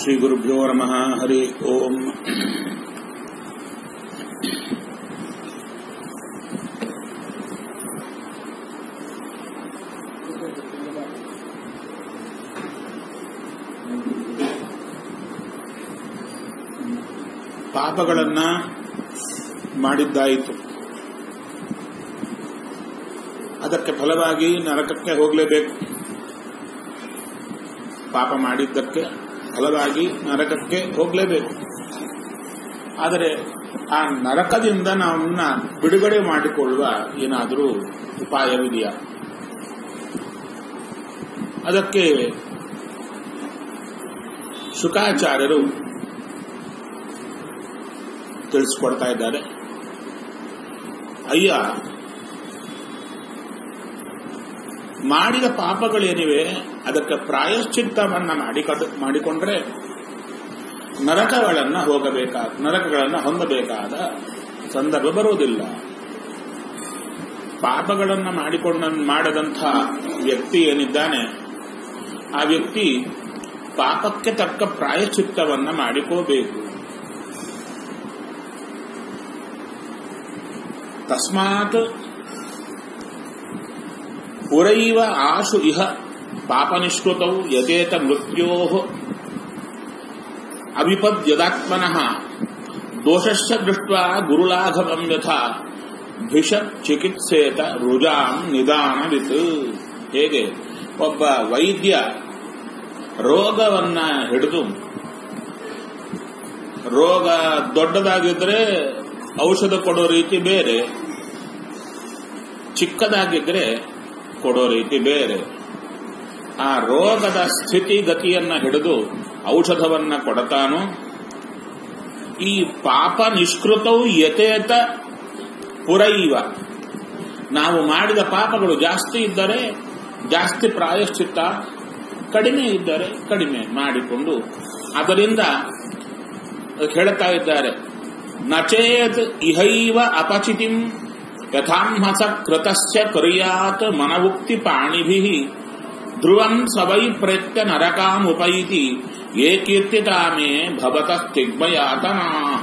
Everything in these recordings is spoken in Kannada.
श्रीगुरुभ्यो नमः हरि ओम् ಪಾಪಗಳನ್ನ ಮಾಡಿದ್ದಾಯಿತು ಅದಕ್ಕೆ ಫಲವಾಗಿ ನರಕಕ್ಕೆ ಹೋಗಲೇಬೇಕು ಪಾಪ ಮಾಡಿದ್ದಕ್ಕೆ ಫಲವಾಗಿ ನರಕಕ್ಕೆ ಹೋಗಲೇಬೇಕು ಆದರೆ ಆ ನರಕದಿಂದ ನಾವನ್ನ ಬಿಡುಗಡೆ ಮಾಡಿಕೊಳ್ಳುವ ಏನಾದರೂ ಉಪಾಯವಿದೆಯಾ ಅದಕ್ಕೆ ಶುಕಾಚಾರ್ಯರು ತಿಳಿಸ್ಕೊಡ್ತಾ ಇದ್ದಾರೆ ಅಯ್ಯ ಮಾಡಿದ ಪಾಪಗಳೇನಿವೆ ಅದಕ್ಕೆ ಪ್ರಾಯಶ್ಚಿತ್ತವನ್ನ ಮಾಡಿಕೊಂಡು ಮಾಡಿಕೊಂಡ್ರೆ ನರಕಗಳನ್ನ ಹೋಗಬೇಕಾದ ನರಕಗಳನ್ನ ಹೊಂದಬೇಕಾದ ಸಂದರ್ಭ ಬರುವುದಿಲ್ಲ ಪಾಪಗಳನ್ನ ಮಾಡಿಕೊಂಡ ಮಾಡದಂಥ ವ್ಯಕ್ತಿ ಏನಿದ್ದಾನೆ ಆ ವ್ಯಕ್ತಿ ಪಾಪಕ್ಕೆ ತಕ್ಕ ಪ್ರಾಯಶ್ಚಿತ್ತವನ್ನ ಮಾಡಿಕೋಬೇಕು ತಸ್ಮಾತ್ ಪುರೈವ ಆಶು ಇಹ ಪಾಪನಿಷ್ಕೃತೌ ಯತೇತ ಮೃತ್ಯೋ ಅವಿಪದ್ಯದಾತ್ಮನಃ ದೋಷಶ್ಚ ದೃಷ್ಟ ಗುರುಲಾಘವಂ ಯಥಾ ಭಿಷ ಚಿಕಿತ್ಸೇತ ರುಜಾಂ ನಿದಾನವಿತ್ ಹೇಗೆ ಒಬ್ಬ ವೈದ್ಯ ರೋಗವನ್ನ ಹಿಡಿದು ರೋಗ ದೊಡ್ಡದಾಗಿದ್ರೆ ಔಷಧ ಕೊಡೋ ರೀತಿ ಬೇರೆ ಚಿಕ್ಕದಾಗಿದ್ರೆ ಕೊಡೋ ರೀತಿ ಬೇರೆ ಆ ರೋಗದ ಸ್ಥಿತಿಗತಿಯನ್ನ ಹಿಡಿದು ಔಷಧವನ್ನ ಕೊಡತಾನು ಈ ಪಾಪ ನಿಷ್ಕೃತವು ಯಥೇತ ಪುರೈವ ನಾವು ಮಾಡಿದ ಪಾಪಗಳು ಜಾಸ್ತಿ ಇದ್ದರೆ ಜಾಸ್ತಿ ಪ್ರಾಯಶ್ಚಿತ್ತ ಕಡಿಮೆ ಇದ್ದರೆ ಕಡಿಮೆ ಮಾಡಿಕೊಂಡು ಅದರಿಂದ ಹೇಳ್ತಾ ಇದ್ದಾರೆ ನಚೇತ್ ಇಹೈವ ಅಪಚಿತಿಂ ಯಥಾಂಹಸ ಕೃತಶ್ಚ ಕರ್ಯಾತ್ ಮನವುಕ್ತಿ ಪಾಣಿಭಿ ಧ್ರುವಂ ಸವೈ ಪ್ರೇತ್ಯ ನರಕಾಮುಪೈತಿ ಯೇ ಕೀರ್ತಿತಾಮೇ ಭವತ ಸ್ಥಿಗ್ಮಯಾತನಾಹ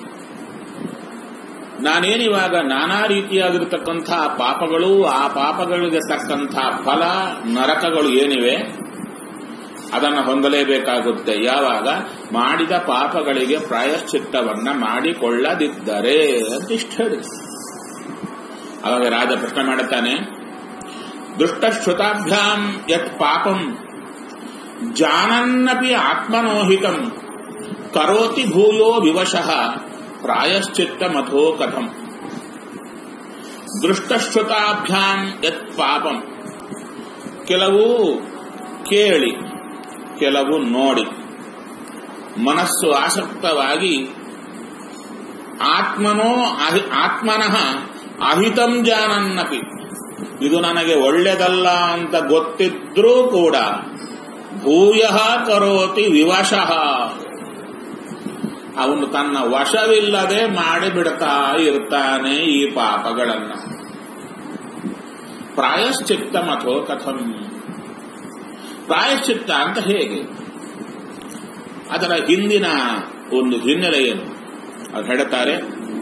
ನಾನೇನಿವಾಗ ನಾನಾ ರೀತಿಯಾಗಿರ್ತಕ್ಕಂಥ ಪಾಪಗಳು ಆ ಪಾಪಗಳಿಗೆ ತಕ್ಕಂಥ ಫಲ ನರಕಗಳು ಏನಿವೆ ಅದನ್ನು ಹೊಂದಲೇಬೇಕಾಗುತ್ತೆ ಯಾವಾಗ ಮಾಡಿದ ಪಾಪಗಳಿಗೆ ಪ್ರಾಯಶ್ಚಿತ್ತವನ್ನ ಮಾಡಿಕೊಳ್ಳದಿದ್ದರೆ ಅಂತ ಇಷ್ಟ ಹೇಳಿ ಅವಾಗ ರಾಜ ಪ್ರಶ್ನೆ ಮಾಡುತ್ತಾನೆ ದುಷ್ಟಶ್ರುತಾಭ್ಯಾಂ ಯತ್ ಪಾಪಂ ಜಾನನ್ನಪಿ ಆತ್ಮನೋಹಿತಂ ಕರೋತಿ ಭೂಯೋ ವಿವಶಃ ಪ್ರಾಯಶ್ಚಿತ್ತ ಮಥೋ ಕಥಂ ದೃಷ್ಟಶ್ರುತಾಭ್ಯಾಂ ಯತ್ ಪಾಪಂ ಕೆಲವು ಕೇಳಿ ಕೆಲವು ನೋಡಿ ಮನಸ್ಸು ಆಸಕ್ತವಾಗಿ ಆತ್ಮನೋ ಆತ್ಮನಃ ಅಹಿತಂ ಜಾನನ್ನಪಿ ಇದು ನನಗೆ ಒಳ್ಳೆದಲ್ಲ ಅಂತ ಗೊತ್ತಿದ್ರೂ ಕೂಡ ಭೂಯ ಕರೋತಿ ವಿವಶಃ ಅವನು ತನ್ನ ವಶವಿಲ್ಲದೆ ಮಾಡಿಬಿಡ್ತಾ ಇರ್ತಾನೆ ಈ ಪಾಪಗಳನ್ನ ಪ್ರಾಯಶ್ಚಿತ್ತ ಮಥೋ ಕಥಂ ಪ್ರಾಯಶ್ಚಿತ್ತ ಅಂತ ಹೇಗೆ ಅದರ ಹಿಂದಿನ ಒಂದು ಹಿನ್ನೆಲೆ ಏನು ಅದು ಹೇಳ್ತಾರೆ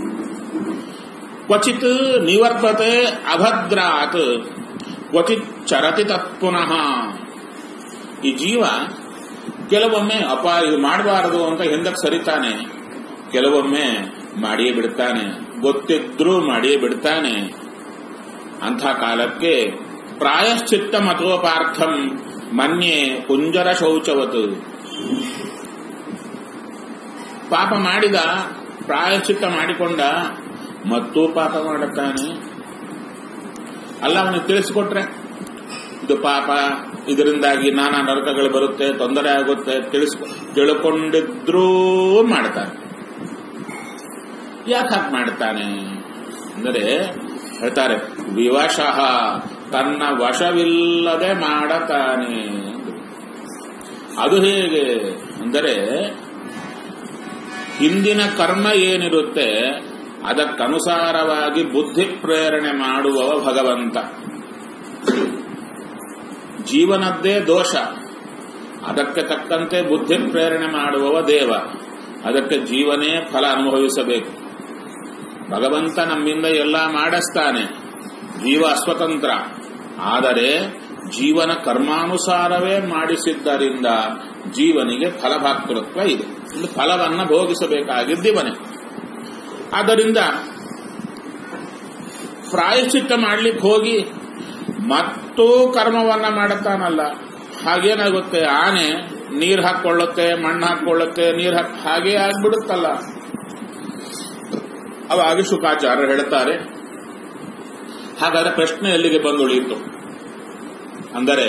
ಕ್ವಚಿತ್ ನಿವರ್ತತೆ ಅಭದ್ರಾತ್ ಕ್ವಚಿತ್ ಚರತಿ ತತ್ಪುನಃ ಈ ಜೀವ ಕೆಲವೊಮ್ಮೆ ಅಪ ಇದು ಮಾಡಬಾರದು ಅಂತ ಹಿಂದಕ್ಕೆ ಸರಿತಾನೆ ಕೆಲವೊಮ್ಮೆ ಮಾಡಿಯೇ ಬಿಡ್ತಾನೆ ಗೊತ್ತಿದ್ರೂ ಮಾಡಿಯೇ ಬಿಡ್ತಾನೆ ಅಂಥ ಕಾಲಕ್ಕೆ ಪ್ರಾಯಶ್ಚಿತ್ತ ಮತೋಪಾರ್ಥಂ ಮನ್ಯೆ ಕುಂಜರ ಶೌಚವತ್ ಪಾಪ ಮಾಡಿದ ಪ್ರಾಯಶ್ಚಿತ್ತ ಮಾಡಿಕೊಂಡ ಮತ್ತೂ ಪಾಪ ಮಾಡುತ್ತಾನೆ ಅಲ್ಲ ಅವನಿಗೆ ತಿಳಿಸಿಕೊಟ್ರೆ ಇದು ಪಾಪ ಇದರಿಂದಾಗಿ ನಾನಾ ನರಕಗಳು ಬರುತ್ತೆ ತೊಂದರೆ ಆಗುತ್ತೆ ತಿಳಿಸ್ ತಿಳ್ಕೊಂಡಿದ್ರೂ ಮಾಡ್ತಾನೆ ಯಾಕೆ ಹಾಗೆ ಮಾಡ್ತಾನೆ ಅಂದರೆ ಹೇಳ್ತಾರೆ ವಿವಶಃ ತನ್ನ ವಶವಿಲ್ಲದೆ ಮಾಡತಾನೆ ಅದು ಹೇಗೆ ಅಂದರೆ ಹಿಂದಿನ ಕರ್ಮ ಏನಿರುತ್ತೆ ಅದಕ್ಕನುಸಾರವಾಗಿ ಬುದ್ಧಿ ಪ್ರೇರಣೆ ಮಾಡುವವ ಭಗವಂತ ಜೀವನದ್ದೇ ದೋಷ ಅದಕ್ಕೆ ತಕ್ಕಂತೆ ಬುದ್ಧಿ ಪ್ರೇರಣೆ ಮಾಡುವವ ದೇವ ಅದಕ್ಕೆ ಜೀವನೇ ಫಲ ಅನುಭವಿಸಬೇಕು ಭಗವಂತ ನಮ್ಮಿಂದ ಎಲ್ಲ ಮಾಡಿಸ್ತಾನೆ ಜೀವ ಅಸ್ವತಂತ್ರ ಆದರೆ ಜೀವನ ಕರ್ಮಾನುಸಾರವೇ ಮಾಡಿಸಿದ್ದರಿಂದ ಜೀವನಿಗೆ ಫಲಭಾತೃತ್ವ ಇದೆ ಇದು ಫಲವನ್ನ ಭೋಗಿಸಬೇಕಾಗಿದ್ದೀವನೇ ಆದ್ದರಿಂದ ಪ್ರಾಯಶ್ಚಿತ್ತ ಮಾಡ್ಲಿಕ್ಕೆ ಹೋಗಿ ಮತ್ತೂ ಕರ್ಮವನ್ನ ಮಾಡುತ್ತಾನಲ್ಲ ಹಾಗೇನಾಗುತ್ತೆ ಆನೆ ನೀರ್ ಹಾಕೊಳ್ಳುತ್ತೆ ಮಣ್ಣು ಹಾಕೊಳ್ಳುತ್ತೆ ನೀರ್ ಹಾಕ್ ಹಾಗೇ ಆಗ್ಬಿಡುತ್ತಲ್ಲ ಅವಾಗ ಶುಕಾಚಾರ್ಯ ಹೇಳ್ತಾರೆ ಹಾಗಾದ್ರೆ ಪ್ರಶ್ನೆ ಎಲ್ಲಿಗೆ ಬಂದುಳಿಯಿತು ಅಂದರೆ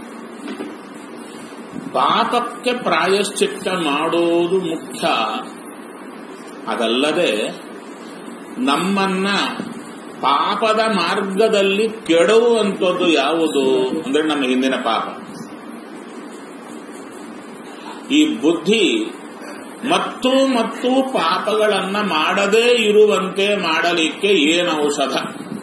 ಪಾಪಕ್ಕೆ ಪ್ರಾಯಶ್ಚಿತ್ತ ಮಾಡೋದು ಮುಖ್ಯ ಅದಲ್ಲದೆ ನಮ್ಮನ್ನ ಪಾಪದ ಮಾರ್ಗದಲ್ಲಿ ಕೆಡುವಂಥದ್ದು ಯಾವುದು ಅಂದ್ರೆ ನಮ್ಮ ಹಿಂದಿನ ಪಾಪ ಈ ಬುದ್ಧಿ ಮತ್ತು ಮತ್ತು ಪಾಪಗಳನ್ನ ಮಾಡದೇ ಇರುವಂತೆ ಮಾಡಲಿಕ್ಕೆ ಏನು ಔಷಧ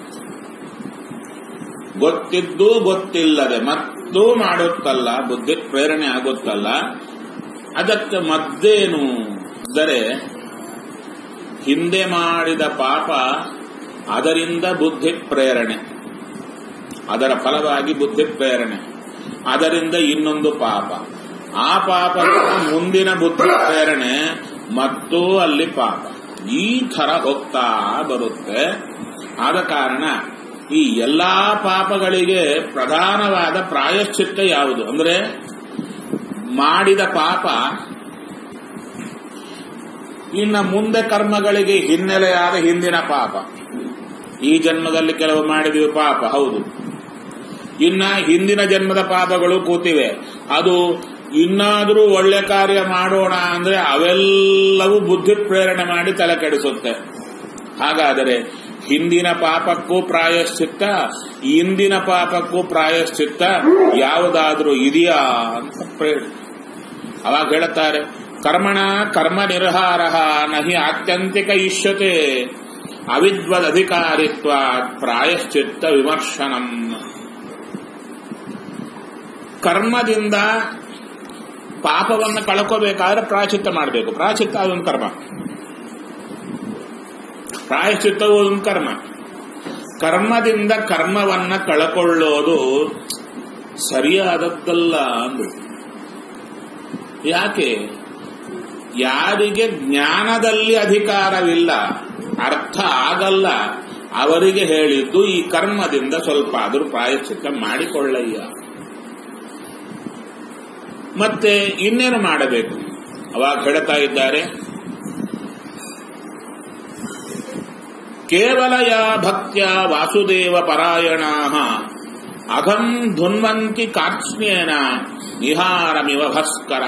ಗೊತ್ತಿದ್ದು ಗೊತ್ತಿಲ್ಲದೆ ಮತ್ತೂ ಮಾಡುತ್ತಲ್ಲ ಬುದ್ಧಿ ಪ್ರೇರಣೆ ಆಗುತ್ತಲ್ಲ ಅದಕ್ಕೆ ಮದ್ದೇನು ಅಂದರೆ ಹಿಂದೆ ಮಾಡಿದ ಪಾಪ ಅದರಿಂದ ಬುದ್ಧಿ ಪ್ರೇರಣೆ ಅದರ ಫಲವಾಗಿ ಬುದ್ಧಿ ಪ್ರೇರಣೆ ಅದರಿಂದ ಇನ್ನೊಂದು ಪಾಪ ಆ ಪಾಪದ ಮುಂದಿನ ಬುದ್ಧಿ ಪ್ರೇರಣೆ ಮತ್ತು ಅಲ್ಲಿ ಪಾಪ ಈ ಥರ ಹೋಗ್ತಾ ಬರುತ್ತೆ ಆದ ಕಾರಣ ಈ ಎಲ್ಲಾ ಪಾಪಗಳಿಗೆ ಪ್ರಧಾನವಾದ ಪ್ರಾಯಶ್ಚಿತ್ತ ಯಾವುದು ಅಂದ್ರೆ ಮಾಡಿದ ಪಾಪ ಇನ್ನ ಮುಂದೆ ಕರ್ಮಗಳಿಗೆ ಹಿನ್ನೆಲೆಯಾದ ಹಿಂದಿನ ಪಾಪ ಈ ಜನ್ಮದಲ್ಲಿ ಕೆಲವು ಮಾಡಿದೀವಿ ಪಾಪ ಹೌದು ಇನ್ನ ಹಿಂದಿನ ಜನ್ಮದ ಪಾಪಗಳು ಕೂತಿವೆ ಅದು ಇನ್ನಾದರೂ ಒಳ್ಳೆ ಕಾರ್ಯ ಮಾಡೋಣ ಅಂದ್ರೆ ಅವೆಲ್ಲವೂ ಬುದ್ಧಿ ಪ್ರೇರಣೆ ಮಾಡಿ ತಲೆ ಕೆಡಿಸುತ್ತೆ ಹಾಗಾದರೆ ಹಿಂದಿನ ಪಾಪಕ್ಕೂ ಪ್ರಾಯಶ್ಚಿತ್ತ ಇಂದಿನ ಪಾಪಕ್ಕೂ ಪ್ರಾಯಶ್ಚಿತ್ತ ಯಾವುದಾದ್ರೂ ಇದೆಯಾ ಅಂತ ಪ್ರೇರಣೆ ಅವಾಗ ಹೇಳುತ್ತಾರೆ ಕರ್ಮಣ ಕರ್ಮ ನಿರ್ಹಾರ ನಹಿ ಆತ್ಯಂತಿಕ ಇಷ್ಯತೆ ಅವಿದ್ವದಧಿಕಾರಿತ್ವ ಪ್ರಾಯಶ್ಚಿತ್ತ ವಿಮರ್ಶನಂ ಕರ್ಮದಿಂದ ಪಾಪವನ್ನು ಕಳ್ಕೋಬೇಕಾದ್ರೆ ಪ್ರಾಯಶ್ಚಿತ್ತ ಮಾಡಬೇಕು ಪ್ರಾಯಶ್ಚಿತ್ತ ಅದೊಂದು ಕರ್ಮ ಪ್ರಾಯಶ್ಚಿತ್ತವು ಒಂದು ಕರ್ಮ ಕರ್ಮದಿಂದ ಕರ್ಮವನ್ನ ಕಳ್ಕೊಳ್ಳೋದು ಸರಿಯಾದದ್ದಲ್ಲ ಅಂದ್ರು ಯಾಕೆ ಯಾರಿಗೆ ಜ್ಞಾನದಲ್ಲಿ ಅಧಿಕಾರವಿಲ್ಲ ಅರ್ಥ ಆಗಲ್ಲ ಅವರಿಗೆ ಹೇಳಿದ್ದು ಈ ಕರ್ಮದಿಂದ ಸ್ವಲ್ಪ ಆದರೂ ಪ್ರಾಯಶ್ಚಿತ್ತ ಮಾಡಿಕೊಳ್ಳಯ್ಯ ಮತ್ತೆ ಇನ್ನೇನು ಮಾಡಬೇಕು ಅವಾಗ ಹೇಳ್ತಾ ಇದ್ದಾರೆ ಕೇವಲ ಯಾ ಭಕ್ತ್ಯ ವಾಸುದೇವ ಪರಾಯಣಾ ಅಘಂ ಧುನ್ವಂತಿ ಕಾರ್ತ್ಸ್ನೇನ ನಿಹಾರಮಿವ ಭಸ್ಕರ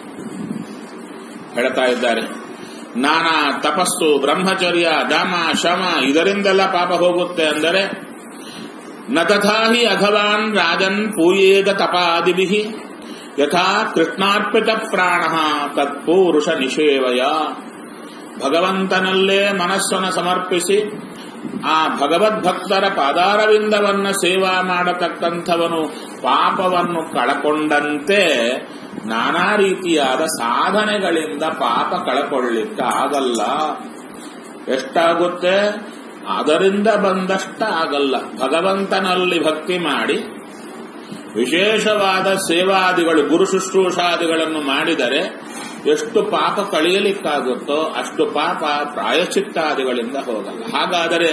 ಹೇಳ್ತಾ ಇದ್ದಾರೆ ನಾನಾ ತಪಸ್ಸು ಬ್ರಹ್ಮಚರ್ಯ ದಾಮ ಶಮ ಇದರಿಂದೆಲ್ಲ ಪಾಪ ಹೋಗುತ್ತೆ ಅಂದರೆ ನ ತಥಾ ಹಿ ಅಘವಾನ್ ರಾಜನ್ ಪೂಯೇದ ತಪಾದಿಭಿ ಯಥಾ ಕೃಷ್ಣಾರ್ಪಿತ ಪ್ರಾಣ ತತ್ಪುರುಷ ನಿಷೇವಯ ಭಗವಂತನಲ್ಲೇ ಮನಸ್ಸನ್ನು ಸಮರ್ಪಿಸಿ ಆ ಭಗವದ್ಭಕ್ತರ ಪಾದಾರವಿಂದವನ್ನ ಸೇವಾ ಮಾಡತಕ್ಕಂಥವನು ಪಾಪವನ್ನು ಕಳಕೊಂಡಂತೆ ನಾನಾ ರೀತಿಯಾದ ಸಾಧನೆಗಳಿಂದ ಪಾಪ ಕಳಕೊಳ್ಳಿಕ್ಕೆ ಆಗಲ್ಲ ಎಷ್ಟಾಗುತ್ತೆ ಅದರಿಂದ ಬಂದಷ್ಟ ಆಗಲ್ಲ ಭಗವಂತನಲ್ಲಿ ಭಕ್ತಿ ಮಾಡಿ ವಿಶೇಷವಾದ ಸೇವಾದಿಗಳು ಗುರು ಶುಶ್ರೂಷಾದಿಗಳನ್ನು ಮಾಡಿದರೆ ಎಷ್ಟು ಪಾಪ ಕಳೆಯಲಿಕ್ಕಾಗುತ್ತೋ ಅಷ್ಟು ಪಾಪ ಪ್ರಾಯಶ್ಚಿತ್ತಾದಿಗಳಿಂದ ಹೋಗಲ್ಲ ಹಾಗಾದರೆ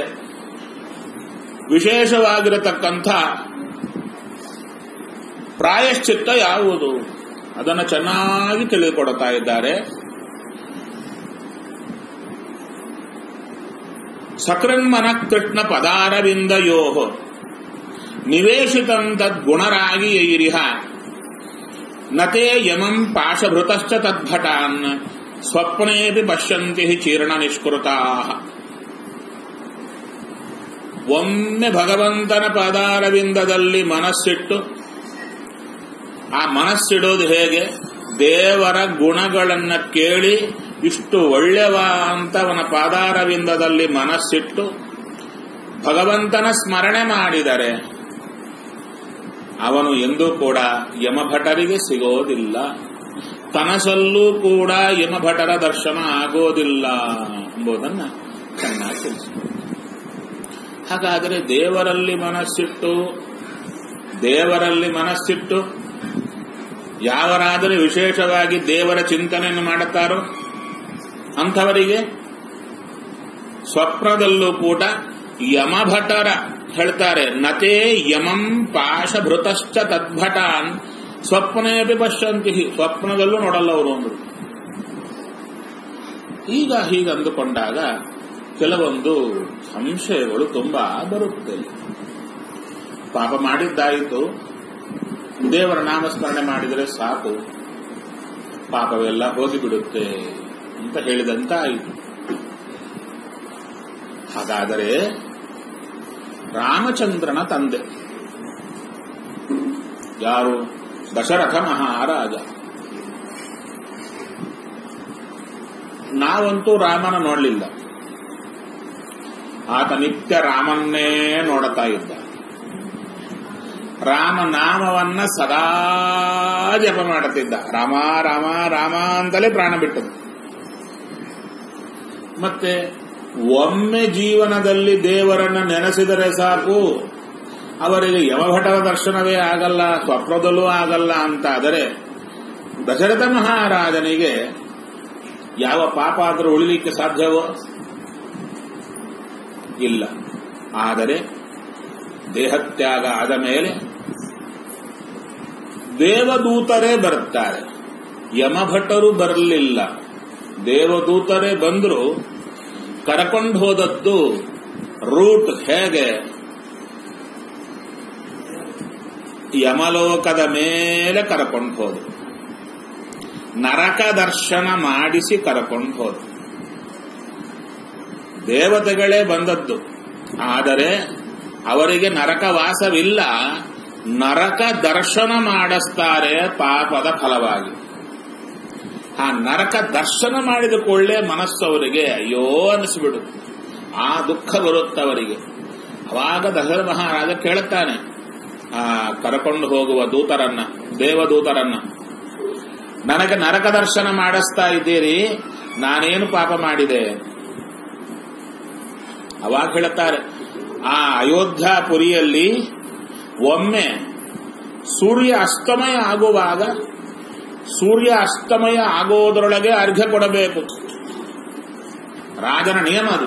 ವಿಶೇಷವಾಗಿರತಕ್ಕಂಥ ಪ್ರಾಯಶ್ಚಿತ್ತ ಯಾವುದು ಅದನ್ನು ಚೆನ್ನಾಗಿ ತಿಳಿದುಕೊಡ್ತಾ ಇದ್ದಾರೆ ಸಕೃನ್ಮನ ಕೃಷ್ಣ ಪದಾರವಿಂದಯೋ ನಿವೇಶಿತಂ ತದ್ಗುಣರಾಗಿ ಯೈರಿಹ ನತೇ ಯಮಂ ಪಾಶಭೃತಶ್ಚ ತದ್ಭಟಾನ್ ಸ್ವಪ್ನೇಪಿ ಪಶ್ಯಂತಿ ಚೀರ್ಣ ನಿಷ್ಕೃತಾ ಒಮ್ಮೆ ಭಗವಂತನ ಪಾದಾರವಿಂದದಲ್ಲಿ ಮನಸ್ಸಿಟ್ಟು ಆ ಮನಸ್ಸಿಡೋದು ಹೇಗೆ ದೇವರ ಗುಣಗಳನ್ನ ಕೇಳಿ ಇಷ್ಟು ಒಳ್ಳೆವ ಅಂತ ಅವನ ಪಾದಾರವಿಂದದಲ್ಲಿ ಮನಸ್ಸಿಟ್ಟು ಭಗವಂತನ ಸ್ಮರಣೆ ಮಾಡಿದರೆ ಅವನು ಎಂದೂ ಕೂಡ ಯಮಭಟರಿಗೆ ಸಿಗೋದಿಲ್ಲ ಕನಸಲ್ಲೂ ಕೂಡ ಯಮಭಟರ ದರ್ಶನ ಆಗೋದಿಲ್ಲ ಎಂಬುದನ್ನ ಚೆನ್ನಾಗಿ ತಿಳಿಸಿ ಹಾಗಾದರೆ ದೇವರಲ್ಲಿ ಮನಸ್ಸಿಟ್ಟು ದೇವರಲ್ಲಿ ಮನಸ್ಸಿಟ್ಟು ಯಾವರಾದರೂ ವಿಶೇಷವಾಗಿ ದೇವರ ಚಿಂತನೆಯನ್ನು ಮಾಡುತ್ತಾರೋ ಅಂಥವರಿಗೆ ಸ್ವಪ್ನದಲ್ಲೂ ಕೂಡ ಯಮಭಟರ ಹೇಳ್ತಾರೆ ನತೇ ಯಮಂ ಪಾಶಭೃತಶ್ಚ ತದ್ಭಟಾನ್ ಸ್ವಪ್ನೇಪಿ ಪಶ್ಯಂತಿ ಸ್ವಪ್ನದಲ್ಲೂ ನೋಡಲ್ಲ ಅವರು ಅಂದ್ರು ಈಗ ಹೀಗೆ ಅಂದುಕೊಂಡಾಗ ಕೆಲವೊಂದು ಸಂಶಯಗಳು ತುಂಬಾ ಬರುತ್ತೆ ಪಾಪ ಮಾಡಿದ್ದಾಯಿತು ದೇವರ ನಾಮಸ್ಮರಣೆ ಮಾಡಿದರೆ ಸಾಕು ಪಾಪವೆಲ್ಲ ಹೋಗಿಬಿಡುತ್ತೆ ಅಂತ ಹೇಳಿದಂತ ಆಯಿತು ಹಾಗಾದರೆ ರಾಮಚಂದ್ರನ ತಂದೆ ಯಾರು ದಶರಥ ಮಹಾರಾಜ ನಾವಂತೂ ರಾಮನ ನೋಡಲಿಲ್ಲ ಆತ ನಿತ್ಯ ರಾಮನ್ನೇ ನೋಡುತ್ತಾ ಇದ್ದ ರಾಮ ನಾಮವನ್ನ ಸದಾ ಜಪ ಮಾಡುತ್ತಿದ್ದ ರಾಮ ರಾಮ ರಾಮ ಅಂತಲೇ ಪ್ರಾಣ ಬಿಟ್ಟದು ಮತ್ತೆ ಒಮ್ಮೆ ಜೀವನದಲ್ಲಿ ದೇವರನ್ನ ನೆನೆಸಿದರೆ ಸಾಕು ಅವರಿಗೆ ಯಮಭಟರ ದರ್ಶನವೇ ಆಗಲ್ಲ ಸ್ವಪ್ನದಲ್ಲೂ ಆಗಲ್ಲ ಅಂತಾದರೆ ದಶರಥ ಮಹಾರಾಜನಿಗೆ ಯಾವ ಪಾಪ ಆದರೂ ಉಳಿಲಿಕ್ಕೆ ಸಾಧ್ಯವೋ ಇಲ್ಲ ಆದರೆ ದೇಹತ್ಯಾಗ ಆದ ಮೇಲೆ ದೇವದೂತರೇ ಬರುತ್ತಾರೆ ಯಮಭಟರು ಬರಲಿಲ್ಲ ದೇವದೂತರೇ ಬಂದ್ರು ಕರಕೊಂಡು ಹೋದದ್ದು ರೂಟ್ ಹೇಗೆ ಯಮಲೋಕದ ಮೇಲೆ ಕರಕೊಂಡು ಹೋದು ನರಕ ದರ್ಶನ ಮಾಡಿಸಿ ಕರಕೊಂಡು ಹೋದು ದೇವತೆಗಳೇ ಬಂದದ್ದು ಆದರೆ ಅವರಿಗೆ ನರಕವಾಸವಿಲ್ಲ ನರಕ ದರ್ಶನ ಮಾಡಿಸ್ತಾರೆ ಪಾಪದ ಫಲವಾಗಿ ಆ ನರಕ ದರ್ಶನ ಮಾಡಿದ ಕೊಳ್ಳೆ ಮನಸ್ಸು ಅವರಿಗೆ ಅಯ್ಯೋ ಅನಿಸ್ಬಿಡು ಆ ದುಃಖ ಬರುತ್ತವರಿಗೆ ಅವಾಗ ದಶರಥ ಮಹಾರಾಜ ಕೇಳುತ್ತಾನೆ ಆ ಕರಕೊಂಡು ಹೋಗುವ ದೂತರನ್ನ ದೇವದೂತರನ್ನ ನನಗೆ ನರಕ ದರ್ಶನ ಮಾಡಿಸ್ತಾ ಇದ್ದೀರಿ ನಾನೇನು ಪಾಪ ಮಾಡಿದೆ ಅವಾಗ ಹೇಳುತ್ತಾರೆ ಆ ಅಯೋಧ್ಯಾಪುರಿಯಲ್ಲಿ ಒಮ್ಮೆ ಸೂರ್ಯ ಅಸ್ತಮಯ ಆಗುವಾಗ ಸೂರ್ಯ ಅಸ್ತಮಯ ಆಗೋದರೊಳಗೆ ಅರ್ಘ್ಯ ಕೊಡಬೇಕು ರಾಜನ ನಿಯಮ ಅದು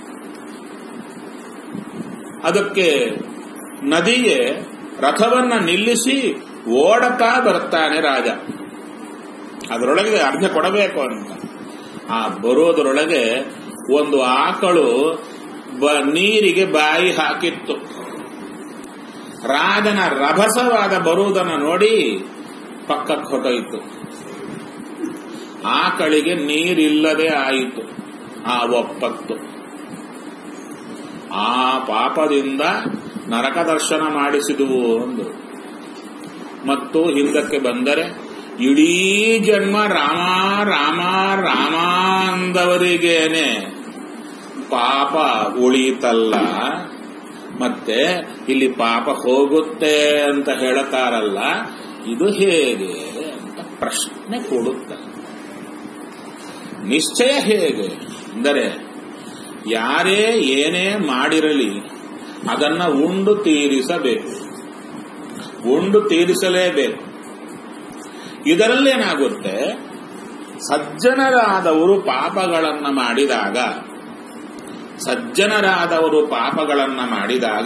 ಅದಕ್ಕೆ ನದಿಗೆ ರಥವನ್ನ ನಿಲ್ಲಿಸಿ ಓಡತಾ ಬರ್ತಾನೆ ರಾಜ ಅದರೊಳಗೆ ಅರ್ಘ್ಯ ಕೊಡಬೇಕು ಅಂತ ಆ ಬರೋದರೊಳಗೆ ಒಂದು ಆಕಳು ಬ ನೀರಿಗೆ ಬಾಯಿ ಹಾಕಿತ್ತು ರಾಜನ ರಭಸವಾದ ಬರುವುದನ್ನು ನೋಡಿ ಪಕ್ಕಕ್ಕೆ ಹೊಟ್ಟೋಯಿತು ಆಕಳಿಗೆ ನೀರಿಲ್ಲದೆ ಆಯಿತು ಆ ಒಪ್ಪತ್ತು ಆ ಪಾಪದಿಂದ ನರಕ ದರ್ಶನ ಮಾಡಿಸಿದುವು ಒಂದು ಮತ್ತು ಹಿಂದಕ್ಕೆ ಬಂದರೆ ಇಡೀ ಜನ್ಮ ರಾಮ ರಾಮ ರಾಮ ಅಂದವರಿಗೇನೆ ಪಾಪ ಉಳಿತಲ್ಲ ಮತ್ತೆ ಇಲ್ಲಿ ಪಾಪ ಹೋಗುತ್ತೆ ಅಂತ ಹೇಳುತ್ತಾರಲ್ಲ ಇದು ಹೇಗೆ ಅಂತ ಪ್ರಶ್ನೆ ಕೊಡುತ್ತೆ ನಿಶ್ಚಯ ಹೇಗೆ ಅಂದರೆ ಯಾರೇ ಏನೇ ಮಾಡಿರಲಿ ಅದನ್ನ ಉಂಡು ತೀರಿಸಬೇಕು ಉಂಡು ತೀರಿಸಲೇಬೇಕು ಇದರಲ್ಲೇನಾಗುತ್ತೆ ಸಜ್ಜನರಾದವರು ಪಾಪಗಳನ್ನ ಮಾಡಿದಾಗ ಸಜ್ಜನರಾದವರು ಪಾಪಗಳನ್ನ ಮಾಡಿದಾಗ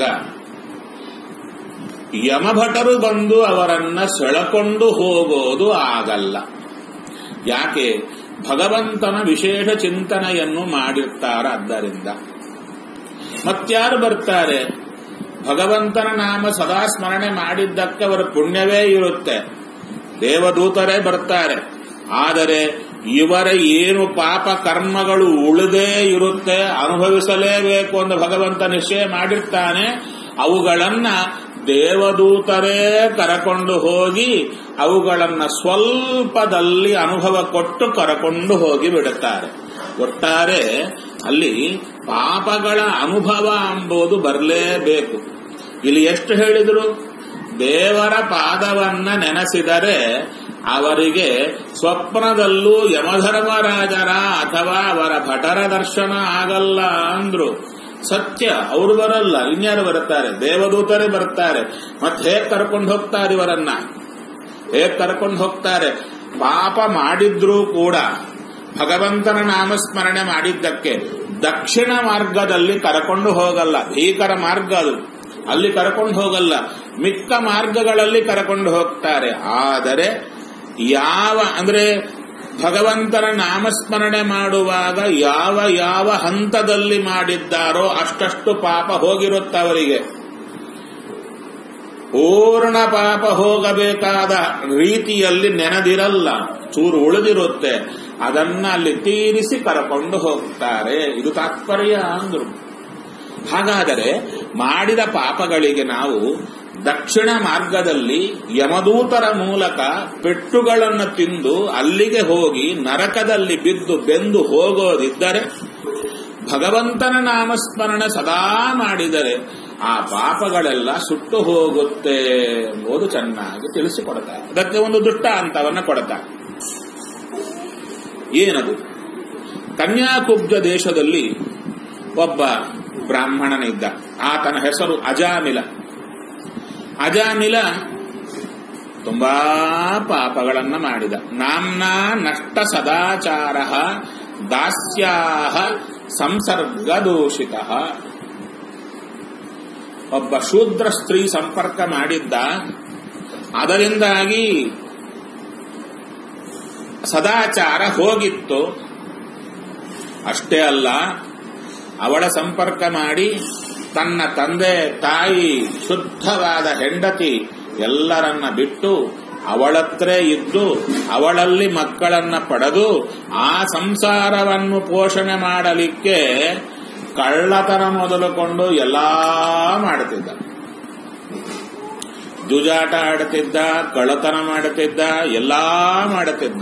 ಯಮಭಟರು ಬಂದು ಅವರನ್ನ ಸೆಳಕೊಂಡು ಹೋಗೋದು ಆಗಲ್ಲ ಯಾಕೆ ಭಗವಂತನ ವಿಶೇಷ ಚಿಂತನೆಯನ್ನು ಮಾಡಿರ್ತಾರ ಆದ್ದರಿಂದ ಮತ್ಯಾರು ಬರ್ತಾರೆ ಭಗವಂತನ ನಾಮ ಸದಾ ಸ್ಮರಣೆ ಮಾಡಿದ್ದಕ್ಕೆ ಅವರ ಪುಣ್ಯವೇ ಇರುತ್ತೆ ದೇವದೂತರೇ ಬರ್ತಾರೆ ಆದರೆ ಇವರ ಏನು ಪಾಪ ಕರ್ಮಗಳು ಉಳಿದೇ ಇರುತ್ತೆ ಅನುಭವಿಸಲೇಬೇಕು ಅಂತ ಭಗವಂತ ನಿಶ್ಚಯ ಮಾಡಿರ್ತಾನೆ ಅವುಗಳನ್ನ ದೇವದೂತರೇ ಕರಕೊಂಡು ಹೋಗಿ ಅವುಗಳನ್ನ ಸ್ವಲ್ಪದಲ್ಲಿ ಅನುಭವ ಕೊಟ್ಟು ಕರಕೊಂಡು ಹೋಗಿ ಬಿಡುತ್ತಾರೆ ಒಟ್ಟಾರೆ ಅಲ್ಲಿ ಪಾಪಗಳ ಅನುಭವ ಎಂಬುದು ಬರಲೇಬೇಕು ಇಲ್ಲಿ ಎಷ್ಟು ಹೇಳಿದ್ರು ದೇವರ ಪಾದವನ್ನ ನೆನೆಸಿದರೆ ಅವರಿಗೆ ಸ್ವಪ್ನದಲ್ಲೂ ಯಮಧರ್ಮರಾಜರ ಅಥವಾ ಅವರ ಭಟರ ದರ್ಶನ ಆಗಲ್ಲ ಅಂದ್ರು ಸತ್ಯ ಅವರು ಬರಲ್ಲ ಇನ್ಯಾರು ಬರುತ್ತಾರೆ ದೇವದೂತರೇ ಬರ್ತಾರೆ ಮತ್ತೆ ಹೇಗ್ ಕರ್ಕೊಂಡು ಹೋಗ್ತಾರೆ ಇವರನ್ನ ಹೇಗ್ ಕರ್ಕೊಂಡು ಹೋಗ್ತಾರೆ ಪಾಪ ಮಾಡಿದ್ರೂ ಕೂಡ ಭಗವಂತನ ನಾಮಸ್ಮರಣೆ ಮಾಡಿದ್ದಕ್ಕೆ ದಕ್ಷಿಣ ಮಾರ್ಗದಲ್ಲಿ ಕರ್ಕೊಂಡು ಹೋಗಲ್ಲ ಭೀಕರ ಮಾರ್ಗ ಅದು ಅಲ್ಲಿ ಕರ್ಕೊಂಡು ಹೋಗಲ್ಲ ಮಿಕ್ಕ ಮಾರ್ಗಗಳಲ್ಲಿ ಕರ್ಕೊಂಡು ಹೋಗ್ತಾರೆ ಆದರೆ ಯಾವ ಅಂದ್ರೆ ಭಗವಂತನ ನಾಮಸ್ಮರಣೆ ಮಾಡುವಾಗ ಯಾವ ಯಾವ ಹಂತದಲ್ಲಿ ಮಾಡಿದ್ದಾರೋ ಅಷ್ಟಷ್ಟು ಪಾಪ ಹೋಗಿರುತ್ತವರಿಗೆ ಪೂರ್ಣ ಪಾಪ ಹೋಗಬೇಕಾದ ರೀತಿಯಲ್ಲಿ ನೆನೆದಿರಲ್ಲ ಚೂರು ಉಳಿದಿರುತ್ತೆ ಅದನ್ನ ಅಲ್ಲಿ ತೀರಿಸಿ ಕರಕೊಂಡು ಹೋಗ್ತಾರೆ ಇದು ತಾತ್ಪರ್ಯ ಅಂದ್ರು ಹಾಗಾದರೆ ಮಾಡಿದ ಪಾಪಗಳಿಗೆ ನಾವು ದಕ್ಷಿಣ ಮಾರ್ಗದಲ್ಲಿ ಯಮದೂತರ ಮೂಲಕ ಪೆಟ್ಟುಗಳನ್ನು ತಿಂದು ಅಲ್ಲಿಗೆ ಹೋಗಿ ನರಕದಲ್ಲಿ ಬಿದ್ದು ಬೆಂದು ಹೋಗೋದಿದ್ದರೆ ಭಗವಂತನ ನಾಮಸ್ಮರಣೆ ಸದಾ ಮಾಡಿದರೆ ಆ ಪಾಪಗಳೆಲ್ಲ ಸುಟ್ಟು ಹೋಗುತ್ತೆ ಎಂಬುದು ಚೆನ್ನಾಗಿ ತಿಳಿಸಿಕೊಡ್ತಾರೆ ಅದಕ್ಕೆ ಒಂದು ದೃಷ್ಟಾಂತವನ್ನ ಕೊಡ್ತಾರೆ ಏನದು ಕನ್ಯಾಕುಬ್ಜ ದೇಶದಲ್ಲಿ ಒಬ್ಬ ಬ್ರಾಹ್ಮಣನಿದ್ದ ಆತನ ಹೆಸರು ಅಜಾಮಿಲ ಅಜಾಮಿಲ ತುಂಬಾ ಪಾಪಗಳನ್ನ ಮಾಡಿದ ನಾಮ್ನ ನಷ್ಟ ಸದಾಚಾರ ದಾಸ್ಯಾ ಸಂಸರ್ಗ ದೋಷಿತ ಒಬ್ಬ ಶೂದ್ರ ಸ್ತ್ರೀ ಸಂಪರ್ಕ ಮಾಡಿದ್ದ ಅದರಿಂದಾಗಿ ಸದಾಚಾರ ಹೋಗಿತ್ತು ಅಷ್ಟೇ ಅಲ್ಲ ಅವಳ ಸಂಪರ್ಕ ಮಾಡಿ ತನ್ನ ತಂದೆ ತಾಯಿ ಶುದ್ಧವಾದ ಹೆಂಡತಿ ಎಲ್ಲರನ್ನ ಬಿಟ್ಟು ಅವಳತ್ರ ಇದ್ದು ಅವಳಲ್ಲಿ ಮಕ್ಕಳನ್ನ ಪಡೆದು ಆ ಸಂಸಾರವನ್ನು ಪೋಷಣೆ ಮಾಡಲಿಕ್ಕೆ ಕಳ್ಳತನ ಮೊದಲುಕೊಂಡು ಎಲ್ಲಾ ಮಾಡುತ್ತಿದ್ದ ಜೂಜಾಟ ಆಡುತ್ತಿದ್ದ ಕಳ್ಳತನ ಮಾಡುತ್ತಿದ್ದ ಎಲ್ಲಾ ಮಾಡುತ್ತಿದ್ದ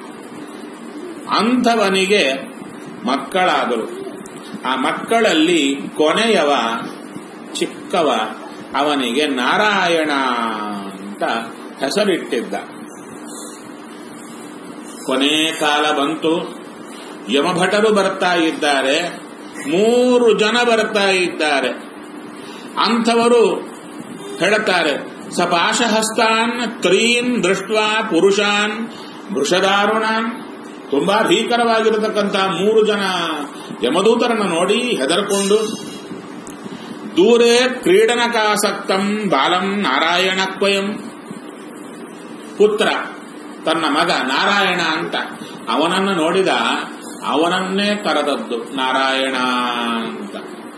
ಅಂಥವನಿಗೆ ಮಕ್ಕಳಾದರು ಆ ಮಕ್ಕಳಲ್ಲಿ ಕೊನೆಯವ ಚಿಕ್ಕವ ಅವನಿಗೆ ನಾರಾಯಣ ಅಂತ ಹೆಸರಿಟ್ಟಿದ್ದ ಕೊನೆ ಕಾಲ ಬಂತು ಯಮಭಟರು ಬರ್ತಾ ಇದ್ದಾರೆ ಮೂರು ಜನ ಬರ್ತಾ ಇದ್ದಾರೆ ಅಂಥವರು ಹೇಳುತ್ತಾರೆ ಸಪಾಶಹಸ್ತಾನ್ ತ್ರೀನ್ ದೃಷ್ಟ ಪುರುಷಾನ್ ವೃಷದಾರುಣಾನ್ ತುಂಬಾ ಭೀಕರವಾಗಿರತಕ್ಕಂಥ ಮೂರು ಜನ ಯಮದೂತರನ್ನು ನೋಡಿ ಹೆದರ್ಕೊಂಡು ದೂರೇ ಕ್ರೀಡನಕಾಸಕ್ತಂ ಬಾಲಂ ನಾರಾಯಣಕ್ವಯಂ ಪುತ್ರ ತನ್ನ ಮಗ ನಾರಾಯಣ ಅಂತ ಅವನನ್ನು ನೋಡಿದ ಅವನನ್ನೇ ಕರೆದದ್ದು ನಾರಾಯಣ ಅಂತ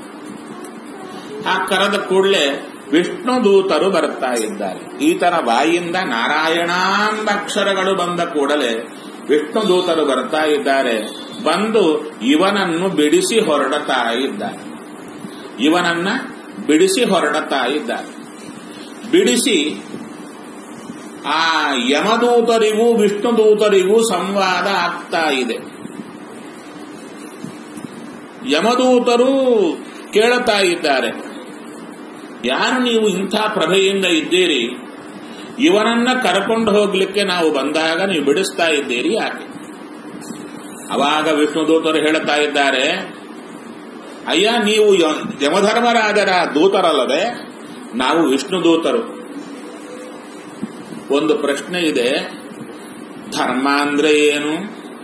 ಆ ಕರೆದ ಕೂಡಲೇ ವಿಷ್ಣು ದೂತರು ಬರ್ತಾ ಇದ್ದಾರೆ ಈತನ ಬಾಯಿಂದ ನಾರಾಯಣ ಎಂಬ ಅಕ್ಷರಗಳು ಬಂದ ಕೂಡಲೇ ವಿಷ್ಣು ದೂತರು ಬರ್ತಾ ಇದ್ದಾರೆ ಬಂದು ಇವನನ್ನು ಬಿಡಿಸಿ ಹೊರಡತಾ ಇದ್ದಾರೆ ಇವನನ್ನ ಬಿಡಿಸಿ ಹೊರಡತಾ ಇದ್ದಾರೆ ಬಿಡಿಸಿ ಆ ಯಮದೂತರಿಗೂ ವಿಷ್ಣು ದೂತರಿಗೂ ಸಂವಾದ ಆಗ್ತಾ ಇದೆ ಯಮದೂತರು ಕೇಳುತ್ತಾ ಇದ್ದಾರೆ ಯಾರು ನೀವು ಇಂಥ ಪ್ರಭೆಯಿಂದ ಇದ್ದೀರಿ ಇವನನ್ನ ಕರ್ಕೊಂಡು ಹೋಗ್ಲಿಕ್ಕೆ ನಾವು ಬಂದಾಗ ನೀವು ಬಿಡಿಸ್ತಾ ಇದ್ದೀರಿ ಯಾಕೆ ಅವಾಗ ವಿಷ್ಣು ದೂತರು ಹೇಳುತ್ತಾ ಇದ್ದಾರೆ ಅಯ್ಯ ನೀವು ಯ- ಯಮಧರ್ಮರಾಜರ ದೂತರಲ್ಲದೆ ನಾವು ವಿಷ್ಣು ದೂತರು ಒಂದು ಪ್ರಶ್ನೆ ಇದೆ ಧರ್ಮ ಅಂದ್ರೆ ಏನು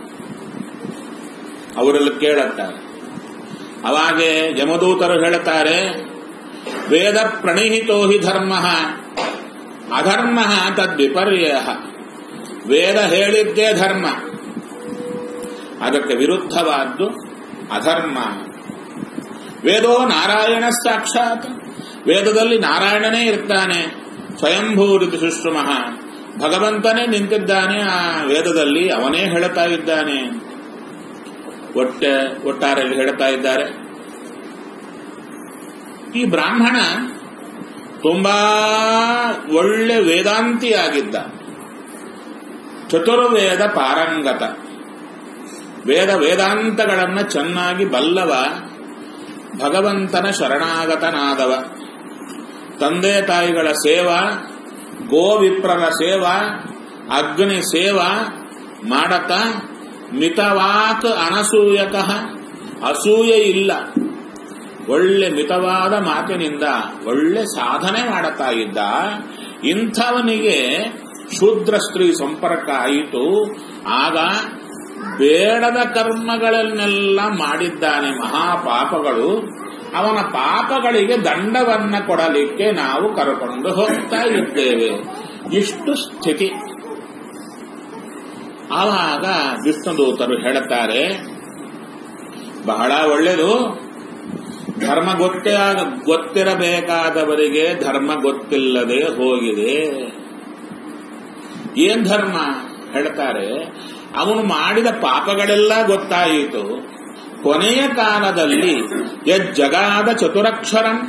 ಅವರಲ್ಲಿ ಕೇಳುತ್ತಾರೆ ಅವಾಗೆ ಯಮದೂತರು ಹೇಳುತ್ತಾರೆ ವೇದ ಪ್ರಣಿಹಿತೋ ಹಿ ಧರ್ಮ ಅಧರ್ಮ ತದ್ವಿಪರ್ಯ ವೇದ ಹೇಳಿದ್ದೇ ಧರ್ಮ ಅದಕ್ಕೆ ವಿರುದ್ಧವಾದ್ದು ಅಧರ್ಮ ವೇದೋ ನಾರಾಯಣ ಸಾಕ್ಷಾತ್ ವೇದದಲ್ಲಿ ನಾರಾಯಣನೇ ಇರ್ತಾನೆ ಸ್ವಯಂಭೂರಿತ ಸುಶ್ರುಮಃ ಭಗವಂತನೇ ನಿಂತಿದ್ದಾನೆ ಆ ವೇದದಲ್ಲಿ ಅವನೇ ಹೇಳುತ್ತಾ ಇದ್ದಾನೆ ಒಟ್ಟೆ ಒಟ್ಟಾರೆಯಲ್ಲಿ ಹೇಳುತ್ತಾ ಇದ್ದಾರೆ ಈ ಬ್ರಾಹ್ಮಣ ತುಂಬಾ ಒಳ್ಳೆ ವೇದಾಂತಿಯಾಗಿದ್ದ ಚತುರ್ವೇದ ಪಾರಂಗತ ವೇದ ವೇದಾಂತಗಳನ್ನ ಚೆನ್ನಾಗಿ ಬಲ್ಲವ ಭಗವಂತನ ಶರಣಾಗತನಾದವ ತಂದೆ ತಾಯಿಗಳ ಸೇವಾ ಗೋವಿಪ್ರರ ಸೇವಾ ಅಗ್ನಿ ಸೇವಾ ಮಾಡತ ಮಿತವಾಕ್ ಅನಸೂಯಕಃ ಅಸೂಯೆ ಇಲ್ಲ ಒಳ್ಳೆ ಮಿತವಾದ ಮಾತಿನಿಂದ ಒಳ್ಳೆ ಸಾಧನೆ ಮಾಡುತ್ತಾ ಇದ್ದ ಇಂಥವನಿಗೆ ಶೂದ್ರ ಸ್ತ್ರೀ ಸಂಪರ್ಕ ಆಯಿತು ಆಗ ಬೇಡದ ಕರ್ಮಗಳನ್ನೆಲ್ಲ ಮಾಡಿದ್ದಾನೆ ಮಹಾಪಾಪಗಳು ಅವನ ಪಾಪಗಳಿಗೆ ದಂಡವನ್ನ ಕೊಡಲಿಕ್ಕೆ ನಾವು ಕರ್ಕೊಂಡು ಹೋಗ್ತಾ ಇದ್ದೇವೆ ಇಷ್ಟು ಸ್ಥಿತಿ ಆವಾಗ ವಿಷ್ಣುದೂತರು ಹೇಳುತ್ತಾರೆ ಬಹಳ ಒಳ್ಳೆಯದು ಧರ್ಮ ಗೊತ್ತೇ ಆಗ ಗೊತ್ತಿರಬೇಕಾದವರಿಗೆ ಧರ್ಮ ಗೊತ್ತಿಲ್ಲದೆ ಹೋಗಿದೆ ಏನ್ ಧರ್ಮ ಹೇಳ್ತಾರೆ ಅವನು ಮಾಡಿದ ಪಾಪಗಳೆಲ್ಲ ಗೊತ್ತಾಯಿತು ಕೊನೆಯ ಕಾಲದಲ್ಲಿ ಯಜ್ಜಗಾದ ಚತುರಕ್ಷರಂ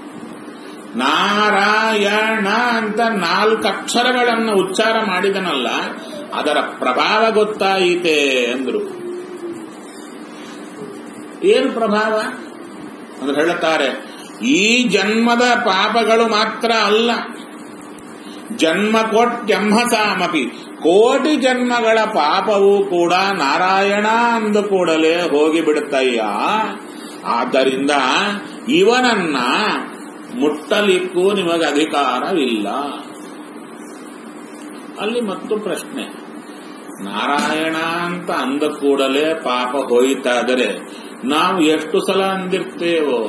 ನಾರಾಯಣ ಅಂತ ನಾಲ್ಕು ಅಕ್ಷರಗಳನ್ನು ಉಚ್ಚಾರ ಮಾಡಿದನಲ್ಲ ಅದರ ಪ್ರಭಾವ ಗೊತ್ತಾಯಿತೆ ಅಂದ್ರು ಏನು ಪ್ರಭಾವ ಅಂದ್ರೆ ಹೇಳುತ್ತಾರೆ ಈ ಜನ್ಮದ ಪಾಪಗಳು ಮಾತ್ರ ಅಲ್ಲ ಜನ್ಮ ಕೋಟ್ಯಂಹಸಾಮಪಿ ಕೋಟಿ ಜನ್ಮಗಳ ಪಾಪವೂ ಕೂಡ ನಾರಾಯಣ ಅಂದ ಕೂಡಲೇ ಹೋಗಿಬಿಡುತ್ತಯ್ಯ ಆದ್ದರಿಂದ ಇವನನ್ನ ಮುಟ್ಟಲಿಕ್ಕೂ ನಿಮಗೆ ಅಧಿಕಾರವಿಲ್ಲ ಅಲ್ಲಿ ಮತ್ತು ಪ್ರಶ್ನೆ ನಾರಾಯಣ ಅಂತ ಅಂದ ಕೂಡಲೇ ಪಾಪ ಹೋಯಿತಾದರೆ ನಾವು ಎಷ್ಟು ಸಲ ಅಂದಿರ್ತೇವೋ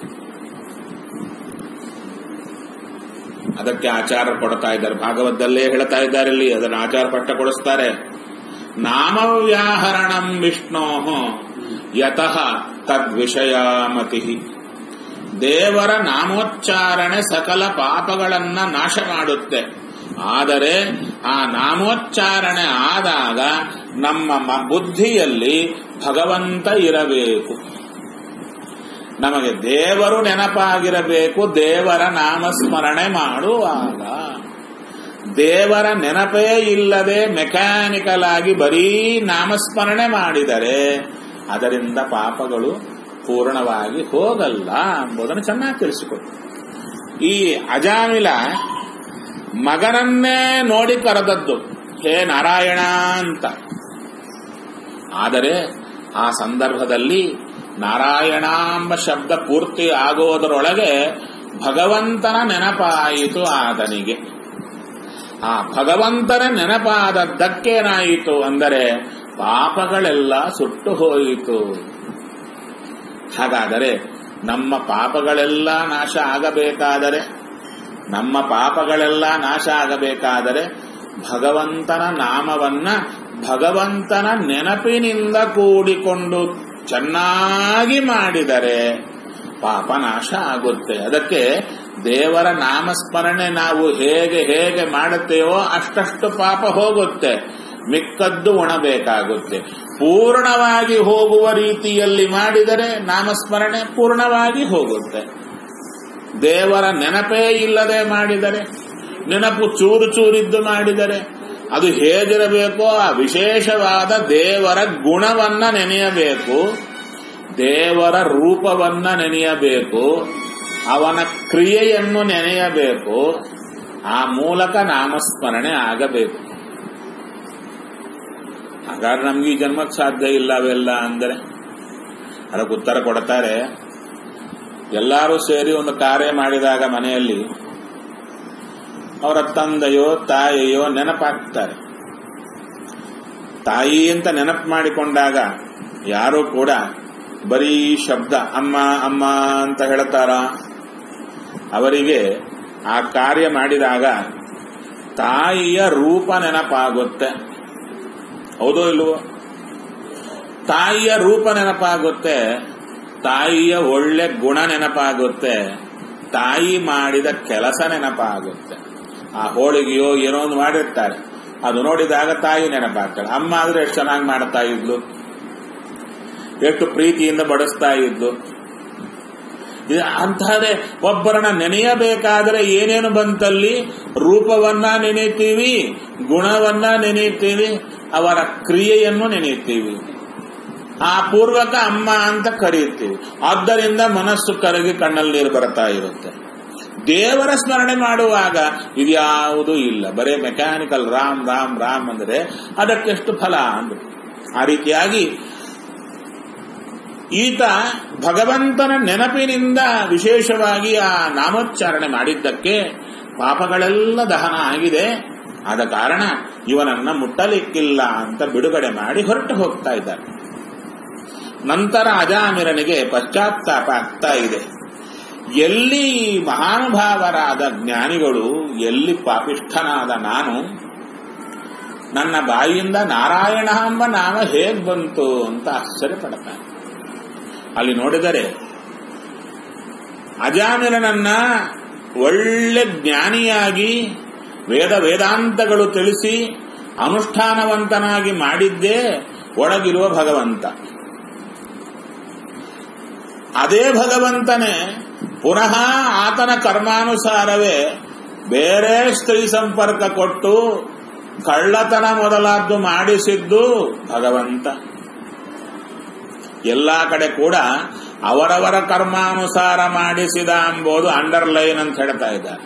ಅದಕ್ಕೆ ಆಚಾರ ಕೊಡ್ತಾ ಇದ್ದಾರೆ ಭಾಗವತದಲ್ಲೇ ಹೇಳ್ತಾ ಇದ್ದಾರೆ ಇಲ್ಲಿ ಅದನ್ನು ಆಚಾರ ಪಟ್ಟ ಕೊಡಿಸ್ತಾರೆ ನಾಮವ್ಯಾಹರಣಂ ವಿಷ್ಣೋ ಯತಃ ತದ್ವಿಷಯಾಮತಿ ದೇವರ ನಾಮೋಚ್ಚಾರಣೆ ಸಕಲ ಪಾಪಗಳನ್ನ ನಾಶ ಮಾಡುತ್ತೆ ಆದರೆ ಆ ನಾಮೋಚ್ಚಾರಣೆ ಆದಾಗ ನಮ್ಮ ಮ- ಬುದ್ಧಿಯಲ್ಲಿ ಭಗವಂತ ಇರಬೇಕು ನಮಗೆ ದೇವರು ನೆನಪಾಗಿರಬೇಕು ದೇವರ ನಾಮಸ್ಮರಣೆ ಮಾಡುವಾಗ ದೇವರ ನೆನಪೇ ಇಲ್ಲದೆ ಮೆಕ್ಯಾನಿಕಲ್ ಆಗಿ ಬರೀ ನಾಮಸ್ಮರಣೆ ಮಾಡಿದರೆ ಅದರಿಂದ ಪಾಪಗಳು ಪೂರ್ಣವಾಗಿ ಹೋಗಲ್ಲ ಎಂಬುದನ್ನು ಚೆನ್ನಾಗಿ ತಿಳಿಸಿಕೊಟ್ಟು ಈ ಅಜಾಮಿಲ ಮಗನನ್ನೇ ನೋಡಿ ಕರೆದದ್ದು ಹೇ ನಾರಾಯಣ ಅಂತ ಆದರೆ ಆ ಸಂದರ್ಭದಲ್ಲಿ ನಾರಾಯಣ ಎಂಬ ಶಬ್ದ ಪೂರ್ತಿ ಆಗುವುದರೊಳಗೆ ಭಗವಂತನ ನೆನಪಾಯಿತು ಆತನಿಗೆ ಆ ಭಗವಂತನ ನೆನಪಾದದ್ದಕ್ಕೇನಾಯಿತು ಅಂದರೆ ಪಾಪಗಳೆಲ್ಲ ಸುಟ್ಟು ಹೋಯಿತು ಹಾಗಾದರೆ ನಮ್ಮ ಪಾಪಗಳೆಲ್ಲ ನಾಶ ಆಗಬೇಕಾದರೆ ನಮ್ಮ ಪಾಪಗಳೆಲ್ಲ ನಾಶ ಆಗಬೇಕಾದರೆ ಭಗವಂತನ ನಾಮವನ್ನ ಭಗವಂತನ ನೆನಪಿನಿಂದ ಕೂಡಿಕೊಂಡು ಚೆನ್ನಾಗಿ ಮಾಡಿದರೆ ಪಾಪ ನಾಶ ಆಗುತ್ತೆ ಅದಕ್ಕೆ ದೇವರ ನಾಮಸ್ಮರಣೆ ನಾವು ಹೇಗೆ ಹೇಗೆ ಮಾಡುತ್ತೇವೋ ಅಷ್ಟಷ್ಟು ಪಾಪ ಹೋಗುತ್ತೆ ಮಿಕ್ಕದ್ದು ಉಣಬೇಕಾಗುತ್ತೆ ಪೂರ್ಣವಾಗಿ ಹೋಗುವ ರೀತಿಯಲ್ಲಿ ಮಾಡಿದರೆ ನಾಮಸ್ಮರಣೆ ಪೂರ್ಣವಾಗಿ ಹೋಗುತ್ತೆ ದೇವರ ನೆನಪೇ ಇಲ್ಲದೆ ಮಾಡಿದರೆ ನೆನಪು ಚೂರು ಚೂರಿದ್ದು ಮಾಡಿದರೆ ಅದು ಹೇಗಿರಬೇಕೋ ಆ ವಿಶೇಷವಾದ ದೇವರ ಗುಣವನ್ನ ನೆನೆಯಬೇಕು ದೇವರ ರೂಪವನ್ನ ನೆನೆಯಬೇಕು ಅವನ ಕ್ರಿಯೆಯನ್ನು ನೆನೆಯಬೇಕು ಆ ಮೂಲಕ ನಾಮಸ್ಮರಣೆ ಆಗಬೇಕು ಹಾಗಾದ್ರೆ ನಮ್ಗೆ ಈ ಜನ್ಮಕ್ಕೆ ಸಾಧ್ಯ ಇಲ್ಲ ಅವೆಲ್ಲ ಅಂದರೆ ಅದಕ್ಕೆ ಉತ್ತರ ಕೊಡ್ತಾರೆ ಎಲ್ಲರೂ ಸೇರಿ ಒಂದು ಕಾರ್ಯ ಮಾಡಿದಾಗ ಮನೆಯಲ್ಲಿ ಅವರ ತಂದೆಯೋ ತಾಯಿಯೋ ನೆನಪಾಗ್ತಾರೆ ತಾಯಿ ಅಂತ ನೆನಪು ಮಾಡಿಕೊಂಡಾಗ ಯಾರೂ ಕೂಡ ಬರೀ ಶಬ್ದ ಅಮ್ಮ ಅಮ್ಮ ಅಂತ ಹೇಳ್ತಾರ ಅವರಿಗೆ ಆ ಕಾರ್ಯ ಮಾಡಿದಾಗ ತಾಯಿಯ ರೂಪ ನೆನಪಾಗುತ್ತೆ ಹೌದೋ ಇಲ್ವೋ ತಾಯಿಯ ರೂಪ ನೆನಪಾಗುತ್ತೆ ತಾಯಿಯ ಒಳ್ಳೆ ಗುಣ ನೆನಪಾಗುತ್ತೆ ತಾಯಿ ಮಾಡಿದ ಕೆಲಸ ನೆನಪಾಗುತ್ತೆ ಆ ಹೋಳಿಗೆಯೋ ಏನೋ ಒಂದು ಮಾಡಿರ್ತಾರೆ ಅದು ನೋಡಿದಾಗ ತಾಯಿ ನೆನಪಾಗ್ತಾಳೆ ಅಮ್ಮ ಆದ್ರೆ ಎಷ್ಟು ಚೆನ್ನಾಗಿ ಮಾಡ್ತಾ ಇದ್ಲು ಎಷ್ಟು ಪ್ರೀತಿಯಿಂದ ಬಡಿಸ್ತಾ ಇದ್ಲು ಇದು ಅಂತಹದೇ ಒಬ್ಬರನ್ನ ನೆನೆಯಬೇಕಾದ್ರೆ ಏನೇನು ಬಂತಲ್ಲಿ ರೂಪವನ್ನ ನೆನೆಯುತ್ತೀವಿ ಗುಣವನ್ನ ನೆನೆಯುತ್ತೀವಿ ಅವರ ಕ್ರಿಯೆಯನ್ನು ನೆನೆಯುತ್ತೀವಿ ಆ ಪೂರ್ವಕ ಅಮ್ಮ ಅಂತ ಕರೆಯುತ್ತೀವಿ ಆದ್ದರಿಂದ ಮನಸ್ಸು ಕರಗಿ ಕಣ್ಣಲ್ಲಿ ನೀರು ಬರ್ತಾ ಇರುತ್ತೆ ದೇವರ ಸ್ಮರಣೆ ಮಾಡುವಾಗ ಇದ್ಯಾವುದೂ ಇಲ್ಲ ಬರೇ ಮೆಕ್ಯಾನಿಕಲ್ ರಾಮ್ ರಾಮ್ ರಾಮ್ ಅಂದರೆ ಅದಕ್ಕೆಷ್ಟು ಫಲ ಅಂದ್ರು ಆ ರೀತಿಯಾಗಿ ಈತ ಭಗವಂತನ ನೆನಪಿನಿಂದ ವಿಶೇಷವಾಗಿ ಆ ನಾಮೋಚ್ಚಾರಣೆ ಮಾಡಿದ್ದಕ್ಕೆ ಪಾಪಗಳೆಲ್ಲ ದಹನ ಆಗಿದೆ ಆದ ಕಾರಣ ಇವನನ್ನ ಮುಟ್ಟಲಿಕ್ಕಿಲ್ಲ ಅಂತ ಬಿಡುಗಡೆ ಮಾಡಿ ಹೊರಟು ಹೋಗ್ತಾ ಇದ್ದಾರೆ ನಂತರ ಅಜಾಮಿರನಿಗೆ ಪಶ್ಚಾತ್ತಾಪ ಆಗ್ತಾ ಇದೆ ಎಲ್ಲಿ ಮಹಾನುಭಾವರಾದ ಜ್ಞಾನಿಗಳು ಎಲ್ಲಿ ಪಾಪಿಷ್ಠನಾದ ನಾನು ನನ್ನ ಬಾಯಿಯಿಂದ ನಾರಾಯಣ ಎಂಬ ನಾಮ ಹೇಗ್ ಬಂತು ಅಂತ ಆಶ್ಚರ್ಯ ಪಡ್ತಾನೆ ಅಲ್ಲಿ ನೋಡಿದರೆ ಅಜಾಮಿರನನ್ನ ಒಳ್ಳೆ ಜ್ಞಾನಿಯಾಗಿ ವೇದ ವೇದಾಂತಗಳು ತಿಳಿಸಿ ಅನುಷ್ಠಾನವಂತನಾಗಿ ಮಾಡಿದ್ದೇ ಒಳಗಿರುವ ಭಗವಂತ ಅದೇ ಭಗವಂತನೇ ಪುನಃ ಆತನ ಕರ್ಮಾನುಸಾರವೇ ಬೇರೆ ಸ್ತ್ರೀ ಸಂಪರ್ಕ ಕೊಟ್ಟು ಕಳ್ಳತನ ಮೊದಲಾದ್ದು ಮಾಡಿಸಿದ್ದು ಭಗವಂತ ಎಲ್ಲಾ ಕಡೆ ಕೂಡ ಅವರವರ ಕರ್ಮಾನುಸಾರ ಮಾಡಿಸಿದ ಎಂಬುದು ಅಂಡರ್ಲೈನ್ ಅಂತ ಹೇಳ್ತಾ ಇದ್ದಾರೆ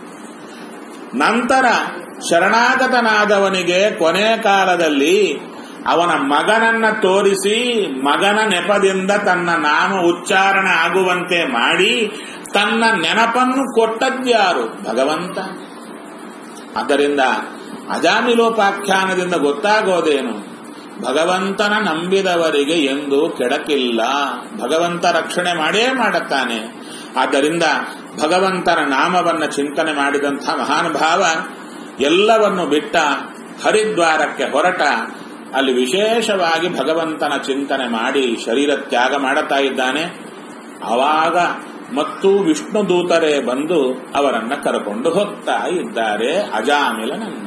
ನಂತರ ಶರಣಾಗತನಾದವನಿಗೆ ಕೊನೆ ಕಾಲದಲ್ಲಿ ಅವನ ಮಗನನ್ನ ತೋರಿಸಿ ಮಗನ ನೆಪದಿಂದ ತನ್ನ ನಾಮ ಉಚ್ಚಾರಣೆ ಆಗುವಂತೆ ಮಾಡಿ ತನ್ನ ನೆನಪನ್ನು ಕೊಟ್ಟದ್ಯಾರು ಭಗವಂತ ಆದ್ದರಿಂದ ಅಜಾಮಿಲೋಪಾಖ್ಯಾನದಿಂದ ಗೊತ್ತಾಗೋದೇನು ಭಗವಂತನ ನಂಬಿದವರಿಗೆ ಎಂದು ಕೆಡಕಿಲ್ಲ ಭಗವಂತ ರಕ್ಷಣೆ ಮಾಡೇ ಮಾಡುತ್ತಾನೆ ಆದ್ದರಿಂದ ಭಗವಂತನ ನಾಮವನ್ನು ಚಿಂತನೆ ಮಾಡಿದಂಥ ಮಹಾನುಭಾವ ಎಲ್ಲವನ್ನು ಬಿಟ್ಟ ಹರಿದ್ವಾರಕ್ಕೆ ಹೊರಟ ಅಲ್ಲಿ ವಿಶೇಷವಾಗಿ ಭಗವಂತನ ಚಿಂತನೆ ಮಾಡಿ ಶರೀರ ತ್ಯಾಗ ಮಾಡುತ್ತಾ ಇದ್ದಾನೆ ಆವಾಗ ಮತ್ತು ವಿಷ್ಣು ದೂತರೇ ಬಂದು ಅವರನ್ನ ಕರೆಕೊಂಡು ಹೋಗ್ತಾ ಇದ್ದಾರೆ ಅಜಾಮಿಲನನ್ನ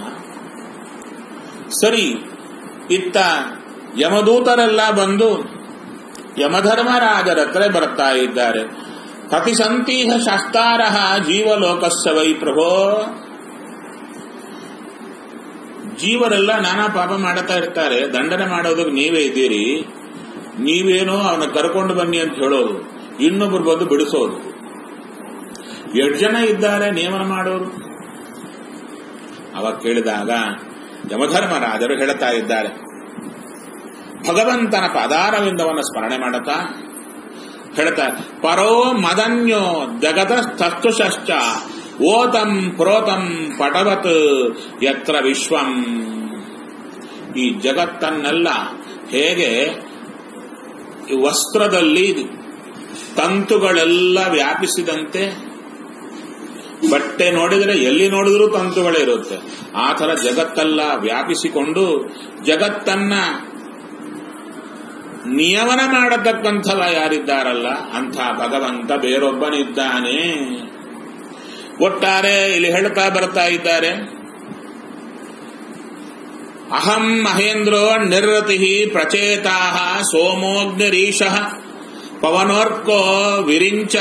ಸರಿ ಇತ್ತ ಯಮದೂತರೆಲ್ಲ ಬಂದು ಯಮಧರ್ಮರಾಜರ ಹತ್ರ ಬರ್ತಾ ಇದ್ದಾರೆ ಕತಿಸಂತೀಹ ಶಾಸ್ತಾರ ಜೀವಲೋಕಸ್ಸ ವೈ ಪ್ರಭೋ ಜೀವರೆಲ್ಲ ನಾನಾ ಪಾಪ ಮಾಡುತ್ತಾ ಇರ್ತಾರೆ ದಂಡನೆ ಮಾಡೋದಕ್ಕೆ ನೀವೇ ಇದ್ದೀರಿ ನೀವೇನೋ ಅವನ ಕರ್ಕೊಂಡು ಬನ್ನಿ ಅಂತ ಹೇಳೋದು ಇನ್ನೊಬ್ರು ಬಂದು ಬಿಡಿಸೋದು ಎಷ್ಟು ಜನ ಇದ್ದಾರೆ ನೇಮನ ಮಾಡೋರು ಅವಾಗ ಕೇಳಿದಾಗ ಯಮಧರ್ಮರಾಜರು ಹೇಳ್ತಾ ಇದ್ದಾರೆ ಭಗವಂತನ ಪದಾರವಿಂದವನ್ನು ಸ್ಮರಣೆ ಮಾಡುತ್ತಾ ಹೇಳ್ತಾರೆ ಪರೋ ಮದನ್ಯೋ ಜಗತ ತತ್ವಶ್ಚ ಓತಂ ಪ್ರೋತಂ ಪಟವತ್ ಯತ್ರ ವಿಶ್ವಂ ಈ ಜಗತ್ತನ್ನೆಲ್ಲ ಹೇಗೆ ಈ ವಸ್ತ್ರದಲ್ಲಿ ತಂತುಗಳೆಲ್ಲ ವ್ಯಾಪಿಸಿದಂತೆ ಬಟ್ಟೆ ನೋಡಿದರೆ ಎಲ್ಲಿ ನೋಡಿದ್ರೂ ತಂತುಗಳೇ ಇರುತ್ತೆ ಆ ತರ ಜಗತ್ತೆಲ್ಲ ವ್ಯಾಪಿಸಿಕೊಂಡು ಜಗತ್ತನ್ನ ನಿಯಮನ ಮಾಡತಕ್ಕಂಥವ ಯಾರಿದ್ದಾರಲ್ಲ ಅಂಥ ಭಗವಂತ ಬೇರೊಬ್ಬನಿದ್ದಾನೆ ಒಟ್ಟಾರೆ ಇಲ್ಲಿ ಹೇಳ್ತಾ ಬರ್ತಾ ಇದ್ದಾರೆ ಅಹಂ ಮಹೇಂದ್ರೋ ನಿರ್ರತಿ ಪ್ರಚೇತಾ ಸೋಮೋಗ್ನಿರೀಶ ಪವನೋರ್ಕೋ ವಿರಿಂಚ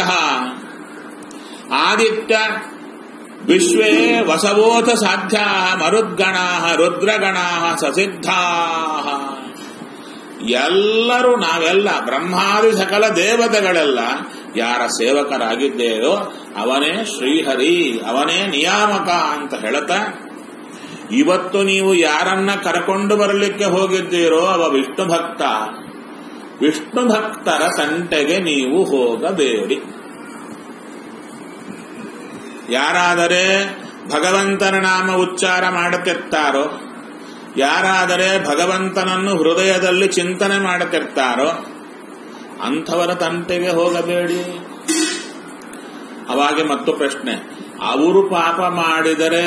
ಆದಿತ್ಯ ವಿಶ್ವೇ ವಸವೋಥ ಸಾಧ್ಯಾ ಮರುದ್ಗಣಾ ರುದ್ರಗಣಾ ಸಸಿದ್ಧಾ ಎಲ್ಲರೂ ನಾವೆಲ್ಲ ಬ್ರಹ್ಮಾದಿ ಸಕಲ ದೇವತೆಗಳೆಲ್ಲ ಯಾರ ಸೇವಕರಾಗಿದ್ದೇವೋ ಅವನೇ ಶ್ರೀಹರಿ ಅವನೇ ನಿಯಾಮಕ ಅಂತ ಹೇಳ್ತಾ ಇವತ್ತು ನೀವು ಯಾರನ್ನ ಕರ್ಕೊಂಡು ಬರಲಿಕ್ಕೆ ಹೋಗಿದ್ದೀರೋ ಅವ ವಿಷ್ಣು ಭಕ್ತ ವಿಷ್ಣು ಭಕ್ತರ ಸಂಟೆಗೆ ನೀವು ಹೋಗಬೇಡಿ ಯಾರಾದರೆ ಭಗವಂತನ ನಾಮ ಉಚ್ಚಾರ ಮಾಡುತ್ತಿರ್ತಾರೋ ಯಾರಾದರೆ ಭಗವಂತನನ್ನು ಹೃದಯದಲ್ಲಿ ಚಿಂತನೆ ಮಾಡುತ್ತಿರ್ತಾರೋ ಅಂಥವರ ತಂಟೆಗೆ ಹೋಗಬೇಡಿ ಅವಾಗೆ ಮತ್ತು ಪ್ರಶ್ನೆ ಅವರು ಪಾಪ ಮಾಡಿದರೆ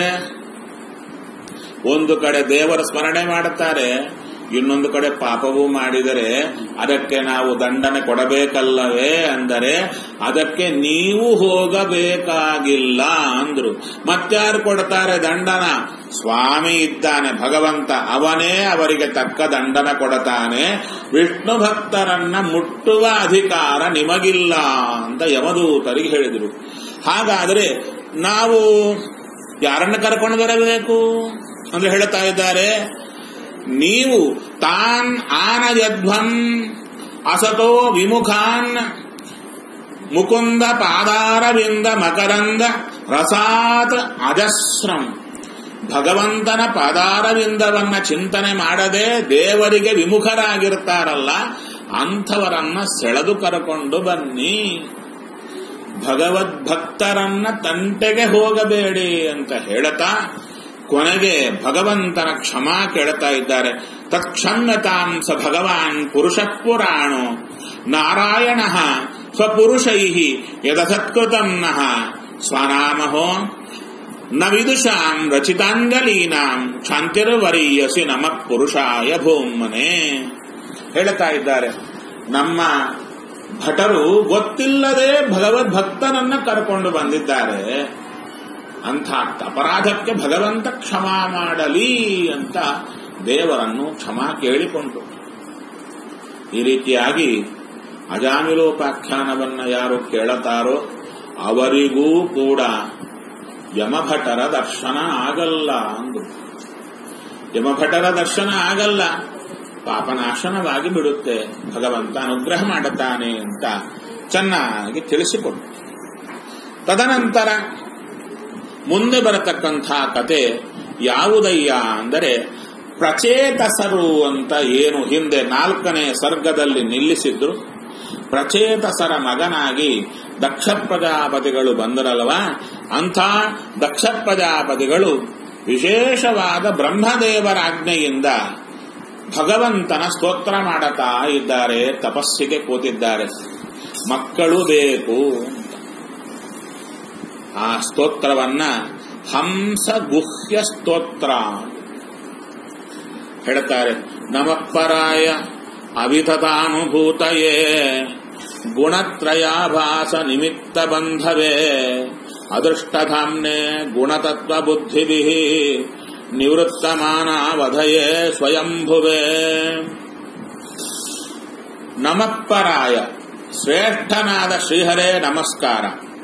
ಒಂದು ಕಡೆ ದೇವರ ಸ್ಮರಣೆ ಮಾಡುತ್ತಾರೆ ಇನ್ನೊಂದು ಕಡೆ ಪಾಪವೂ ಮಾಡಿದರೆ ಅದಕ್ಕೆ ನಾವು ದಂಡನೆ ಕೊಡಬೇಕಲ್ಲವೇ ಅಂದರೆ ಅದಕ್ಕೆ ನೀವು ಹೋಗಬೇಕಾಗಿಲ್ಲ ಅಂದ್ರು ಮತ್ತಾರು ಕೊಡ್ತಾರೆ ದಂಡನ ಸ್ವಾಮಿ ಇದ್ದಾನೆ ಭಗವಂತ ಅವನೇ ಅವರಿಗೆ ತಕ್ಕ ದಂಡನ ಕೊಡತಾನೆ ವಿಷ್ಣು ಭಕ್ತರನ್ನ ಮುಟ್ಟುವ ಅಧಿಕಾರ ನಿಮಗಿಲ್ಲ ಅಂತ ಯಮದೂತರಿಗೆ ಹೇಳಿದರು ಹಾಗಾದರೆ ನಾವು ಯಾರನ್ನ ಕರ್ಕೊಂಡು ಬರಬೇಕು ಅಂದ್ರೆ ಹೇಳ್ತಾ ಇದ್ದಾರೆ ನೀವು ತಾನ್ ಆನಯಧ್ವಂ ಅಸತೋ ವಿಮುಖಾನ್ ಮುಕುಂದ ಪಾದಾರವಿಂದ ಮಕರಂದ ರಸಾತ್ ಅಜಸ್ರಂ ಭಗವಂತನ ಪಾದಾರವಿಂದವನ್ನ ಚಿಂತನೆ ಮಾಡದೆ ದೇವರಿಗೆ ವಿಮುಖರಾಗಿರ್ತಾರಲ್ಲ ಅಂಥವರನ್ನ ಸೆಳೆದು ಕರಕೊಂಡು ಬನ್ನಿ ಭಗವದ್ಭಕ್ತರನ್ನ ತಂಟೆಗೆ ಹೋಗಬೇಡಿ ಅಂತ ಹೇಳತಾ ಕೊನೆಗೆ ಭಗವಂತನ ಕ್ಷಮಾ ಕೇಳ್ತಾ ಇದ್ದಾರೆ ತತ್ಕ್ಷಮ್ಯತಾಂ ಸ ಭಗವಾನ್ ಪುರುಷ ಪುರಾಣೋ ನಾರಾಯಣ ಸ್ವಪುರುಷೈ ಯದಸತ್ಕೃತಂ ನಃ ಸ್ವನಾಮಹೋ ನ ವಿದುಷಾಂ ರಚಿತಾಂಜಲೀನಾಂ ಶಾಂತಿರ್ವರೀಯಸಿ ನಮ ಪುರುಷಾಯ ಭೂಮನೆ ಹೇಳ್ತಾ ಇದ್ದಾರೆ ನಮ್ಮ ಭಟರು ಗೊತ್ತಿಲ್ಲದೆ ಭಗವದ್ಭಕ್ತನನ್ನ ಕರ್ಕೊಂಡು ಬಂದಿದ್ದಾರೆ ಅಂಥ ಅಪರಾಧಕ್ಕೆ ಭಗವಂತ ಕ್ಷಮಾ ಮಾಡಲಿ ಅಂತ ದೇವರನ್ನು ಕ್ಷಮಾ ಕೇಳಿಕೊಂಡು ಈ ರೀತಿಯಾಗಿ ಅಜಾಮಿಲೋಪಾಖ್ಯಾನವನ್ನ ಯಾರು ಕೇಳತಾರೋ ಅವರಿಗೂ ಕೂಡ ಯಮಭಟರ ದರ್ಶನ ಆಗಲ್ಲ ಅಂದು ಯಮಭಟರ ದರ್ಶನ ಆಗಲ್ಲ ಪಾಪನಾಶನವಾಗಿ ಬಿಡುತ್ತೆ ಭಗವಂತ ಅನುಗ್ರಹ ಮಾಡುತ್ತಾನೆ ಅಂತ ಚೆನ್ನಾಗಿ ತಿಳಿಸಿಕೊಟ್ಟು ತದನಂತರ ಮುಂದೆ ಬರತಕ್ಕಂಥ ಕತೆ ಯಾವುದಯ್ಯ ಅಂದರೆ ಪ್ರಚೇತಸರು ಅಂತ ಏನು ಹಿಂದೆ ನಾಲ್ಕನೇ ಸರ್ಗದಲ್ಲಿ ನಿಲ್ಲಿಸಿದ್ರು ಪ್ರಚೇತಸರ ಮಗನಾಗಿ ದಕ್ಷ ಪ್ರಜಾಪತಿಗಳು ಬಂದರಲ್ವ ಅಂಥ ದಕ್ಷ ಪ್ರಜಾಪತಿಗಳು ವಿಶೇಷವಾದ ಬ್ರಹ್ಮದೇವರ ಆಜ್ಞೆಯಿಂದ ಭಗವಂತನ ಸ್ತೋತ್ರ ಮಾಡತಾ ಇದ್ದಾರೆ ತಪಸ್ಸಿಗೆ ಕೂತಿದ್ದಾರೆ ಮಕ್ಕಳು ಬೇಕು ಅಂತ ಆ ಸ್ತೋತ್ರವನ್ನ ಹಂಸ ಗುಹ್ಯ ಸ್ತೋತ್ರ ಹೇಳ್ತಾರೆ ನಮಃಪರಾಯ ಅವಿತತಾನುಭೂತಯೇ ಗುಣತ್ರಯಾಭಾಸ ನಿಮಿತ್ತ ಬಂಧವೇ ಅದೃಷ್ಟಧಾಮ್ನೆ ಗುಣತತ್ವ ಬುದ್ಧಿಭಿ ನಿವೃತ್ತಮಾನಾವಧಯೇ ಸ್ವಯಂಭುವೆ ನಮಃಪರಾಯ ಶ್ರೇಷ್ಠನಾದ ಶ್ರೀಹರೇ ನಮಸ್ಕಾರ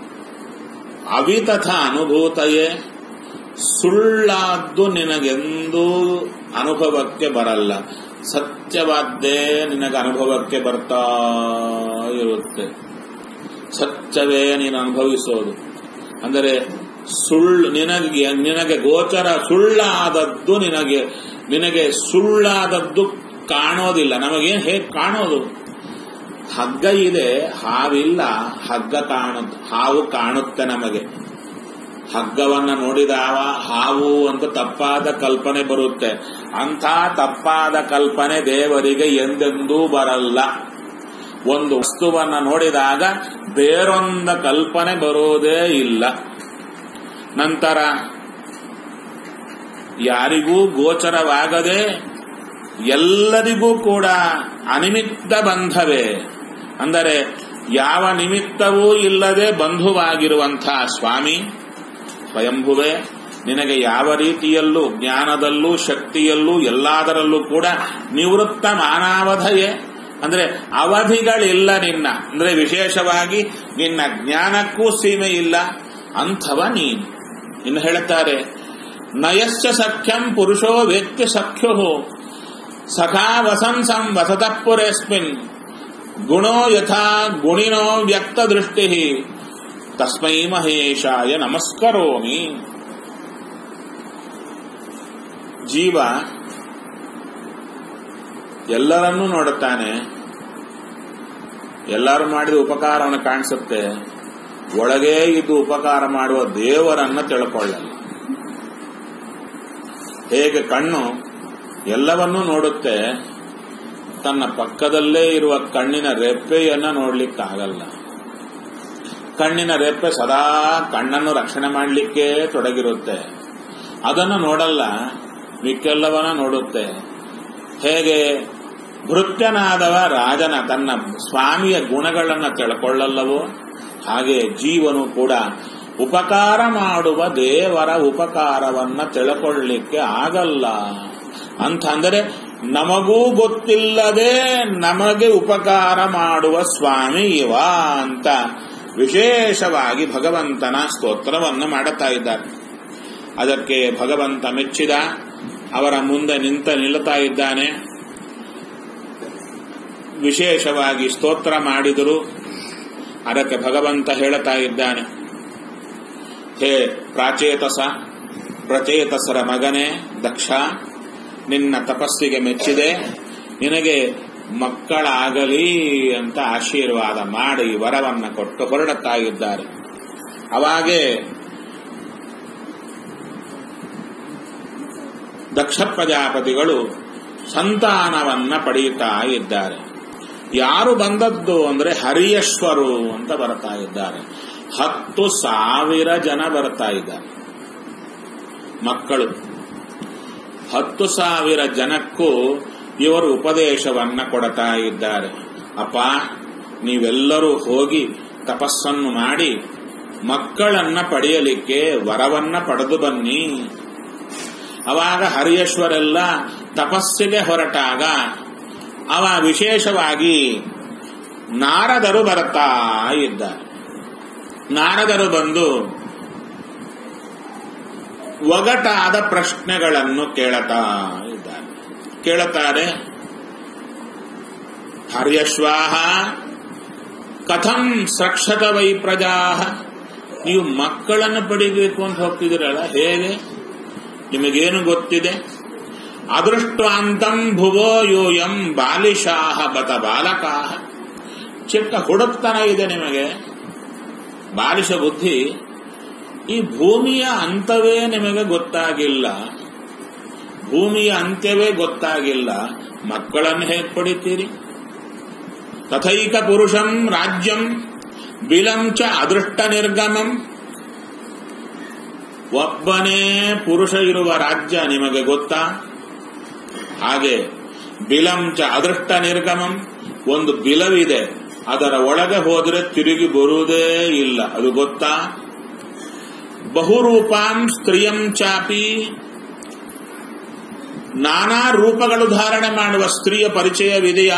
ಅವಿತಥ ಅನುಭೂತಯೇ ಸುಳ್ಳಾದ್ದು ನಿನಗೆಂದೂ ಅನುಭವಕ್ಕೆ ಬರಲ್ಲ ಸತ್ಯವಾದ್ದೇ ನಿನಗೆ ಅನುಭವಕ್ಕೆ ಬರ್ತಾ ಇರುತ್ತೆ ಸತ್ಯವೇ ನೀನು ಅನುಭವಿಸೋದು ಅಂದರೆ ಸುಳ್ಳು ನಿನಗೆ ನಿನಗೆ ಗೋಚರ ಸುಳ್ಳಾದದ್ದು ನಿನಗೆ ನಿನಗೆ ಸುಳ್ಳಾದದ್ದು ಕಾಣೋದಿಲ್ಲ ನಮಗೇನು ಹೇಗೆ ಕಾಣೋದು ಹಗ್ಗ ಇದೆ ಹಾವಿಲ್ಲ ಹಗ್ಗ ಕಾಣುತ್ತೆ ಹಾವು ಕಾಣುತ್ತೆ ನಮಗೆ ಹಗ್ಗವನ್ನ ನೋಡಿದಾವ ಹಾವು ಅಂತ ತಪ್ಪಾದ ಕಲ್ಪನೆ ಬರುತ್ತೆ ಅಂಥ ತಪ್ಪಾದ ಕಲ್ಪನೆ ದೇವರಿಗೆ ಎಂದೆಂದೂ ಬರಲ್ಲ ಒಂದು ವಸ್ತುವನ್ನ ನೋಡಿದಾಗ ಬೇರೊಂದ ಕಲ್ಪನೆ ಬರೋದೇ ಇಲ್ಲ ನಂತರ ಯಾರಿಗೂ ಗೋಚರವಾಗದೆ ಎಲ್ಲರಿಗೂ ಕೂಡ ಅನಿಮಿತ್ತ ಬಂಧವೇ ಅಂದರೆ ಯಾವ ನಿಮಿತ್ತವೂ ಇಲ್ಲದೆ ಬಂಧುವಾಗಿರುವಂತಹ ಸ್ವಾಮಿ ಸ್ವಯಂಭುವೆ ನಿನಗೆ ಯಾವ ರೀತಿಯಲ್ಲೂ ಜ್ಞಾನದಲ್ಲೂ ಶಕ್ತಿಯಲ್ಲೂ ಎಲ್ಲದರಲ್ಲೂ ಕೂಡ ನಿವೃತ್ತ ಮಾನಾವಧಯೇ ಅಂದ್ರೆ ಅವಧಿಗಳಿಲ್ಲ ನಿನ್ನ ಅಂದ್ರೆ ವಿಶೇಷವಾಗಿ ನಿನ್ನ ಜ್ಞಾನಕ್ಕೂ ಸೀಮೆ ಇಲ್ಲ ಅಂಥವ ನೀನು ಇನ್ನು ಹೇಳುತ್ತಾರೆ ನಯಶ್ಚ ಸಖ್ಯಂ ಪುರುಷೋ ವೇತ್ಯ ಸಖ್ಯೋ ಸಖಾ ವಸಂಸಂ ವಸತಃ ಪುರೇಸ್ಮಿನ್ ಗುಣೋ ಯಥಾ ಗುಣಿನೋ ವ್ಯಕ್ತ ದೃಷ್ಟಿ ತಸ್ಮೈ ಮಹೇಶಾಯ ನಮಸ್ಕರೋಮಿ ಜೀವ ಎಲ್ಲರನ್ನೂ ನೋಡುತ್ತಾನೆ ಎಲ್ಲರೂ ಮಾಡಿದ ಉಪಕಾರವನ್ನು ಕಾಣಿಸುತ್ತೆ ಒಳಗೇ ಇದ್ದು ಉಪಕಾರ ಮಾಡುವ ದೇವರನ್ನ ತಿಳ್ಕೊಳ್ಳಲ್ಲ ಹೇಗೆ ಕಣ್ಣು ಎಲ್ಲವನ್ನೂ ನೋಡುತ್ತೆ ತನ್ನ ಪಕ್ಕದಲ್ಲೇ ಇರುವ ಕಣ್ಣಿನ ರೆಪ್ಪೆಯನ್ನ ನೋಡ್ಲಿಕ್ಕಾಗಲ್ಲ ಕಣ್ಣಿನ ರೆಪ್ಪೆ ಸದಾ ಕಣ್ಣನ್ನು ರಕ್ಷಣೆ ಮಾಡಲಿಕ್ಕೆ ತೊಡಗಿರುತ್ತೆ ಅದನ್ನು ನೋಡಲ್ಲ ಮಿಕ್ಕೆಲ್ಲವನ್ನ ನೋಡುತ್ತೆ ಹೇಗೆ ಭೃತ್ಯನಾದವ ರಾಜನ ತನ್ನ ಸ್ವಾಮಿಯ ಗುಣಗಳನ್ನು ತಿಳ್ಕೊಳ್ಳಲ್ಲವೋ ಹಾಗೆ ಜೀವನು ಕೂಡ ಉಪಕಾರ ಮಾಡುವ ದೇವರ ಉಪಕಾರವನ್ನ ತಿಳ್ಕೊಳ್ಳಿಕ್ಕೆ ಆಗಲ್ಲ ಅಂತ ಅಂದರೆ ನಮಗೂ ಗೊತ್ತಿಲ್ಲದೆ ನಮಗೆ ಉಪಕಾರ ಮಾಡುವ ಸ್ವಾಮಿ ಇವ ಅಂತ ವಿಶೇಷವಾಗಿ ಭಗವಂತನ ಸ್ತೋತ್ರವನ್ನು ಮಾಡುತ್ತಾ ಇದ್ದಾರೆ ಅದಕ್ಕೆ ಭಗವಂತ ಮೆಚ್ಚಿದ ಅವರ ಮುಂದೆ ನಿಂತ ನಿಲ್ಲುತ್ತಾ ಇದ್ದಾನೆ ವಿಶೇಷವಾಗಿ ಸ್ತೋತ್ರ ಮಾಡಿದರು ಅದಕ್ಕೆ ಭಗವಂತ ಹೇಳುತ್ತಾ ಇದ್ದಾನೆ ಹೇ ಪ್ರಾಚೇತಸ ಪ್ರಚೇತಸರ ಮಗನೇ ದಕ್ಷ ನಿನ್ನ ತಪಸ್ಸಿಗೆ ಮೆಚ್ಚಿದೆ ನಿನಗೆ ಮಕ್ಕಳಾಗಲಿ ಅಂತ ಆಶೀರ್ವಾದ ಮಾಡಿ ವರವನ್ನ ಕೊಟ್ಟು ಹೊರಡುತ್ತಾ ಇದ್ದಾರೆ ಅವಾಗೆ ದಕ್ಷ ಪ್ರಜಾಪತಿಗಳು ಸಂತಾನವನ್ನ ಪಡೆಯುತ್ತಾ ಇದ್ದಾರೆ ಯಾರು ಬಂದದ್ದು ಅಂದ್ರೆ ಹರಿಯಶ್ವರು ಅಂತ ಬರ್ತಾ ಇದ್ದಾರೆ ಹತ್ತು ಸಾವಿರ ಜನ ಬರ್ತಾ ಇದ್ದಾರೆ ಮಕ್ಕಳು ಹತ್ತು ಸಾವಿರ ಜನಕ್ಕೂ ಇವರು ಉಪದೇಶವನ್ನ ಕೊಡ್ತಾ ಇದ್ದಾರೆ ಅಪ್ಪ ನೀವೆಲ್ಲರೂ ಹೋಗಿ ತಪಸ್ಸನ್ನು ಮಾಡಿ ಮಕ್ಕಳನ್ನ ಪಡೆಯಲಿಕ್ಕೆ ವರವನ್ನ ಪಡೆದು ಬನ್ನಿ ಅವಾಗ ಹರಿಯೇಶ್ವರೆಲ್ಲ ತಪಸ್ಸಿಗೆ ಹೊರಟಾಗ ಅವ ವಿಶೇಷವಾಗಿ ನಾರದರು ಬರುತ್ತಾ ಇದ್ದಾರೆ ನಾರದರು ಬಂದು ಒಗಟಾದ ಪ್ರಶ್ನೆಗಳನ್ನು ಕೇಳುತ್ತಾ ಇದ್ದಾರೆ ಕೇಳುತ್ತಾರೆ ಹರ್ಯಶ್ವಾಹ ಕಥಂ ಸಕ್ಷತ ವೈ ಪ್ರಜಾ ನೀವು ಮಕ್ಕಳನ್ನು ಪಡಿಬೇಕು ಅಂತ ಹೋಗ್ತಿದ್ದೀರಲ್ಲ ಹೇಗೆ ನಿಮಗೇನು ಗೊತ್ತಿದೆ ಅದೃಷ್ಟಾಂತಂ ಭುವೋ ಯೋಯಂ ಬಾಲಿಶಾಹ ಬತ ಬಾಲಕಾಹ ಚಿಕ್ಕ ಹುಡುಕ್ತನ ಇದೆ ನಿಮಗೆ ಬಾಲಿಶ ಬುದ್ಧಿ ಈ ಭೂಮಿಯ ಅಂತವೇ ನಿಮಗೆ ಗೊತ್ತಾಗಿಲ್ಲ ಭೂಮಿಯ ಅಂತ್ಯವೇ ಗೊತ್ತಾಗಿಲ್ಲ ಮಕ್ಕಳನ್ನು ಹೇಗೆ ಪಡಿತೀರಿ ತಥೈಕ ಪುರುಷಂ ರಾಜ್ಯಂ ಬಿಲಂ ಚ ಅದೃಷ್ಟ ನಿರ್ಗಮಂ ಒಬ್ಬನೇ ಪುರುಷ ಇರುವ ರಾಜ್ಯ ನಿಮಗೆ ಗೊತ್ತಾ ಹಾಗೆ ಬಿಲಂ ಚ ಅದೃಷ್ಟ ನಿರ್ಗಮಂ ಒಂದು ಬಿಲವಿದೆ ಅದರ ಒಳಗೆ ಹೋದರೆ ತಿರುಗಿ ಬರುವುದೇ ಇಲ್ಲ ಅದು ಗೊತ್ತಾ ಬಹುರೂಪಾಂ ಸ್ತ್ರೀಯಂ ಚಾಪಿ ನಾನಾ ರೂಪಗಳು ಧಾರಣೆ ಮಾಡುವ ಸ್ತ್ರೀಯ ಪರಿಚಯವಿದೆಯಾ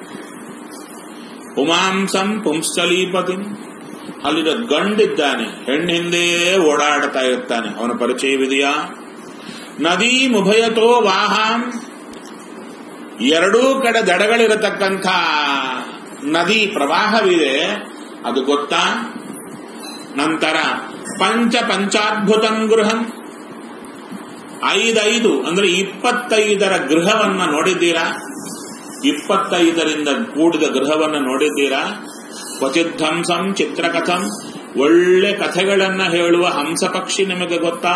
ಉಮಾಂಸಂ ಪುಂಸಲೀಪತಿ ಅಲ್ಲಿನ ಗಂಡಿದ್ದಾನೆ ಹೆಣ್ಣು ಹಿಂದೆ ಓಡಾಡ್ತಾ ಇರ್ತಾನೆ ಅವನ ಪರಿಚಯವಿದೆಯಾ ನದೀ ಮುಭಯತೋ ವಾಹಾಂ ಎರಡೂ ಕಡೆ ದಡಗಳಿರತಕ್ಕಂಥ ನದಿ ಪ್ರವಾಹವಿದೆ ಅದು ಗೊತ್ತಾ ನಂತರ ಪಂಚ ಪಂಚಾದ್ಭುತಂ ಗೃಹಂ ಐದೈದು ಅಂದ್ರೆ ಇಪ್ಪತ್ತೈದರ ಗೃಹವನ್ನ ನೋಡಿದ್ದೀರಾ ಇಪ್ಪತ್ತೈದರಿಂದ ಕೂಡಿದ ಗೃಹವನ್ನ ನೋಡಿದ್ದೀರಾ ಕ್ವಚಿತ್ ಹಂಸಂ ಚಿತ್ರಕಥಂ ಒಳ್ಳೆ ಕಥೆಗಳನ್ನ ಹೇಳುವ ಹಂಸ ಪಕ್ಷಿ ನಿಮಗೆ ಗೊತ್ತಾ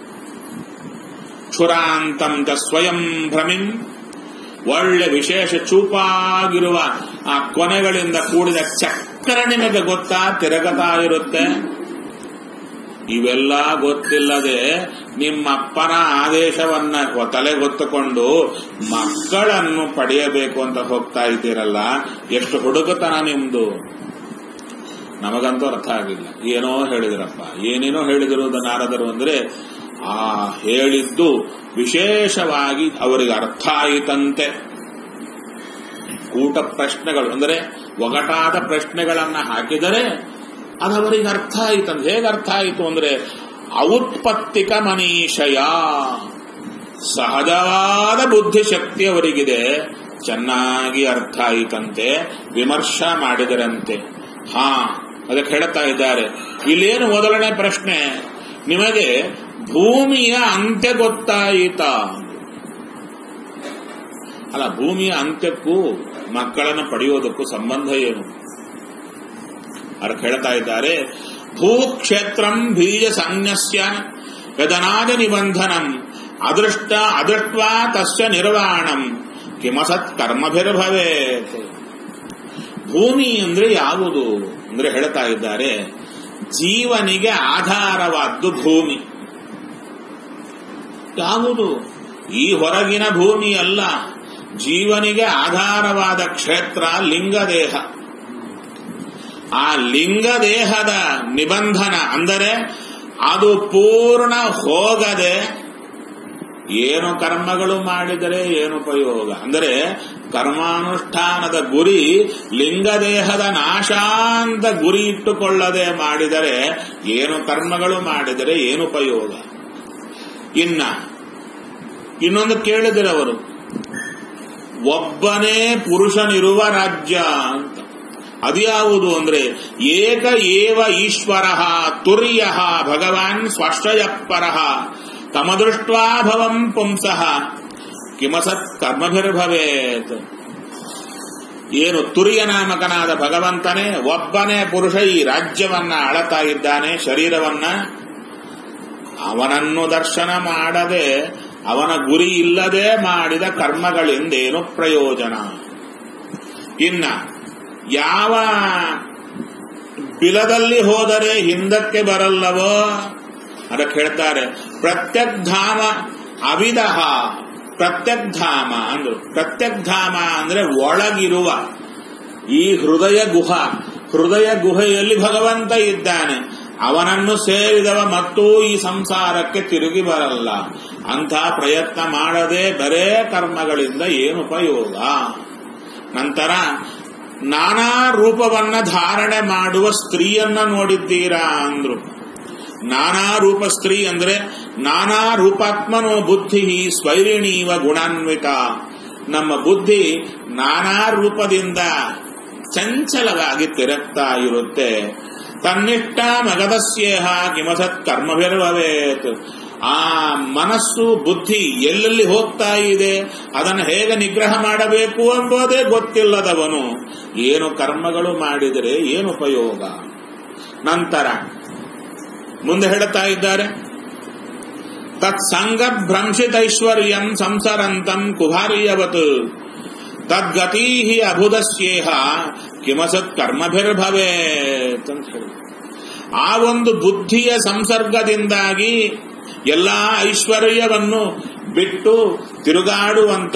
ಕ್ಷುರಾಂತಂ ಚ ಸ್ವಯಂ ಭ್ರಮಿಂ ಒಳ್ಳೆ ವಿಶೇಷ ಚೂಪಾಗಿರುವ ಆ ಕೊನೆಗಳಿಂದ ಕೂಡಿದ ಚಕ್ರ ನಿಮಗೆ ಗೊತ್ತಾ ತಿರುಗತಾ ಇರುತ್ತೆ ಇವೆಲ್ಲ ಗೊತ್ತಿಲ್ಲದೆ ನಿಮ್ಮಪ್ಪನ ಆದೇಶವನ್ನ ತಲೆಗೊತ್ತುಕೊಂಡು ಮಕ್ಕಳನ್ನು ಪಡೆಯಬೇಕು ಅಂತ ಹೋಗ್ತಾ ಇದ್ದೀರಲ್ಲ ಎಷ್ಟು ಹುಡುಗತನ ನಿಮ್ದು ನಮಗಂತೂ ಅರ್ಥ ಆಗಿಲ್ಲ ಏನೋ ಹೇಳಿದ್ರಪ್ಪ ಏನೇನೋ ಹೇಳಿದಿರುವುದು ನಾರದರು ಅಂದ್ರೆ ಆ ಹೇಳಿದ್ದು ವಿಶೇಷವಾಗಿ ಅವರಿಗೆ ಅರ್ಥ ಆಯಿತಂತೆ ಕೂಟ ಪ್ರಶ್ನೆಗಳು ಅಂದರೆ ಒಗಟಾದ ಪ್ರಶ್ನೆಗಳನ್ನ ಹಾಕಿದರೆ ಅದು ಅವರಿಗೆ ಅರ್ಥ ಆಯಿತಂತೆ ಹೇಗೆ ಅರ್ಥ ಆಯಿತು ಅಂದ್ರೆ ಔತ್ಪತ್ತಿಕ ಮನೀಷಯ ಸಹಜವಾದ ಬುದ್ಧಿಶಕ್ತಿ ಅವರಿಗಿದೆ ಚೆನ್ನಾಗಿ ಅರ್ಥ ಆಯಿತಂತೆ ವಿಮರ್ಶ ಮಾಡಿದರಂತೆ ಹಾ ಅದಕ್ಕೆ ಹೇಳ್ತಾ ಇದ್ದಾರೆ ಇಲ್ಲೇನು ಮೊದಲನೇ ಪ್ರಶ್ನೆ ನಿಮಗೆ ಭೂಮಿಯ ಅಂತ್ಯ ಗೊತ್ತಾಯಿತಾ ಅಲ್ಲ ಭೂಮಿಯ ಅಂತ್ಯಕ್ಕೂ ಮಕ್ಕಳನ್ನು ಪಡೆಯೋದಕ್ಕೂ ಸಂಬಂಧ ಏನು ಅದಕ್ಕೆ ಹೇಳ್ತಾ ಇದ್ದಾರೆ ಭೂಕ್ಷೇತ್ರಂ ಬೀಜ ಸಂನ್ಯಸ್ಯ ಯದನಾದ ನಿಬಂಧನಂ ಅದೃಷ್ಟ ಅದೃಷ್ಟ ತಸ್ಯ ನಿರ್ವಾಣಂ ಕಿಮಸತ್ ಕರ್ಮಭಿರ್ಭವೇತ್ ಭೂಮಿ ಅಂದ್ರೆ ಯಾವುದು ಅಂದ್ರೆ ಹೇಳ್ತಾ ಇದ್ದಾರೆ ಜೀವನಿಗೆ ಆಧಾರವಾದ್ದು ಭೂಮಿ ಯಾವುದು ಈ ಹೊರಗಿನ ಭೂಮಿ ಅಲ್ಲ ಜೀವನಿಗೆ ಆಧಾರವಾದ ಕ್ಷೇತ್ರ ಲಿಂಗದೇಹ ಆ ಲಿಂಗದೇಹದ ನಿಬಂಧನ ಅಂದರೆ ಅದು ಪೂರ್ಣ ಹೋಗದೆ ಏನು ಕರ್ಮಗಳು ಮಾಡಿದರೆ ಏನು ಉಪಯೋಗ ಅಂದರೆ ಕರ್ಮಾನುಷ್ಠಾನದ ಗುರಿ ಲಿಂಗದೇಹದ ನಾಶ ಅಂತ ಗುರಿ ಇಟ್ಟುಕೊಳ್ಳದೆ ಮಾಡಿದರೆ ಏನು ಕರ್ಮಗಳು ಮಾಡಿದರೆ ಏನು ಉಪಯೋಗ ಇನ್ನ ಇನ್ನೊಂದು ಕೇಳಿದಿರವರು ಒಬ್ಬನೇ ಪುರುಷನಿರುವ ರಾಜ್ಯ ಅಂತ ಅದ್ಯಾವುದು ಅಂದ್ರೆ ಏಕ ಏವ ಈಶ್ವರ ತುರ್ಯ ಭಗವಾನ್ ಸ್ವಾಶ್ರಯಪರ ತಮದೃಷ್ಟ್ವಾ ಭವಂ ಪುಂಸಃ ಕಿಮಸತ್ ಕರ್ಮಭಿರ್ಭವೇತ್ ಏನು ತುರಿಯ ನಾಮಕನಾದ ಭಗವಂತನೇ ಒಬ್ಬನೇ ಪುರುಷ ಈ ರಾಜ್ಯವನ್ನ ಆಳತಾ ಇದ್ದಾನೆ ಶರೀರವನ್ನ ಅವನನ್ನು ದರ್ಶನ ಮಾಡದೆ ಅವನ ಗುರಿ ಇಲ್ಲದೆ ಮಾಡಿದ ಕರ್ಮಗಳಿಂದೇನು ಪ್ರಯೋಜನ ಇನ್ನ ಯಾವ ಬಿಲದಲ್ಲಿ ಹೋದರೆ ಹಿಂದಕ್ಕೆ ಬರಲ್ಲವೋ ಅದಕ್ಕೆ ಹೇಳ್ತಾರೆ ಪ್ರತ್ಯಗ್ಧಾಮ ಅವಿದಹ ಪ್ರತ್ಯಗ್ಧಾಮ ಅಂದ್ರು ಪ್ರತ್ಯಗ್ಧಾಮ ಅಂದ್ರೆ ಒಳಗಿರುವ ಈ ಹೃದಯ ಗುಹ ಹೃದಯ ಗುಹೆಯಲ್ಲಿ ಭಗವಂತ ಇದ್ದಾನೆ ಅವನನ್ನು ಸೇರಿದವ ಮತ್ತೂ ಈ ಸಂಸಾರಕ್ಕೆ ತಿರುಗಿ ಬರಲ್ಲ ಅಂಥ ಪ್ರಯತ್ನ ಮಾಡದೆ ಬರೇ ಕರ್ಮಗಳಿಂದ ಏನು ಉಪಯೋಗ ನಂತರ ನಾನಾ ರೂಪವನ್ನ ಧಾರಣೆ ಮಾಡುವ ಸ್ತ್ರೀಯನ್ನ ನೋಡಿದ್ದೀರಾ ಅಂದ್ರು ನಾನಾ ರೂಪ ಸ್ತ್ರೀ ಅಂದ್ರೆ ನಾನಾ ರೂಪಾತ್ಮನೋ ಬುದ್ಧಿ ಸ್ವೈರಿಣೀವ ಗುಣಾನ್ವಿತ ನಮ್ಮ ಬುದ್ಧಿ ನಾನಾ ರೂಪದಿಂದ ಚಂಚಲವಾಗಿ ತಿರುಗ್ತಾ ಇರುತ್ತೆ ತನ್ನಿಷ್ಟ ಮಗದಸ್ಯೇಹ ಕಿಮಸತ್ ಕರ್ಮವಿರ್ಭವೇತ್ ಆ ಮನಸ್ಸು ಬುದ್ಧಿ ಎಲ್ಲೆಲ್ಲಿ ಹೋಗ್ತಾ ಇದೆ ಅದನ್ನು ಹೇಗೆ ನಿಗ್ರಹ ಮಾಡಬೇಕು ಎಂಬುದೇ ಗೊತ್ತಿಲ್ಲದವನು ಏನು ಕರ್ಮಗಳು ಮಾಡಿದರೆ ಏನು ಉಪಯೋಗ ನಂತರ ಮುಂದೆ ಹೇಳುತ್ತಾ ಇದ್ದಾರೆ ತತ್ಸಂಗ ಭ್ರಂಶಿತೈಶ್ವರ್ಯಂ ಸಂಸರಂತಂ ಕುಭಾರ್ಯವತ್ ತದ್ಗತಿ ಅಭುದಸ್ಯೇಹ ಕಿಮಸತ್ ಕರ್ಮಭಿರ್ಭವೇತ್ ಅಂತ ಹೇಳಿ ಆ ಒಂದು ಬುದ್ಧಿಯ ಸಂಸರ್ಗದಿಂದಾಗಿ ಎಲ್ಲಾ ಐಶ್ವರ್ಯವನ್ನು ಬಿಟ್ಟು ತಿರುಗಾಡುವಂತ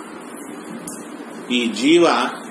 ಈ ಜೀವ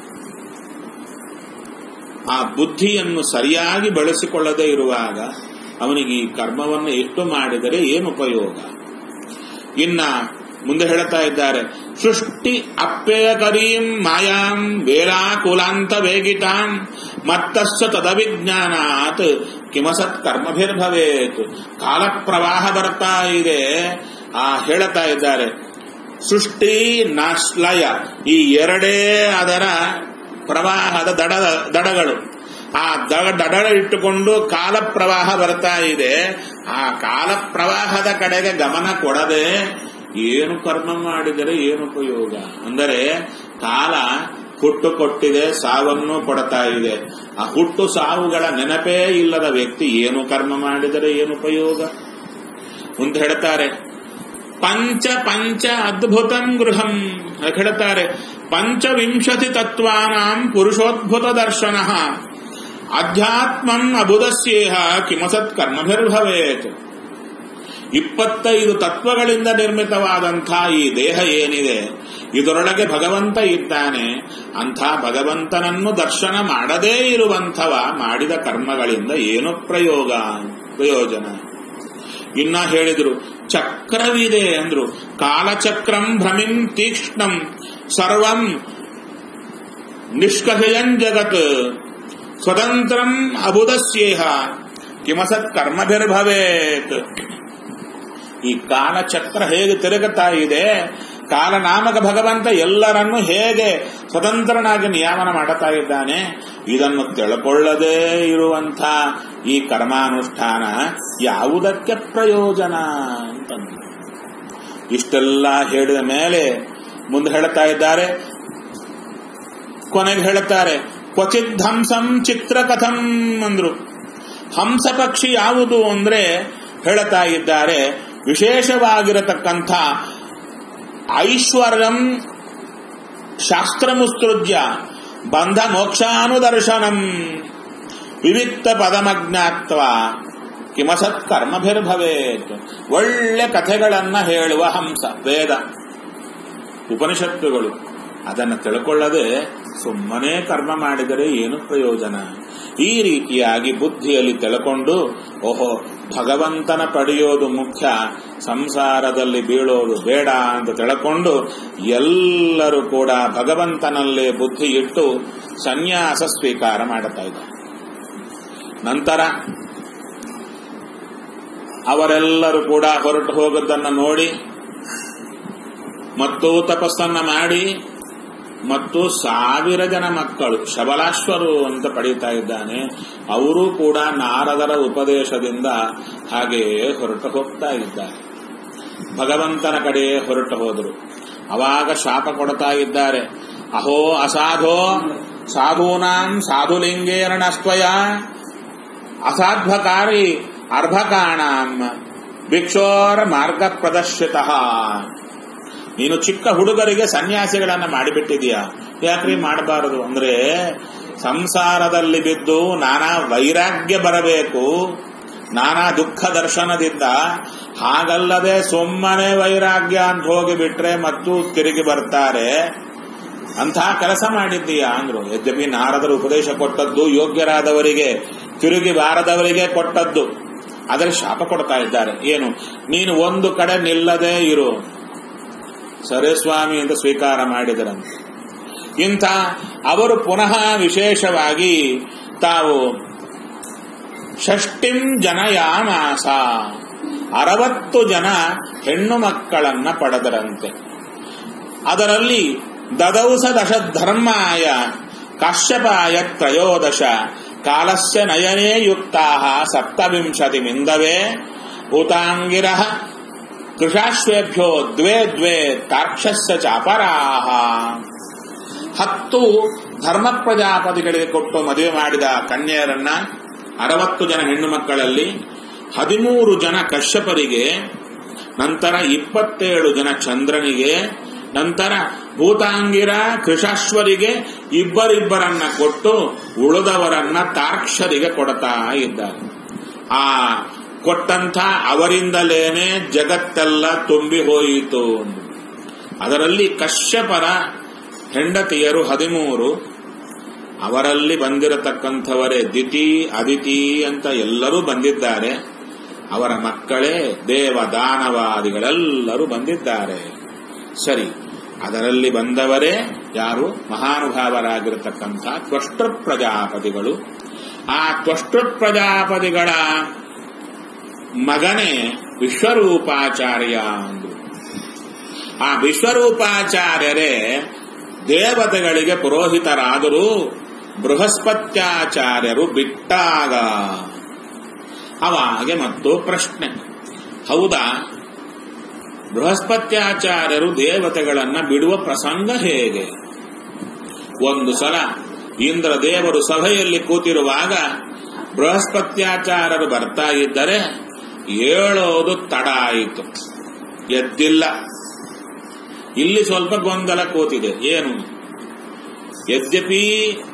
ಆ ಬುದ್ಧಿಯನ್ನು ಸರಿಯಾಗಿ ಬಳಸಿಕೊಳ್ಳದೇ ಇರುವಾಗ ಅವನಿಗೆ ಈ ಕರ್ಮವನ್ನು ಎಷ್ಟು ಮಾಡಿದರೆ ಏನು ಉಪಯೋಗ ಇನ್ನ ಮುಂದೆ ಹೇಳ್ತಾ ಇದ್ದಾರೆ ಸೃಷ್ಟಿ ಅಪ್ಪೇಯಕರೀಂ ಮಾಯಾಂ ವೇಲಾಕುಲಾಂತ ವೇಗಿತಾಂ ಮತ್ತಸ್ಸ ತದವಿಜ್ಞಾನಾತ್ ಕಿಮಸತ್ ಕರ್ಮಭಿರ್ಭವೇತ್ ಕಾಲ ಪ್ರವಾಹ ಬರ್ತಾ ಇದೆ ಆ ಹೇಳ್ತಾ ಇದ್ದಾರೆ ಸೃಷ್ಟಿ ನಾಶ್ಲಯ ಈ ಎರಡೇ ಅದರ ಪ್ರವಾಹದ ದಡ ದಡಗಳು ಆ ದಡ ದಡ ಇಟ್ಟುಕೊಂಡು ಕಾಲ ಪ್ರವಾಹ ಬರ್ತಾ ಇದೆ ಆ ಕಾಲ ಪ್ರವಾಹದ ಕಡೆಗೆ ಗಮನ ಕೊಡದೆ ಏನು ಕರ್ಮ ಮಾಡಿದರೆ ಏನು ಉಪಯೋಗ ಅಂದರೆ ಕಾಲ ಹುಟ್ಟು ಕೊಟ್ಟಿದೆ ಸಾವನ್ನು ಕೊಡ್ತಾ ಇದೆ ಆ ಹುಟ್ಟು ಸಾವುಗಳ ನೆನಪೇ ಇಲ್ಲದ ವ್ಯಕ್ತಿ ಏನು ಕರ್ಮ ಮಾಡಿದರೆ ಏನು ಉಪಯೋಗ ಮುಂದೆ ಹೇಳ್ತಾರೆ ಪಂಚ ಪಂಚ ಅದ್ಭುತಂ ಗೃಹಂ ಹೇಳ್ತಾರೆ ಪಂಚವಿಂಶತಿ ತತ್ವಾನಾಂ ಪುರುಷೋದ್ಭುತ ದರ್ಶನ ಅಧ್ಯಾತ್ಮಂ ಅಬುಧಸ್ಯೇಹ ಕಿಮಸತ್ ಕರ್ಮಭಿರ್ಭವೇತ್ ಇಪ್ಪತ್ತೈದು ತತ್ವಗಳಿಂದ ನಿರ್ಮಿತವಾದಂಥ ಈ ದೇಹ ಏನಿದೆ ಇದರೊಳಗೆ ಭಗವಂತ ಇದ್ದಾನೆ ಅಂಥ ಭಗವಂತನನ್ನು ದರ್ಶನ ಮಾಡದೇ ಇರುವಂಥವ ಮಾಡಿದ ಕರ್ಮಗಳಿಂದ ಏನು ಪ್ರಯೋಗ ಪ್ರಯೋಜನ ಇನ್ನ ಹೇಳಿದ್ರು ಚಕ್ರವಿದೆ ಅಂದ್ರು ಕಾಲಚಕ್ರಂ ಭ್ರಮಿಂ ತೀಕ್ಷ್ಣಂ ಸರ್ವಂ ನಿಷ್ಕಷಯಂ ಜಗತ್ ಸ್ವತಂತ್ರಂ ಅಬುಧಸ್ಯೇಹ ಕಿಮಸತ್ ಕರ್ಮಭಿರ್ಭವೇತ್ ಈ ಕಾಲಚಕ್ರ ಹೇಗೆ ತಿರುಗುತ್ತಾ ಇದೆ ಕಾಲನಾಮಕ ಭಗವಂತ ಎಲ್ಲರನ್ನು ಹೇಗೆ ಸ್ವತಂತ್ರನಾಗಿ ನಿಯಾಮನ ಮಾಡುತ್ತಾ ಇದ್ದಾನೆ ಇದನ್ನು ತಿಳ್ಕೊಳ್ಳದೇ ಇರುವಂಥ ಈ ಕರ್ಮಾನುಷ್ಠಾನ ಯಾವುದಕ್ಕೆ ಪ್ರಯೋಜನ ಅಂತಂದು ಇಷ್ಟೆಲ್ಲ ಹೇಳಿದ ಮೇಲೆ ಮುಂದೆ ಹೇಳುತ್ತಾ ಇದ್ದಾರೆ ಕೊನೆಗೆ ಹೇಳುತ್ತಾರೆ ಕ್ವಚಿತ್ ಹಂಸಂ ಚಿತ್ರಕಥಂ ಅಂದ್ರು ಹಂಸ ಪಕ್ಷಿ ಯಾವುದು ಅಂದ್ರೆ ಹೇಳುತ್ತಾ ಇದ್ದಾರೆ ವಿಶೇಷವಾಗಿರತಕ್ಕಂಥ ಐಶ್ವರ್ಯಂ ಶಾಸ್ತ್ರಮುಸ್ತೃಜ್ಯ ಬಂಧ ಮೋಕ್ಷಾನುದರ್ಶನಂ ವಿವಿಕ್ತ ಪದಮಜ್ಞಾತ್ವ ಕಿಮಸತ್ ಕರ್ಮಭಿರ್ಭವೇತ್ ಒಳ್ಳೆ ಕಥೆಗಳನ್ನ ಹೇಳುವ ಹಂಸ ವೇದ ಉಪನಿಷತ್ತುಗಳು ಅದನ್ನು ತಿಳ್ಕೊಳ್ಳದೆ ಸುಮ್ಮನೆ ಕರ್ಮ ಮಾಡಿದರೆ ಏನು ಪ್ರಯೋಜನ ಈ ರೀತಿಯಾಗಿ ಬುದ್ಧಿಯಲ್ಲಿ ತಿಳ್ಕೊಂಡು ಓಹೋ ಭಗವಂತನ ಪಡೆಯೋದು ಮುಖ್ಯ ಸಂಸಾರದಲ್ಲಿ ಬೀಳೋದು ಬೇಡ ಅಂತ ತಿಳ್ಕೊಂಡು ಎಲ್ಲರೂ ಕೂಡ ಭಗವಂತನಲ್ಲೇ ಬುದ್ಧಿ ಇಟ್ಟು ಸನ್ಯಾಸ ಸ್ವೀಕಾರ ಮಾಡುತ್ತಾ ಇದ್ದಾರೆ ನಂತರ ಅವರೆಲ್ಲರೂ ಕೂಡ ಹೊರಟು ಹೋಗೋದನ್ನು ನೋಡಿ ಮತ್ತು ತಪಸ್ಸನ್ನ ಮಾಡಿ ಮತ್ತು ಸಾವಿರ ಜನ ಮಕ್ಕಳು ಶಬಲಾಶ್ವರು ಅಂತ ಪಡೀತಾ ಇದ್ದಾನೆ ಅವರು ಕೂಡ ನಾರದರ ಉಪದೇಶದಿಂದ ಹಾಗೆಯೇ ಹೊರಟು ಹೋಗ್ತಾ ಇದ್ದಾರೆ ಭಗವಂತನ ಕಡೆಯೇ ಹೊರಟು ಹೋದರು ಅವಾಗ ಶಾಪ ಕೊಡ್ತಾ ಇದ್ದಾರೆ ಅಹೋ ಅಸಾಧೋ ಸಾಧೂನಾಂ ಸಾಧುಲಿಂಗೇರಣಸ್ತ್ವಯ ಅಸಾಧ್ವಕಾರಿ ಅರ್ಭಕಾಣಾಂ ಭಿಕ್ಷೋರ ಮಾರ್ಗ ಪ್ರದರ್ಶಿತ ನೀನು ಚಿಕ್ಕ ಹುಡುಗರಿಗೆ ಸನ್ಯಾಸಿಗಳನ್ನ ಮಾಡಿಬಿಟ್ಟಿದೀಯ ಯಾಕ್ರಿ ಮಾಡಬಾರದು ಅಂದ್ರೆ ಸಂಸಾರದಲ್ಲಿ ಬಿದ್ದು ನಾನಾ ವೈರಾಗ್ಯ ಬರಬೇಕು ನಾನಾ ದುಃಖ ದರ್ಶನದಿಂದ ಹಾಗಲ್ಲದೆ ಸುಮ್ಮನೆ ವೈರಾಗ್ಯ ಅಂತ ಹೋಗಿಬಿಟ್ರೆ ಮತ್ತು ತಿರುಗಿ ಬರ್ತಾರೆ ಅಂತಹ ಕೆಲಸ ಮಾಡಿದ್ದೀಯಾ ಅಂದ್ರು ಯದ್ಯಪಿ ನಾರದರು ಉಪದೇಶ ಕೊಟ್ಟದ್ದು ಯೋಗ್ಯರಾದವರಿಗೆ ತಿರುಗಿ ಬಾರದವರಿಗೆ ಕೊಟ್ಟದ್ದು ಆದರೆ ಶಾಪ ಕೊಡ್ತಾ ಇದ್ದಾರೆ ಏನು ನೀನು ಒಂದು ಕಡೆ ನಿಲ್ಲದೇ ಇರು ಸರೇ ಸ್ವಾಮಿ ಅಂತ ಸ್ವೀಕಾರ ಮಾಡಿದರಂತೆ ಇಂಥ ಅವರು ಪುನಃ ವಿಶೇಷವಾಗಿ ತಾವು ಷಷ್ಟಿಂ ಜನಯಾಮಾಸ ಅರವತ್ತು ಜನ ಹೆಣ್ಣು ಮಕ್ಕಳನ್ನ ಪಡೆದರಂತೆ ಅದರಲ್ಲಿ ದದೌಸ ದಶ ಧರ್ಮಾಯ ಕಾಶ್ಯಪಾಯ ತ್ರಯೋದಶ ಕಾಲಸ್ಯ ನಯನೇ ಯುಕ್ತಾ ಸಪ್ತವಿಂಶತಿ ಮಿಂದವೇ ಭೂತಾಂಗಿರ ಕೃಷಾಶ್ವೇಭ್ಯೋ ದ್ವೇ ದ್ವೇ ತಾಕ್ಷಸ್ಯ ಚಾಪರಾಹ ಹತ್ತು ಧರ್ಮ ಪ್ರಜಾಪತಿಗಳಿಗೆ ಕೊಟ್ಟು ಮದುವೆ ಮಾಡಿದ ಕನ್ಯೆಯರನ್ನ ಅರವತ್ತು ಜನ ಹೆಣ್ಣು ಮಕ್ಕಳಲ್ಲಿ ಹದಿಮೂರು ಜನ ಕಶ್ಯಪರಿಗೆ ನಂತರ ಇಪ್ಪತ್ತೇಳು ಜನ ಚಂದ್ರನಿಗೆ ನಂತರ ಭೂತಾಂಗಿರ ಕೃಷಾಶ್ವರಿಗೆ ಇಬ್ಬರಿಬ್ಬರನ್ನ ಕೊಟ್ಟು ಉಳಿದವರನ್ನ ತಾರ್ಕ್ಷರಿಗೆ ಕೊಡ್ತಾ ಇದ್ದಾರೆ ಆ ಕೊಟ್ಟಂತ ಅವರಿಂದಲೇನೆ ಜಗತ್ತೆಲ್ಲ ತುಂಬಿ ಹೋಯಿತು ಅದರಲ್ಲಿ ಕಶ್ಯಪರ ಹೆಂಡತಿಯರು ಹದಿಮೂರು ಅವರಲ್ಲಿ ಬಂದಿರತಕ್ಕಂಥವರೇ ದಿತಿ ಅದಿತಿ ಅಂತ ಎಲ್ಲರೂ ಬಂದಿದ್ದಾರೆ ಅವರ ಮಕ್ಕಳೇ ದೇವ ದಾನವಾದಿಗಳೆಲ್ಲರೂ ಬಂದಿದ್ದಾರೆ ಸರಿ ಅದರಲ್ಲಿ ಬಂದವರೇ ಯಾರು ಮಹಾನುಭಾವರಾಗಿರತಕ್ಕಂಥ ತ್ವಷ್ಟೃ ಪ್ರಜಾಪತಿಗಳು ಆ ತ್ವಷ್ಟೃ ಪ್ರಜಾಪತಿಗಳ ಮಗನೇ ವಿಶ್ವರೂಪಾಚಾರ್ಯ ಅಂದ್ರು ಆ ವಿಶ್ವರೂಪಾಚಾರ್ಯರೇ ದೇವತೆಗಳಿಗೆ ಪುರೋಹಿತರಾದರೂ ಬೃಹಸ್ಪತ್ಯಾಚಾರ್ಯರು ಬಿಟ್ಟಾಗ ಅವಾಗೆ ಮತ್ತು ಪ್ರಶ್ನೆ ಹೌದಾ ಬೃಹಸ್ಪತ್ಯಾಚಾರ್ಯರು ದೇವತೆಗಳನ್ನ ಬಿಡುವ ಪ್ರಸಂಗ ಹೇಗೆ ಒಂದು ಸಲ ಇಂದ್ರ ದೇವರು ಸಭೆಯಲ್ಲಿ ಕೂತಿರುವಾಗ ಬೃಹಸ್ಪತ್ಯಾಚಾರ್ಯರು ಬರ್ತಾ ಇದ್ದರೆ ಏಳೋದು ತಡ ಆಯಿತು ಎದ್ದಿಲ್ಲ ಇಲ್ಲಿ ಸ್ವಲ್ಪ ಗೊಂದಲ ಕೂತಿದೆ ಏನು ಯದ್ಯಪಿ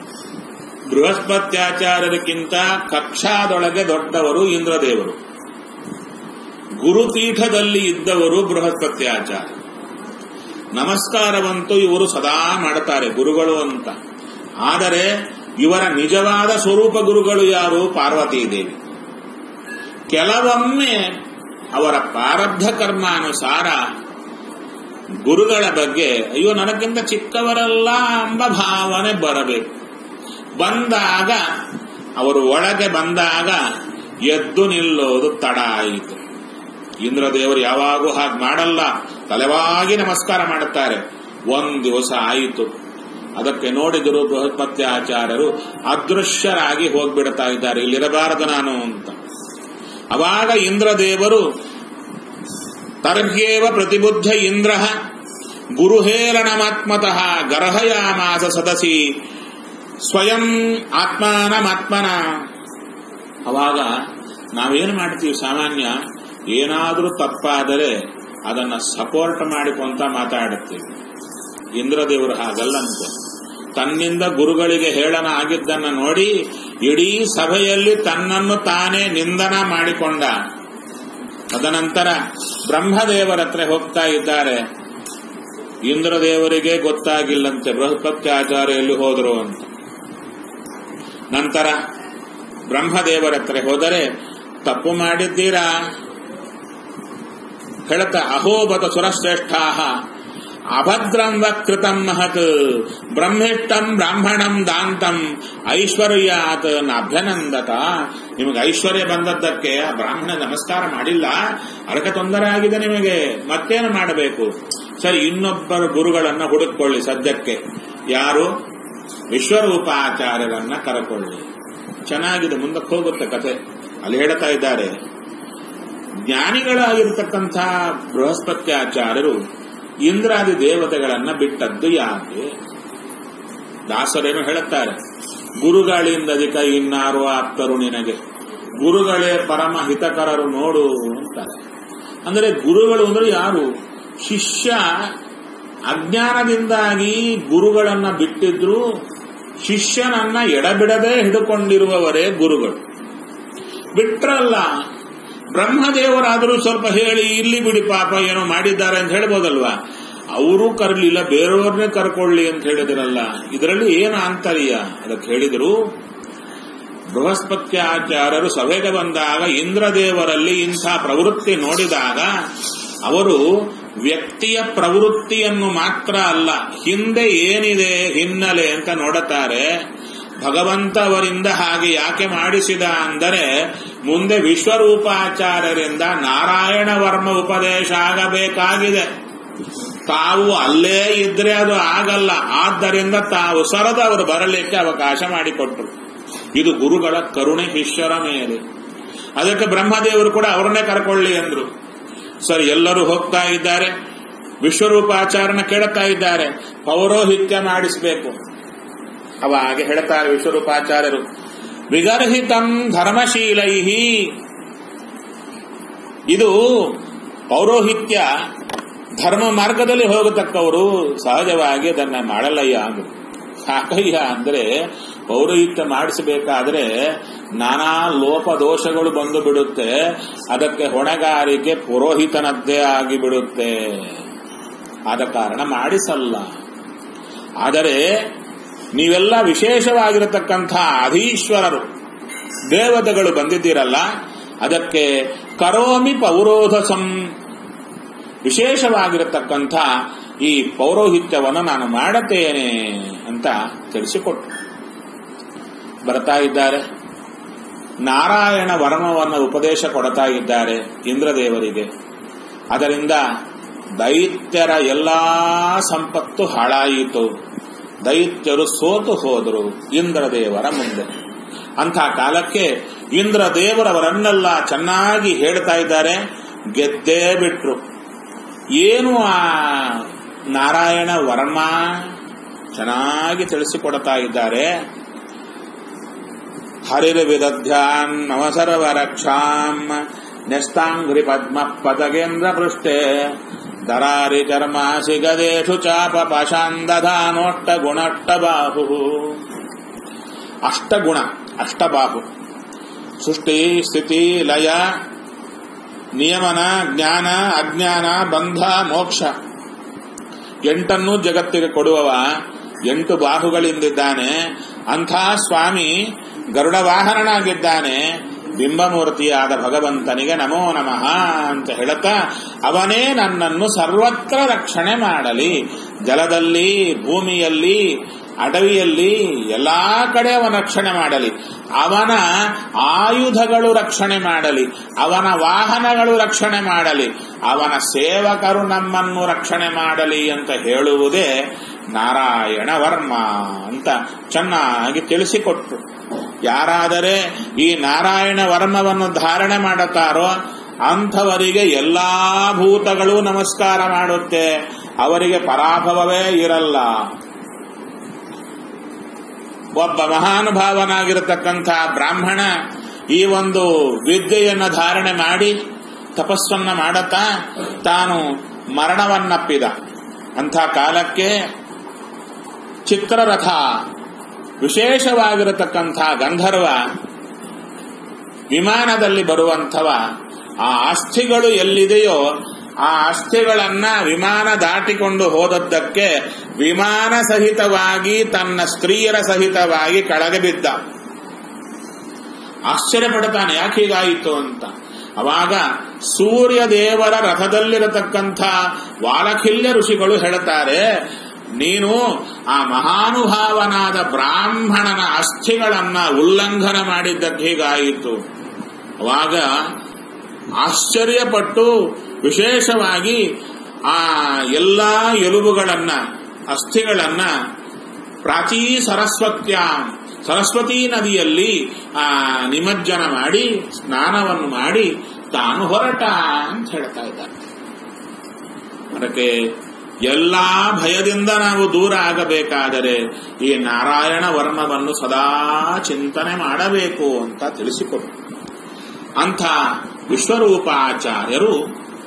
ಬೃಹಸ್ಪತ್ಯಾಚಾರ್ಯರಿಗಿಂತ ಕಕ್ಷಾದೊಳಗೆ ದೊಡ್ಡವರು ಇಂದ್ರದೇವರು ಗುರುಪೀಠದಲ್ಲಿ ಇದ್ದವರು ಬೃಹಸ್ಪತ್ಯಾಚಾರ್ಯ ನಮಸ್ಕಾರವಂತೂ ಇವರು ಸದಾ ಮಾಡುತ್ತಾರೆ ಗುರುಗಳು ಅಂತ ಆದರೆ ಇವರ ನಿಜವಾದ ಸ್ವರೂಪ ಗುರುಗಳು ಯಾರು ಪಾರ್ವತೀ ದೇವಿ ಕೆಲವೊಮ್ಮೆ ಅವರ ಪ್ರಾರಬ್ಧ ಕರ್ಮಾನುಸಾರ ಗುರುಗಳ ಬಗ್ಗೆ ಅಯ್ಯೋ ನನಗಿಂತ ಚಿಕ್ಕವರಲ್ಲ ಎಂಬ ಭಾವನೆ ಬರಬೇಕು ಬಂದಾಗ ಅವರು ಒಳಗೆ ಬಂದಾಗ ಎದ್ದು ನಿಲ್ಲೋದು ತಡ ಆಯಿತು ಇಂದ್ರದೇವರು ಯಾವಾಗೂ ಹಾಗೆ ಮಾಡಲ್ಲ ತಲೆವಾಗಿ ನಮಸ್ಕಾರ ಮಾಡುತ್ತಾರೆ ಒಂದ್ ದಿವಸ ಆಯಿತು ಅದಕ್ಕೆ ನೋಡಿದರು ಬೃಹಸ್ಪತ್ಯಾಚಾರ್ಯರು ಅದೃಶ್ಯರಾಗಿ ಹೋಗ್ಬಿಡ್ತಾ ಇದ್ದಾರೆ ಇಲ್ಲಿರಬಾರದು ನಾನು ಅಂತ ಅವಾಗ ಇಂದ್ರದೇವರು ತರ್ಹ್ಯೇವ ಪ್ರತಿಬುದ್ಧ ಇಂದ್ರ ಗುರುಹೇರಣಮಾತ್ಮತಃ ಗರ್ಹಯಾಮಾಸ ಸದಸಿ ಸ್ವಯಂ ಆತ್ಮಾನಮಾತ್ಮನ ಅವಾಗ ನಾವೇನು ಮಾಡ್ತೀವಿ ಸಾಮಾನ್ಯ ಏನಾದರೂ ತಪ್ಪಾದರೆ ಅದನ್ನ ಸಪೋರ್ಟ್ ಮಾಡಿಕೊಂತ ಮಾತಾಡುತ್ತೀವಿ ಇಂದ್ರದೇವರು ಹಾಗಲ್ಲಂತೆ ತನ್ನಿಂದ ಗುರುಗಳಿಗೆ ಹೇಳನ ಆಗಿದ್ದನ್ನ ನೋಡಿ ಇಡೀ ಸಭೆಯಲ್ಲಿ ತನ್ನನ್ನು ತಾನೇ ನಿಂದನ ಮಾಡಿಕೊಂಡ ತದನಂತರ ಬ್ರಹ್ಮದೇವರ ಹತ್ರ ಹೋಗ್ತಾ ಇದ್ದಾರೆ ಇಂದ್ರದೇವರಿಗೆ ಗೊತ್ತಾಗಿಲ್ಲಂತೆ ಬೃಹಸ್ಪತ್ಯಾಚಾರ್ಯ ಎಲ್ಲಿ ಹೋದರು ಅಂತ ನಂತರ ಬ್ರಹ್ಮದೇವರ ಹತ್ರ ಹೋದರೆ ತಪ್ಪು ಮಾಡಿದ್ದೀರಾ ಹೇಳ್ತ ಅಹೋಬತ ಸುರಶ್ರೇಷ್ಠಾ ಅಭದ್ರಂ ವಕೃತಂ ಮಹತ್ ಬ್ರಹ್ಮಿಷ್ಟಂ ಬ್ರಾಹ್ಮಣಂ ದಾಂತಂ ಐಶ್ವರ್ಯಾತ್ ಅಭ್ಯನಂದತ ನಿಮಗೆ ಐಶ್ವರ್ಯ ಬಂದದ್ದಕ್ಕೆ ಆ ಬ್ರಾಹ್ಮಣ ನಮಸ್ಕಾರ ಮಾಡಿಲ್ಲ ಅದಕ್ಕೆ ತೊಂದರೆ ಆಗಿದೆ ನಿಮಗೆ ಮತ್ತೇನು ಮಾಡಬೇಕು ಸರಿ ಇನ್ನೊಬ್ಬರ ಗುರುಗಳನ್ನ ಹುಡುಕೊಳ್ಳಿ ಸದ್ಯಕ್ಕೆ ಯಾರು ವಿಶ್ವರೂಪಾಚಾರ್ಯರನ್ನ ಕರಕೊಳ್ಳಿ ಚೆನ್ನಾಗಿದೆ ಮುಂದಕ್ಕೆ ಹೋಗುತ್ತೆ ಕಥೆ ಅಲ್ಲಿ ಹೇಳ್ತಾ ಇದ್ದಾರೆ ಜ್ಞಾನಿಗಳಾಗಿರ್ತಕ್ಕಂಥ ಬೃಹಸ್ಪತ್ಯಾಚಾರ್ಯರು ಇಂದ್ರಾದಿ ದೇವತೆಗಳನ್ನ ಬಿಟ್ಟದ್ದು ಯಾಕೆ ದಾಸರೇನು ಹೇಳುತ್ತಾರೆ ಗುರುಗಳಿಂದಧಿಕ ಇನ್ನಾರು ಆಪ್ತರು ನಿನಗೆ ಗುರುಗಳೇ ಪರಮ ಹಿತಕರರು ನೋಡು ಅಂತಾರೆ ಅಂದರೆ ಗುರುಗಳು ಅಂದ್ರೆ ಯಾರು ಶಿಷ್ಯ ಅಜ್ಞಾನದಿಂದಾಗಿ ಗುರುಗಳನ್ನ ಬಿಟ್ಟಿದ್ರು ಶಿಷ್ಯನನ್ನ ಎಡಬಿಡದೆ ಹಿಡುಕೊಂಡಿರುವವರೇ ಗುರುಗಳು ಬಿಟ್ರಲ್ಲ ಬ್ರಹ್ಮದೇವರಾದರೂ ಸ್ವಲ್ಪ ಹೇಳಿ ಇಲ್ಲಿ ಬಿಡಿ ಪಾಪ ಏನೋ ಮಾಡಿದ್ದಾರೆ ಅಂತ ಹೇಳ್ಬೋದಲ್ವಾ ಅವರು ಕರಲಿಲ್ಲ ಬೇರೆಯವ್ರನ್ನೇ ಕರ್ಕೊಳ್ಳಿ ಅಂತ ಹೇಳಿದಿರಲ್ಲ ಇದರಲ್ಲಿ ಏನು ಆಂತರ್ಯ ಅದಕ್ಕೆ ಹೇಳಿದ್ರು ಬೃಹಸ್ಪತ್ಯಾಚಾರ್ಯರು ಸಭೆಗೆ ಬಂದಾಗ ಇಂದ್ರದೇವರಲ್ಲಿ ಇಂಥ ಪ್ರವೃತ್ತಿ ನೋಡಿದಾಗ ಅವರು ವ್ಯಕ್ತಿಯ ಪ್ರವೃತ್ತಿಯನ್ನು ಮಾತ್ರ ಅಲ್ಲ ಹಿಂದೆ ಏನಿದೆ ಹಿನ್ನೆಲೆ ಅಂತ ನೋಡುತ್ತಾರೆ ಭಗವಂತ ಅವರಿಂದ ಹಾಗೆ ಯಾಕೆ ಮಾಡಿಸಿದ ಅಂದರೆ ಮುಂದೆ ವಿಶ್ವರೂಪಾಚಾರ್ಯರಿಂದ ನಾರಾಯಣ ವರ್ಮ ಉಪದೇಶ ಆಗಬೇಕಾಗಿದೆ ತಾವು ಅಲ್ಲೇ ಇದ್ರೆ ಅದು ಆಗಲ್ಲ ಆದ್ದರಿಂದ ತಾವು ಸರದ ಅವರು ಬರಲಿಕ್ಕೆ ಅವಕಾಶ ಮಾಡಿಕೊಟ್ರು ಇದು ಗುರುಗಳ ಕರುಣೆ ಶಿಷ್ಯರ ಮೇಲೆ ಅದಕ್ಕೆ ಬ್ರಹ್ಮದೇವರು ಕೂಡ ಅವರನ್ನೇ ಕರ್ಕೊಳ್ಳಿ ಅಂದ್ರು ಸರ್ ಎಲ್ಲರೂ ಹೋಗ್ತಾ ಇದ್ದಾರೆ ವಿಶ್ವರೂಪಾಚಾರನ ಕೇಳುತ್ತಾ ಇದ್ದಾರೆ ಪೌರೋಹಿತ್ಯ ಮಾಡಿಸಬೇಕು ಅವಾಗ ಹೇಳ್ತಾರೆ ವಿಶ್ವರೂಪಾಚಾರ್ಯರು ವಿಗರ್ಹಿತಂ ಧರ್ಮಶೀಲೈ ಇದು ಪೌರೋಹಿತ್ಯ ಧರ್ಮ ಮಾರ್ಗದಲ್ಲಿ ಹೋಗತಕ್ಕವರು ಸಹಜವಾಗಿ ಅದನ್ನ ಮಾಡಲಯ್ಯ ಅಂದ್ರು ಸಾಕಯ್ಯ ಅಂದ್ರೆ ಪೌರೋಹಿತ್ಯ ಮಾಡಿಸಬೇಕಾದ್ರೆ ನಾನಾ ಲೋಪದೋಷಗಳು ಬಂದು ಬಿಡುತ್ತೆ ಅದಕ್ಕೆ ಹೊಣೆಗಾರಿಕೆ ಪುರೋಹಿತನದ್ದೇ ಆಗಿ ಬಿಡುತ್ತೆ ಆದ ಕಾರಣ ಮಾಡಿಸಲ್ಲ ಆದರೆ ನೀವೆಲ್ಲ ವಿಶೇಷವಾಗಿರತಕ್ಕಂಥ ಅಧೀಶ್ವರರು ದೇವತೆಗಳು ಬಂದಿದ್ದೀರಲ್ಲ ಅದಕ್ಕೆ ಕರೋಮಿ ಪೌರೋಧಸಂ ವಿಶೇಷವಾಗಿರತಕ್ಕಂಥ ಈ ಪೌರೋಹಿತ್ಯವನ್ನು ನಾನು ಮಾಡುತ್ತೇನೆ ಅಂತ ತಿಳಿಸಿಕೊಟ್ಟು ಬರ್ತಾ ಇದ್ದಾರೆ ನಾರಾಯಣ ವರ್ಮವನ್ನು ಉಪದೇಶ ಕೊಡ್ತಾ ಇದ್ದಾರೆ ಇಂದ್ರದೇವರಿಗೆ ಅದರಿಂದ ದೈತ್ಯರ ಎಲ್ಲಾ ಸಂಪತ್ತು ಹಾಳಾಯಿತು ದೈತ್ಯರು ಸೋತು ಹೋದರು ಇಂದ್ರದೇವರ ಮುಂದೆ ಅಂಥ ಕಾಲಕ್ಕೆ ಇಂದ್ರದೇವರವರನ್ನೆಲ್ಲ ಚೆನ್ನಾಗಿ ಹೇಳ್ತಾ ಇದ್ದಾರೆ ಗೆದ್ದೇ ಬಿಟ್ರು ಏನು ಆ ನಾರಾಯಣ ವರ್ಮ ಚೆನ್ನಾಗಿ ತಿಳಿಸಿಕೊಡ್ತಾ ಇದ್ದಾರೆ ಹರಿರ್ವಿದಧ್ಯಾನ್ ನವಸರ್ವರಕ್ಷಾಂ ನ್ಯಸ್ತಾಂಗ್ರಿ ಪದ್ಮ ಪದಗೇಂದ್ರ ಪೃಷ್ಠೆ ದರಾರಿ ಚರ್ಮಾಸಿ ಗದೇಶು ಚಾಪ ಪಾಶಾಂದಧಾನೋಷ್ಟ ಗುಣಷ್ಟ ಬಾಹು ಅಷ್ಟಗುಣ ಅಷ್ಟಬಾಹು ಸೃಷ್ಟಿ ಸ್ಥಿತಿ ಲಯ ನಿಯಮನ ಜ್ಞಾನ ಅಜ್ಞಾನ ಬಂಧ ಮೋಕ್ಷ ಎಂಟನ್ನೂ ಜಗತ್ತಿಗೆ ಕೊಡುವವ ಎಂಟು ಬಾಹುಗಳಿಂದಿದ್ದಾನೆ ಅಂಥ ಸ್ವಾಮಿ ಗರುಡ ವಾಹನನಾಗಿದ್ದಾನೆ ಬಿಂಬಮೂರ್ತಿಯಾದ ಭಗವಂತನಿಗೆ ನಮೋ ನಮಃ ಅಂತ ಹೇಳುತ್ತಾ ಅವನೇ ನನ್ನನ್ನು ಸರ್ವತ್ರ ರಕ್ಷಣೆ ಮಾಡಲಿ ಜಲದಲ್ಲಿ ಭೂಮಿಯಲ್ಲಿ ಅಡವಿಯಲ್ಲಿ ಎಲ್ಲಾ ಕಡೆ ಅವನ ರಕ್ಷಣೆ ಮಾಡಲಿ ಅವನ ಆಯುಧಗಳು ರಕ್ಷಣೆ ಮಾಡಲಿ ಅವನ ವಾಹನಗಳು ರಕ್ಷಣೆ ಮಾಡಲಿ ಅವನ ಸೇವಕರು ನಮ್ಮನ್ನು ರಕ್ಷಣೆ ಮಾಡಲಿ ಅಂತ ಹೇಳುವುದೇ ನಾರಾಯಣ ವರ್ಮ ಅಂತ ಚೆನ್ನಾಗಿ ತಿಳಿಸಿಕೊಟ್ರು ಯಾರಾದರೆ ಈ ನಾರಾಯಣ ವರ್ಮವನ್ನು ಧಾರಣೆ ಮಾಡುತ್ತಾರೋ ಅಂಥವರಿಗೆ ಎಲ್ಲಾ ಭೂತಗಳು ನಮಸ್ಕಾರ ಮಾಡುತ್ತೆ ಅವರಿಗೆ ಪರಾಭವವೇ ಇರಲ್ಲ ಒಬ್ಬ ಮಹಾನುಭಾವನಾಗಿರತಕ್ಕಂಥ ಬ್ರಾಹ್ಮಣ ಈ ಒಂದು ವಿದ್ಯೆಯನ್ನು ಧಾರಣೆ ಮಾಡಿ ತಪಸ್ಸನ್ನ ಮಾಡುತ್ತಾ ತಾನು ಮರಣವನ್ನಪ್ಪಿದ ಅಂಥ ಕಾಲಕ್ಕೆ ಚಿತ್ರರಥ ವಿಶೇಷವಾಗಿರತಕ್ಕಂಥ ಗಂಧರ್ವ ವಿಮಾನದಲ್ಲಿ ಬರುವಂಥವ ಆ ಅಸ್ಥಿಗಳು ಎಲ್ಲಿದೆಯೋ ಆ ಅಸ್ಥಿಗಳನ್ನ ವಿಮಾನ ದಾಟಿಕೊಂಡು ಹೋದದ್ದಕ್ಕೆ ವಿಮಾನ ಸಹಿತವಾಗಿ ತನ್ನ ಸ್ತ್ರೀಯರ ಸಹಿತವಾಗಿ ಕೆಳಗೆ ಬಿದ್ದ ಆಶ್ಚರ್ಯ ಪಡ್ತಾನೆ ಯಾಕೆ ಹೀಗಾಯಿತು ಅಂತ ಅವಾಗ ಸೂರ್ಯ ದೇವರ ರಥದಲ್ಲಿರತಕ್ಕಂಥ ವಾಲಖಿಲ್ಯ ಋಷಿಗಳು ಹೇಳುತ್ತಾರೆ ನೀನು ಆ ಮಹಾನುಭಾವನಾದ ಬ್ರಾಹ್ಮಣನ ಅಸ್ಥಿಗಳನ್ನ ಉಲ್ಲಂಘನ ಮಾಡಿದ್ದಕ್ಕೆ ಹೀಗಾಯಿತು ಅವಾಗ ಆಶ್ಚರ್ಯಪಟ್ಟು ವಿಶೇಷವಾಗಿ ಆ ಎಲ್ಲಾ ಎಲುಬುಗಳನ್ನ ಅಸ್ಥಿಗಳನ್ನ ಪ್ರಾಚೀ ಸರಸ್ವತ್ಯ ಸರಸ್ವತೀ ನದಿಯಲ್ಲಿ ಆ ನಿಮಜ್ಜನ ಮಾಡಿ ಸ್ನಾನವನ್ನು ಮಾಡಿ ತಾನು ಹೊರಟ ಅಂತ ಹೇಳ್ತಾ ಇದ್ದಾರೆ ಅದಕ್ಕೆ ಎಲ್ಲಾ ಭಯದಿಂದ ನಾವು ದೂರ ಆಗಬೇಕಾದರೆ ಈ ನಾರಾಯಣ ವರ್ಣವನ್ನು ಸದಾ ಚಿಂತನೆ ಮಾಡಬೇಕು ಅಂತ ತಿಳಿಸಿಕೊಟ್ಟು ಅಂಥ ವಿಶ್ವರೂಪಾಚಾರ್ಯರು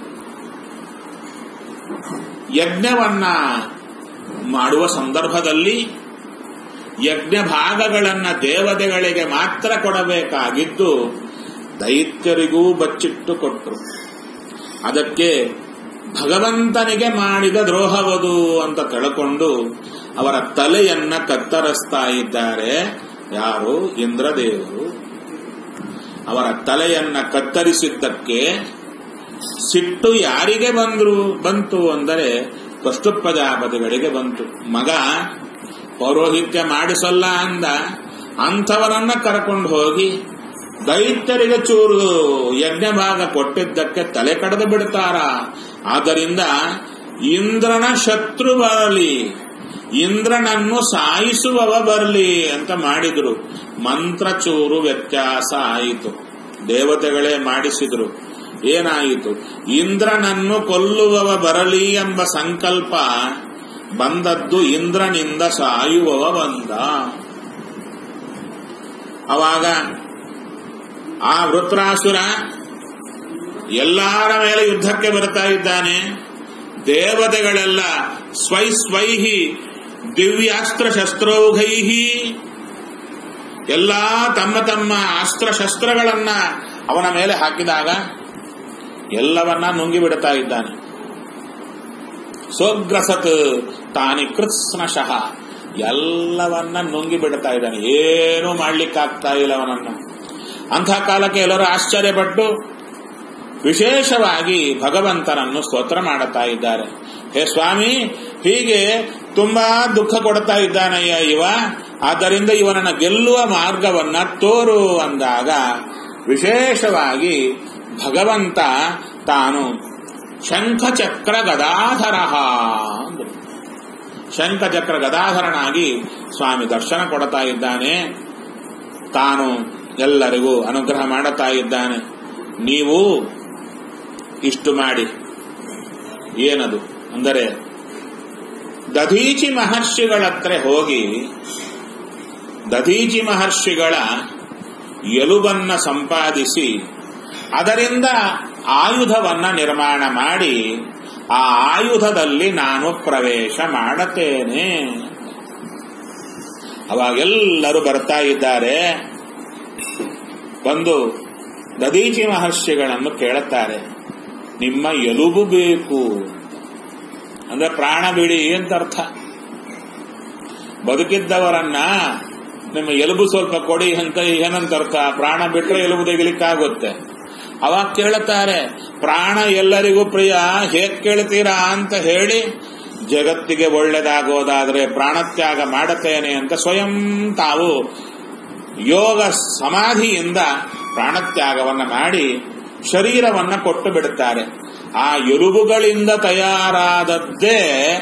ಯಜ್ಞವನ್ನ ಮಾಡುವ ಸಂದರ್ಭದಲ್ಲಿ ಯಜ್ಞ ಭಾಗಗಳನ್ನ ದೇವತೆಗಳಿಗೆ ಮಾತ್ರ ಕೊಡಬೇಕಾಗಿದ್ದು ದೈತ್ಯರಿಗೂ ಬಚ್ಚಿಟ್ಟು ಕೊಟ್ಟರು ಅದಕ್ಕೆ ಭಗವಂತನಿಗೆ ಮಾಡಿದ ದ್ರೋಹವದು ಅಂತ ತಿಳ್ಕೊಂಡು ಅವರ ತಲೆಯನ್ನ ಕತ್ತರಿಸ್ತಾ ಇದ್ದಾರೆ ಯಾರು ಇಂದ್ರದೇವರು ಅವರ ತಲೆಯನ್ನ ಕತ್ತರಿಸಿದ್ದಕ್ಕೆ ಸಿಟ್ಟು ಯಾರಿಗೆ ಬಂದ್ರು ಬಂತು ಅಂದರೆ ಕಷ್ಟು ಪ್ರಜಾಪತಿಗಳಿಗೆ ಬಂತು ಮಗ ಪೌರೋಹಿತ್ಯ ಮಾಡಿಸಲ್ಲ ಅಂದ ಅಂಥವರನ್ನ ಕರ್ಕೊಂಡು ಹೋಗಿ ದೈತ್ಯರಿಗೆ ಚೂರು ಯಜ್ಞ ಭಾಗ ಕೊಟ್ಟಿದ್ದಕ್ಕೆ ತಲೆ ಕಡಿದು ಬಿಡ್ತಾರ ಆದ್ದರಿಂದ ಇಂದ್ರನ ಶತ್ರು ಬರಲಿ ಇಂದ್ರನನ್ನು ಸಾಯಿಸುವವ ಬರಲಿ ಅಂತ ಮಾಡಿದ್ರು ಮಂತ್ರ ಚೂರು ವ್ಯತ್ಯಾಸ ಆಯಿತು ದೇವತೆಗಳೇ ಮಾಡಿಸಿದ್ರು ಏನಾಯಿತು ಇಂದ್ರನನ್ನು ಕೊಲ್ಲುವವ ಬರಲಿ ಎಂಬ ಸಂಕಲ್ಪ ಬಂದದ್ದು ಇಂದ್ರನಿಂದ ಸಾಯುವವ ಬಂದ ಅವಾಗ ಆ ವೃತ್ರಾಸುರ ಎಲ್ಲರ ಮೇಲೆ ಯುದ್ಧಕ್ಕೆ ಬರ್ತಾ ಇದ್ದಾನೆ ದೇವತೆಗಳೆಲ್ಲ ಸ್ವೈ ಸ್ವೈಹಿ ದಿವ್ಯಾಸ್ತ್ರ ಶಸ್ತ್ರೌಘೈಹಿ ಎಲ್ಲಾ ತಮ್ಮ ತಮ್ಮ ಅಸ್ತ್ರ ಶಸ್ತ್ರಗಳನ್ನ ಅವನ ಮೇಲೆ ಹಾಕಿದಾಗ ಎಲ್ಲವನ್ನ ನುಂಗಿ ಬಿಡ್ತಾ ಇದ್ದಾನೆ ಸೋಗ್ರಸತ್ ತಾನಿ ಕೃತ್ಸ್ನಶಃ ಎಲ್ಲವನ್ನ ನುಂಗಿ ಬಿಡ್ತಾ ಇದ್ದಾನೆ ಏನೂ ಮಾಡ್ಲಿಕ್ಕಾಗ್ತಾ ಇಲ್ಲ ಅವನನ್ನ ಅಂಥ ಕಾಲಕ್ಕೆ ಎಲ್ಲರೂ ಆಶ್ಚರ್ಯಪಟ್ಟು ವಿಶೇಷವಾಗಿ ಭಗವಂತನನ್ನು ಸ್ತೋತ್ರ ಮಾಡುತ್ತಾ ಇದ್ದಾರೆ ಹೇ ಸ್ವಾಮಿ ಹೀಗೆ ತುಂಬಾ ದುಃಖ ಕೊಡ್ತಾ ಇದ್ದಾನಯ್ಯ ಇವ ಆದ್ದರಿಂದ ಇವನನ್ನ ಗೆಲ್ಲುವ ಮಾರ್ಗವನ್ನ ತೋರು ಅಂದಾಗ ವಿಶೇಷವಾಗಿ ಭಗವಂತ ತಾನು ಶಂಖಚಕ್ರ ಗದಾಧರ ಅಂದ್ರು ಶಂಖಚಕ್ರ ಗದಾಧರನಾಗಿ ಸ್ವಾಮಿ ದರ್ಶನ ಕೊಡ್ತಾ ಇದ್ದಾನೆ ತಾನು ಎಲ್ಲರಿಗೂ ಅನುಗ್ರಹ ಮಾಡುತ್ತಾ ಇದ್ದಾನೆ ನೀವು ಇಷ್ಟು ಮಾಡಿ ಏನದು ಅಂದರೆ ದಧೀಚಿ ಮಹರ್ಷಿಗಳ ಹತ್ರ ಹೋಗಿ ದಧೀಚಿ ಮಹರ್ಷಿಗಳ ಎಲುಬನ್ನ ಸಂಪಾದಿಸಿ ಅದರಿಂದ ಆಯುಧವನ್ನ ನಿರ್ಮಾಣ ಮಾಡಿ ಆ ಆಯುಧದಲ್ಲಿ ನಾನು ಪ್ರವೇಶ ಮಾಡುತ್ತೇನೆ ಅವಾಗೆಲ್ಲರೂ ಬರ್ತಾ ಇದ್ದಾರೆ ಬಂದು ದದೀಚಿ ಮಹರ್ಷಿಗಳನ್ನು ಕೇಳುತ್ತಾರೆ ನಿಮ್ಮ ಎಲುಬು ಬೇಕು ಅಂದ್ರೆ ಪ್ರಾಣ ಬಿಡಿ ಅಂತ ಅರ್ಥ ಬದುಕಿದ್ದವರನ್ನ ನಿಮ್ಮ ಎಲುಬು ಸ್ವಲ್ಪ ಕೊಡಿ ಅಂತ ಏನಂತ ಅರ್ಥ ಪ್ರಾಣ ಬಿಟ್ರೆ ಎಲುಬು ತೆಗಿಲಿಕ್ಕಾಗುತ್ತೆ ಅವಾಗ ಕೇಳುತ್ತಾರೆ ಪ್ರಾಣ ಎಲ್ಲರಿಗೂ ಪ್ರಿಯ ಹೇಗ್ ಕೇಳ್ತೀರಾ ಅಂತ ಹೇಳಿ ಜಗತ್ತಿಗೆ ಒಳ್ಳೆದಾಗೋದಾದ್ರೆ ಪ್ರಾಣತ್ಯಾಗ ಮಾಡುತ್ತೇನೆ ಅಂತ ಸ್ವಯಂ ತಾವು ಯೋಗ ಸಮಾಧಿಯಿಂದ ಪ್ರಾಣತ್ಯಾಗವನ್ನ ಮಾಡಿ ಶರೀರವನ್ನ ಕೊಟ್ಟು ಬಿಡುತ್ತಾರೆ ಆ ಎಲುಬುಗಳಿಂದ ತಯಾರಾದದ್ದೇ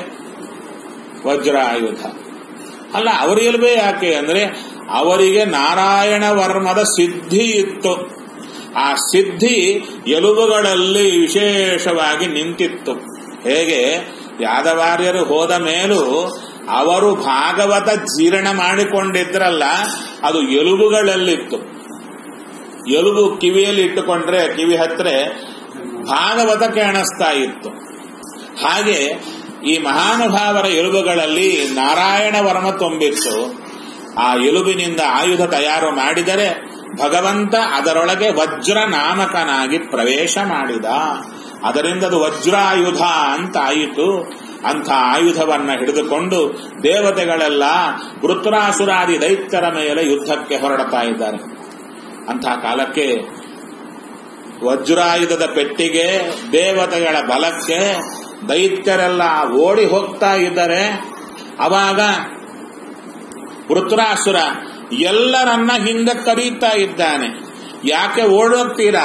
ವಜ್ರಾಯುಧ ಅಲ್ಲ ಅವರ ಎಲುಬೆ ಯಾಕೆ ಅಂದ್ರೆ ಅವರಿಗೆ ನಾರಾಯಣ ವರ್ಮದ ಸಿದ್ಧಿ ಇತ್ತು ಆ ಸಿದ್ಧಿ ಎಲುಬುಗಳಲ್ಲಿ ವಿಶೇಷವಾಗಿ ನಿಂತಿತ್ತು ಹೇಗೆ ಯಾದವಾರ್ಯರು ಹೋದ ಮೇಲೂ ಅವರು ಭಾಗವತ ಜೀರ್ಣ ಮಾಡಿಕೊಂಡಿದ್ರಲ್ಲ ಅದು ಎಲುಬುಗಳಲ್ಲಿತ್ತು ಎಲುಬು ಕಿವಿಯಲ್ಲಿ ಇಟ್ಟುಕೊಂಡ್ರೆ ಕಿವಿ ಹತ್ರ ಭಾಗವತ ಕಾಣಿಸ್ತಾ ಇತ್ತು ಹಾಗೆ ಈ ಮಹಾನುಭಾವರ ಎಲುಬುಗಳಲ್ಲಿ ನಾರಾಯಣ ವರ್ಮ ತುಂಬಿತ್ತು ಆ ಎಲುಬಿನಿಂದ ಆಯುಧ ತಯಾರು ಮಾಡಿದರೆ ಭಗವಂತ ಅದರೊಳಗೆ ವಜ್ರ ನಾಮಕನಾಗಿ ಪ್ರವೇಶ ಮಾಡಿದ ಅದರಿಂದ ಅದು ವಜ್ರಾಯುಧ ಅಂತ ಆಯಿತು ಅಂಥ ಆಯುಧವನ್ನ ಹಿಡಿದುಕೊಂಡು ದೇವತೆಗಳೆಲ್ಲ ವೃತ್ರಾಸುರಾದಿ ದೈತ್ಯರ ಮೇಲೆ ಯುದ್ಧಕ್ಕೆ ಹೊರಡ್ತಾ ಇದ್ದಾರೆ ಅಂಥ ಕಾಲಕ್ಕೆ ವಜ್ರಾಯುಧದ ಪೆಟ್ಟಿಗೆ ದೇವತೆಗಳ ಬಲಕ್ಕೆ ದೈತ್ಯರೆಲ್ಲ ಓಡಿ ಹೋಗ್ತಾ ಇದ್ದಾರೆ ಅವಾಗ ವೃತ್ರಾಸುರ ಎಲ್ಲರನ್ನ ಹಿಂದೆ ಕರೀತಾ ಇದ್ದಾನೆ ಯಾಕೆ ಓಡೋಗ್ತೀರಾ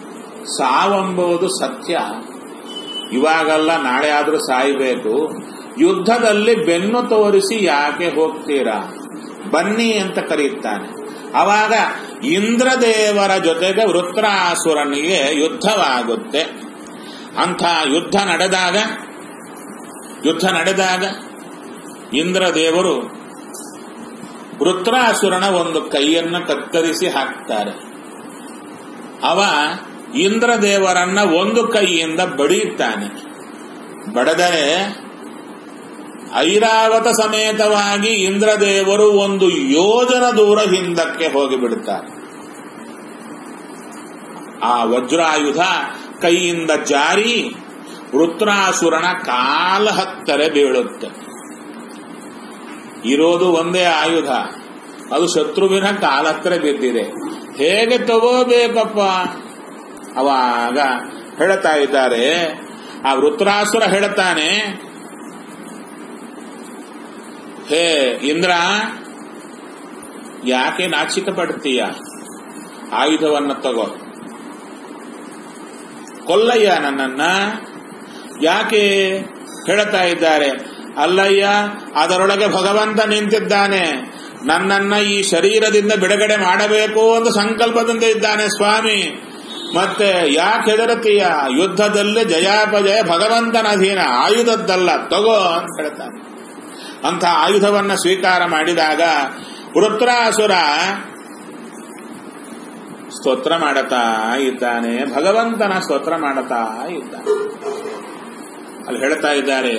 ಸಾವೆಂಬುದು ಸತ್ಯ ಇವಾಗಲ್ಲ ನಾಳೆ ಆದ್ರೂ ಸಾಯಬೇಕು ಯುದ್ಧದಲ್ಲಿ ಬೆನ್ನು ತೋರಿಸಿ ಯಾಕೆ ಹೋಗ್ತೀರಾ ಬನ್ನಿ ಅಂತ ಕರೆಯುತ್ತಾನೆ ಅವಾಗ ಇಂದ್ರದೇವರ ಜೊತೆಗೆ ವೃತ್ರಾಸುರನಿಗೆ ಯುದ್ಧವಾಗುತ್ತೆ ಅಂಥ ಯುದ್ಧ ನಡೆದಾಗ ಯುದ್ಧ ನಡೆದಾಗ ಇಂದ್ರದೇವರು ವೃತ್ರಾಸುರನ ಒಂದು ಕೈಯನ್ನು ಕತ್ತರಿಸಿ ಹಾಕ್ತಾರೆ ಅವ ಇಂದ್ರದೇವರನ್ನ ಒಂದು ಕೈಯಿಂದ ಬಡಿಯುತ್ತಾನೆ ಬಡದರೆ ಐರಾವತ ಸಮೇತವಾಗಿ ಇಂದ್ರದೇವರು ಒಂದು ಯೋಜನ ದೂರ ಹಿಂದಕ್ಕೆ ಹೋಗಿಬಿಡುತ್ತಾರೆ ಆ ವಜ್ರಾಯುಧ ಕೈಯಿಂದ ಜಾರಿ ವೃತ್ರಾಸುರನ ಕಾಲ ಹತ್ತರೆ ಬೀಳುತ್ತೆ ಇರೋದು ಒಂದೇ ಆಯುಧ ಅದು ಶತ್ರುವಿನ ಕಾಲ ಹತ್ತಿರ ಬಿದ್ದಿದೆ ಹೇಗೆ ತಗೋಬೇಕಪ್ಪ ಅವಾಗ ಹೇಳ್ತಾ ಇದ್ದಾರೆ ಆ ವೃತ್ರಾಸುರ ಹೇಳ್ತಾನೆ ಹೇ ಇಂದ್ರ ಯಾಕೆ ನಾಚಿಕ ಪಡ್ತೀಯ ಆಯುಧವನ್ನ ತಗೋ ಕೊಲ್ಲಯ್ಯ ನನ್ನನ್ನ ಯಾಕೆ ಹೇಳ್ತಾ ಇದ್ದಾರೆ ಅಲ್ಲಯ್ಯ ಅದರೊಳಗೆ ಭಗವಂತ ನಿಂತಿದ್ದಾನೆ ನನ್ನನ್ನ ಈ ಶರೀರದಿಂದ ಬಿಡುಗಡೆ ಮಾಡಬೇಕು ಅಂತ ಸಂಕಲ್ಪದಿಂದ ಇದ್ದಾನೆ ಸ್ವಾಮಿ ಮತ್ತೆ ಯಾಕೆ ಹೆದರತೀಯ ಯುದ್ಧದಲ್ಲಿ ಜಯಾಪಜಯ ಭಗವಂತನ ಅಧೀನ ಆಯುಧದ್ದಲ್ಲ ತಗೋ ಅಂತ ಹೇಳ್ತಾನೆ ಅಂಥ ಆಯುಧವನ್ನ ಸ್ವೀಕಾರ ಮಾಡಿದಾಗ ವೃತ್ರಾಸುರ ಸ್ತೋತ್ರ ಮಾಡತಾ ಇದ್ದಾನೆ ಭಗವಂತನ ಸ್ತೋತ್ರ ಮಾಡತಾ ಇದ್ದಾನೆ ಅಲ್ಲಿ ಹೇಳ್ತಾ ಇದ್ದಾರೆ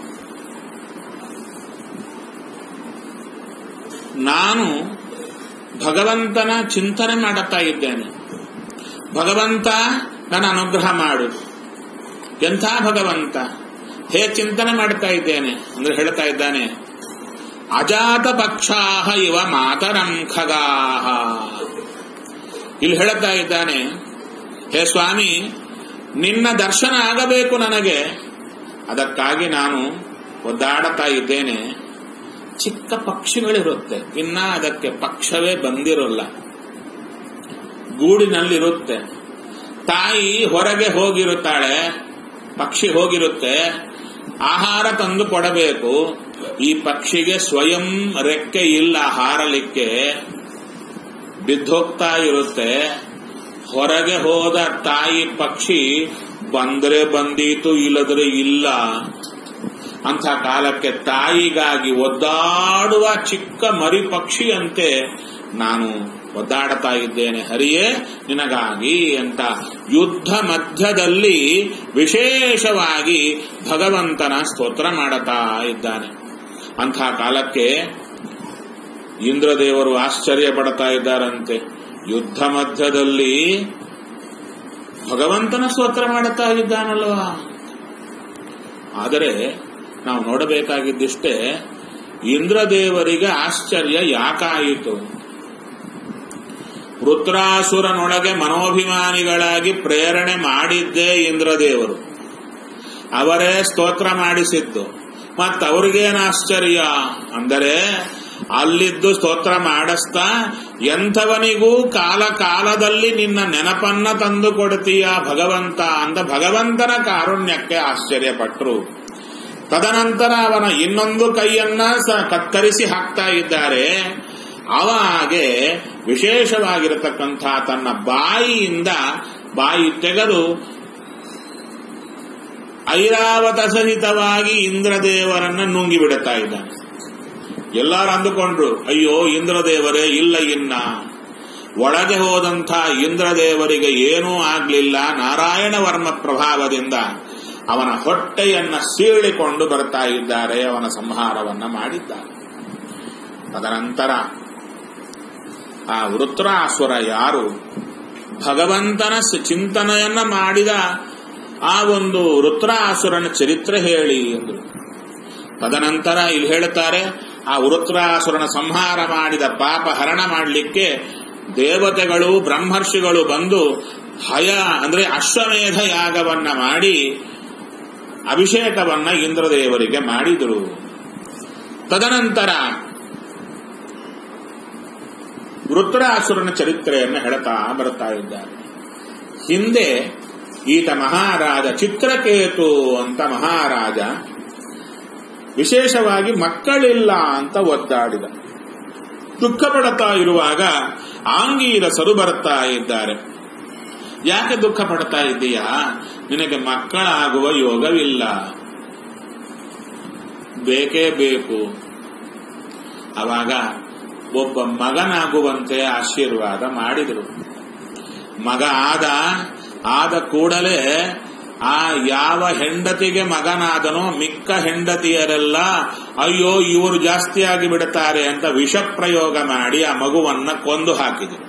ನಾನು ಭಗವಂತನ ಚಿಂತನೆ ಮಾಡುತ್ತಾ ಇದ್ದೇನೆ ಭಗವಂತ ನನ್ನ ಅನುಗ್ರಹ ಮಾಡು ಎಂಥ ಭಗವಂತ ಹೇ ಚಿಂತನೆ ಮಾಡ್ತಾ ಇದ್ದೇನೆ ಅಂದ್ರೆ ಹೇಳ್ತಾ ಇದ್ದಾನೆ ಅಜಾತ ಪಕ್ಷಾಹ ಇವ ಮಾತರಂ ಖಗಾಹ ಇಲ್ಲಿ ಹೇಳ್ತಾ ಇದ್ದಾನೆ ಹೇ ಸ್ವಾಮಿ ನಿನ್ನ ದರ್ಶನ ಆಗಬೇಕು ನನಗೆ ಅದಕ್ಕಾಗಿ ನಾನು ಒದ್ದಾಡುತ್ತಾ ಇದ್ದೇನೆ ಚಿಕ್ಕ ಪಕ್ಷಿಗಳಿರುತ್ತೆ ಇನ್ನ ಅದಕ್ಕೆ ಪಕ್ಷವೇ ಬಂದಿರೋಲ್ಲ ಗೂಡಿನಲ್ಲಿರುತ್ತೆ ತಾಯಿ ಹೊರಗೆ ಹೋಗಿರುತ್ತಾಳೆ ಪಕ್ಷಿ ಹೋಗಿರುತ್ತೆ ಆಹಾರ ತಂದು ಕೊಡಬೇಕು ಈ ಪಕ್ಷಿಗೆ ಸ್ವಯಂ ರೆಕ್ಕೆ ಇಲ್ಲ ಹಾರಲಿಕ್ಕೆ ಬಿದ್ದೋಗ್ತಾ ಇರುತ್ತೆ ಹೊರಗೆ ಹೋದ ತಾಯಿ ಪಕ್ಷಿ ಬಂದ್ರೆ ಬಂದೀತು ಇಲ್ಲದ್ರೆ ಇಲ್ಲ ಅಂಥ ಕಾಲಕ್ಕೆ ತಾಯಿಗಾಗಿ ಒದ್ದಾಡುವ ಚಿಕ್ಕ ಮರಿ ಪಕ್ಷಿಯಂತೆ ನಾನು ಒದ್ದಾಡ್ತಾ ಇದ್ದೇನೆ ಹರಿಯೇ ನಿನಗಾಗಿ ಅಂತ ಯುದ್ಧ ಮಧ್ಯದಲ್ಲಿ ವಿಶೇಷವಾಗಿ ಭಗವಂತನ ಸ್ತೋತ್ರ ಮಾಡುತ್ತಾ ಇದ್ದಾನೆ ಅಂಥ ಕಾಲಕ್ಕೆ ಇಂದ್ರದೇವರು ಆಶ್ಚರ್ಯ ಪಡ್ತಾ ಇದ್ದಾರಂತೆ ಯುದ್ಧ ಮಧ್ಯದಲ್ಲಿ ಭಗವಂತನ ಸ್ತೋತ್ರ ಮಾಡುತ್ತಾ ಇದ್ದಾನಲ್ವಾ ಆದರೆ ನಾವು ನೋಡಬೇಕಾಗಿದ್ದಿಷ್ಟೇ ಇಂದ್ರದೇವರಿಗೆ ಆಶ್ಚರ್ಯ ಯಾಕಾಯಿತು ವೃತ್ರಾಸುರನೊಳಗೆ ಮನೋಭಿಮಾನಿಗಳಾಗಿ ಪ್ರೇರಣೆ ಮಾಡಿದ್ದೇ ಇಂದ್ರದೇವರು ಅವರೇ ಸ್ತೋತ್ರ ಮಾಡಿಸಿದ್ದು ಮತ್ತವ್ರಿಗೇನು ಆಶ್ಚರ್ಯ ಅಂದರೆ ಅಲ್ಲಿದ್ದು ಸ್ತೋತ್ರ ಮಾಡಿಸ್ತಾ ಎಂಥವನಿಗೂ ಕಾಲ ಕಾಲದಲ್ಲಿ ನಿನ್ನ ನೆನಪನ್ನ ತಂದು ಕೊಡ್ತೀಯ ಭಗವಂತ ಅಂತ ಭಗವಂತನ ಕಾರುಣ್ಯಕ್ಕೆ ಆಶ್ಚರ್ಯಪಟ್ಟರು ತದನಂತರ ಅವನ ಇನ್ನೊಂದು ಕೈಯನ್ನ ಸ ಕತ್ತರಿಸಿ ಹಾಕ್ತಾ ಇದ್ದಾರೆ ಅವಾಗೆ ವಿಶೇಷವಾಗಿರತಕ್ಕಂಥ ತನ್ನ ಬಾಯಿಯಿಂದ ಬಾಯಿ ತೆಗೆದು ಐರಾವತ ಸಹಿತವಾಗಿ ಇಂದ್ರದೇವರನ್ನ ನುಂಗಿ ಬಿಡುತ್ತಾ ಇದ್ದಾನೆ ಎಲ್ಲರೂ ಅಂದುಕೊಂಡ್ರು ಅಯ್ಯೋ ಇಂದ್ರದೇವರೇ ಇಲ್ಲ ಇನ್ನ ಒಳಗೆ ಹೋದಂಥ ಇಂದ್ರದೇವರಿಗೆ ಏನೂ ಆಗ್ಲಿಲ್ಲ ನಾರಾಯಣ ವರ್ಮ ಪ್ರಭಾವದಿಂದ ಅವನ ಹೊಟ್ಟೆಯನ್ನ ಸೀಳಿಕೊಂಡು ಬರ್ತಾ ಇದ್ದಾರೆ ಅವನ ಸಂಹಾರವನ್ನ ಮಾಡಿದ್ದಾರೆ ತದನಂತರ ಆ ವೃತ್ರಾಸುರ ಯಾರು ಭಗವಂತನ ಚಿಂತನೆಯನ್ನ ಮಾಡಿದ ಆ ಒಂದು ವೃತ್ರಾಸುರನ ಚರಿತ್ರೆ ಹೇಳಿ ಎಂದರು ತದನಂತರ ಇಲ್ಲಿ ಹೇಳುತ್ತಾರೆ ಆ ವೃತ್ರಾಸುರನ ಸಂಹಾರ ಮಾಡಿದ ಪಾಪ ಹರಣ ಮಾಡಲಿಕ್ಕೆ ದೇವತೆಗಳು ಬ್ರಹ್ಮರ್ಷಿಗಳು ಬಂದು ಹಯ ಅಂದ್ರೆ ಅಶ್ವಮೇಧ ಯಾಗವನ್ನ ಮಾಡಿ ಅಭಿಷೇಕವನ್ನ ಇಂದ್ರದೇವರಿಗೆ ಮಾಡಿದರು ತದನಂತರ ವೃತ್ರಾಸುರನ ಚರಿತ್ರೆಯನ್ನು ಹೇಳ್ತಾ ಬರ್ತಾ ಇದ್ದಾರೆ ಹಿಂದೆ ಈತ ಮಹಾರಾಜ ಚಿತ್ರಕೇತು ಅಂತ ಮಹಾರಾಜ ವಿಶೇಷವಾಗಿ ಮಕ್ಕಳಿಲ್ಲ ಅಂತ ಒದ್ದಾಡಿದ ದುಃಖ ಪಡುತ್ತಾ ಇರುವಾಗ ಆಂಗೀರಸರು ಬರುತ್ತಾ ಇದ್ದಾರೆ ಯಾಕೆ ದುಃಖ ಪಡ್ತಾ ಇದ್ದೀಯಾ ನಿನಗೆ ಮಕ್ಕಳಾಗುವ ಯೋಗವಿಲ್ಲ ಬೇಕೇ ಬೇಕು ಅವಾಗ ಒಬ್ಬ ಮಗನಾಗುವಂತೆ ಆಶೀರ್ವಾದ ಮಾಡಿದರು ಮಗ ಆದ ಆದ ಕೂಡಲೇ ಆ ಯಾವ ಹೆಂಡತಿಗೆ ಮಗನಾದನೋ ಮಿಕ್ಕ ಹೆಂಡತಿಯರೆಲ್ಲ ಅಯ್ಯೋ ಇವರು ಜಾಸ್ತಿಯಾಗಿ ಬಿಡುತ್ತಾರೆ ಅಂತ ವಿಷ ಪ್ರಯೋಗ ಮಾಡಿ ಆ ಮಗುವನ್ನ ಕೊಂದು ಹಾಕಿದರು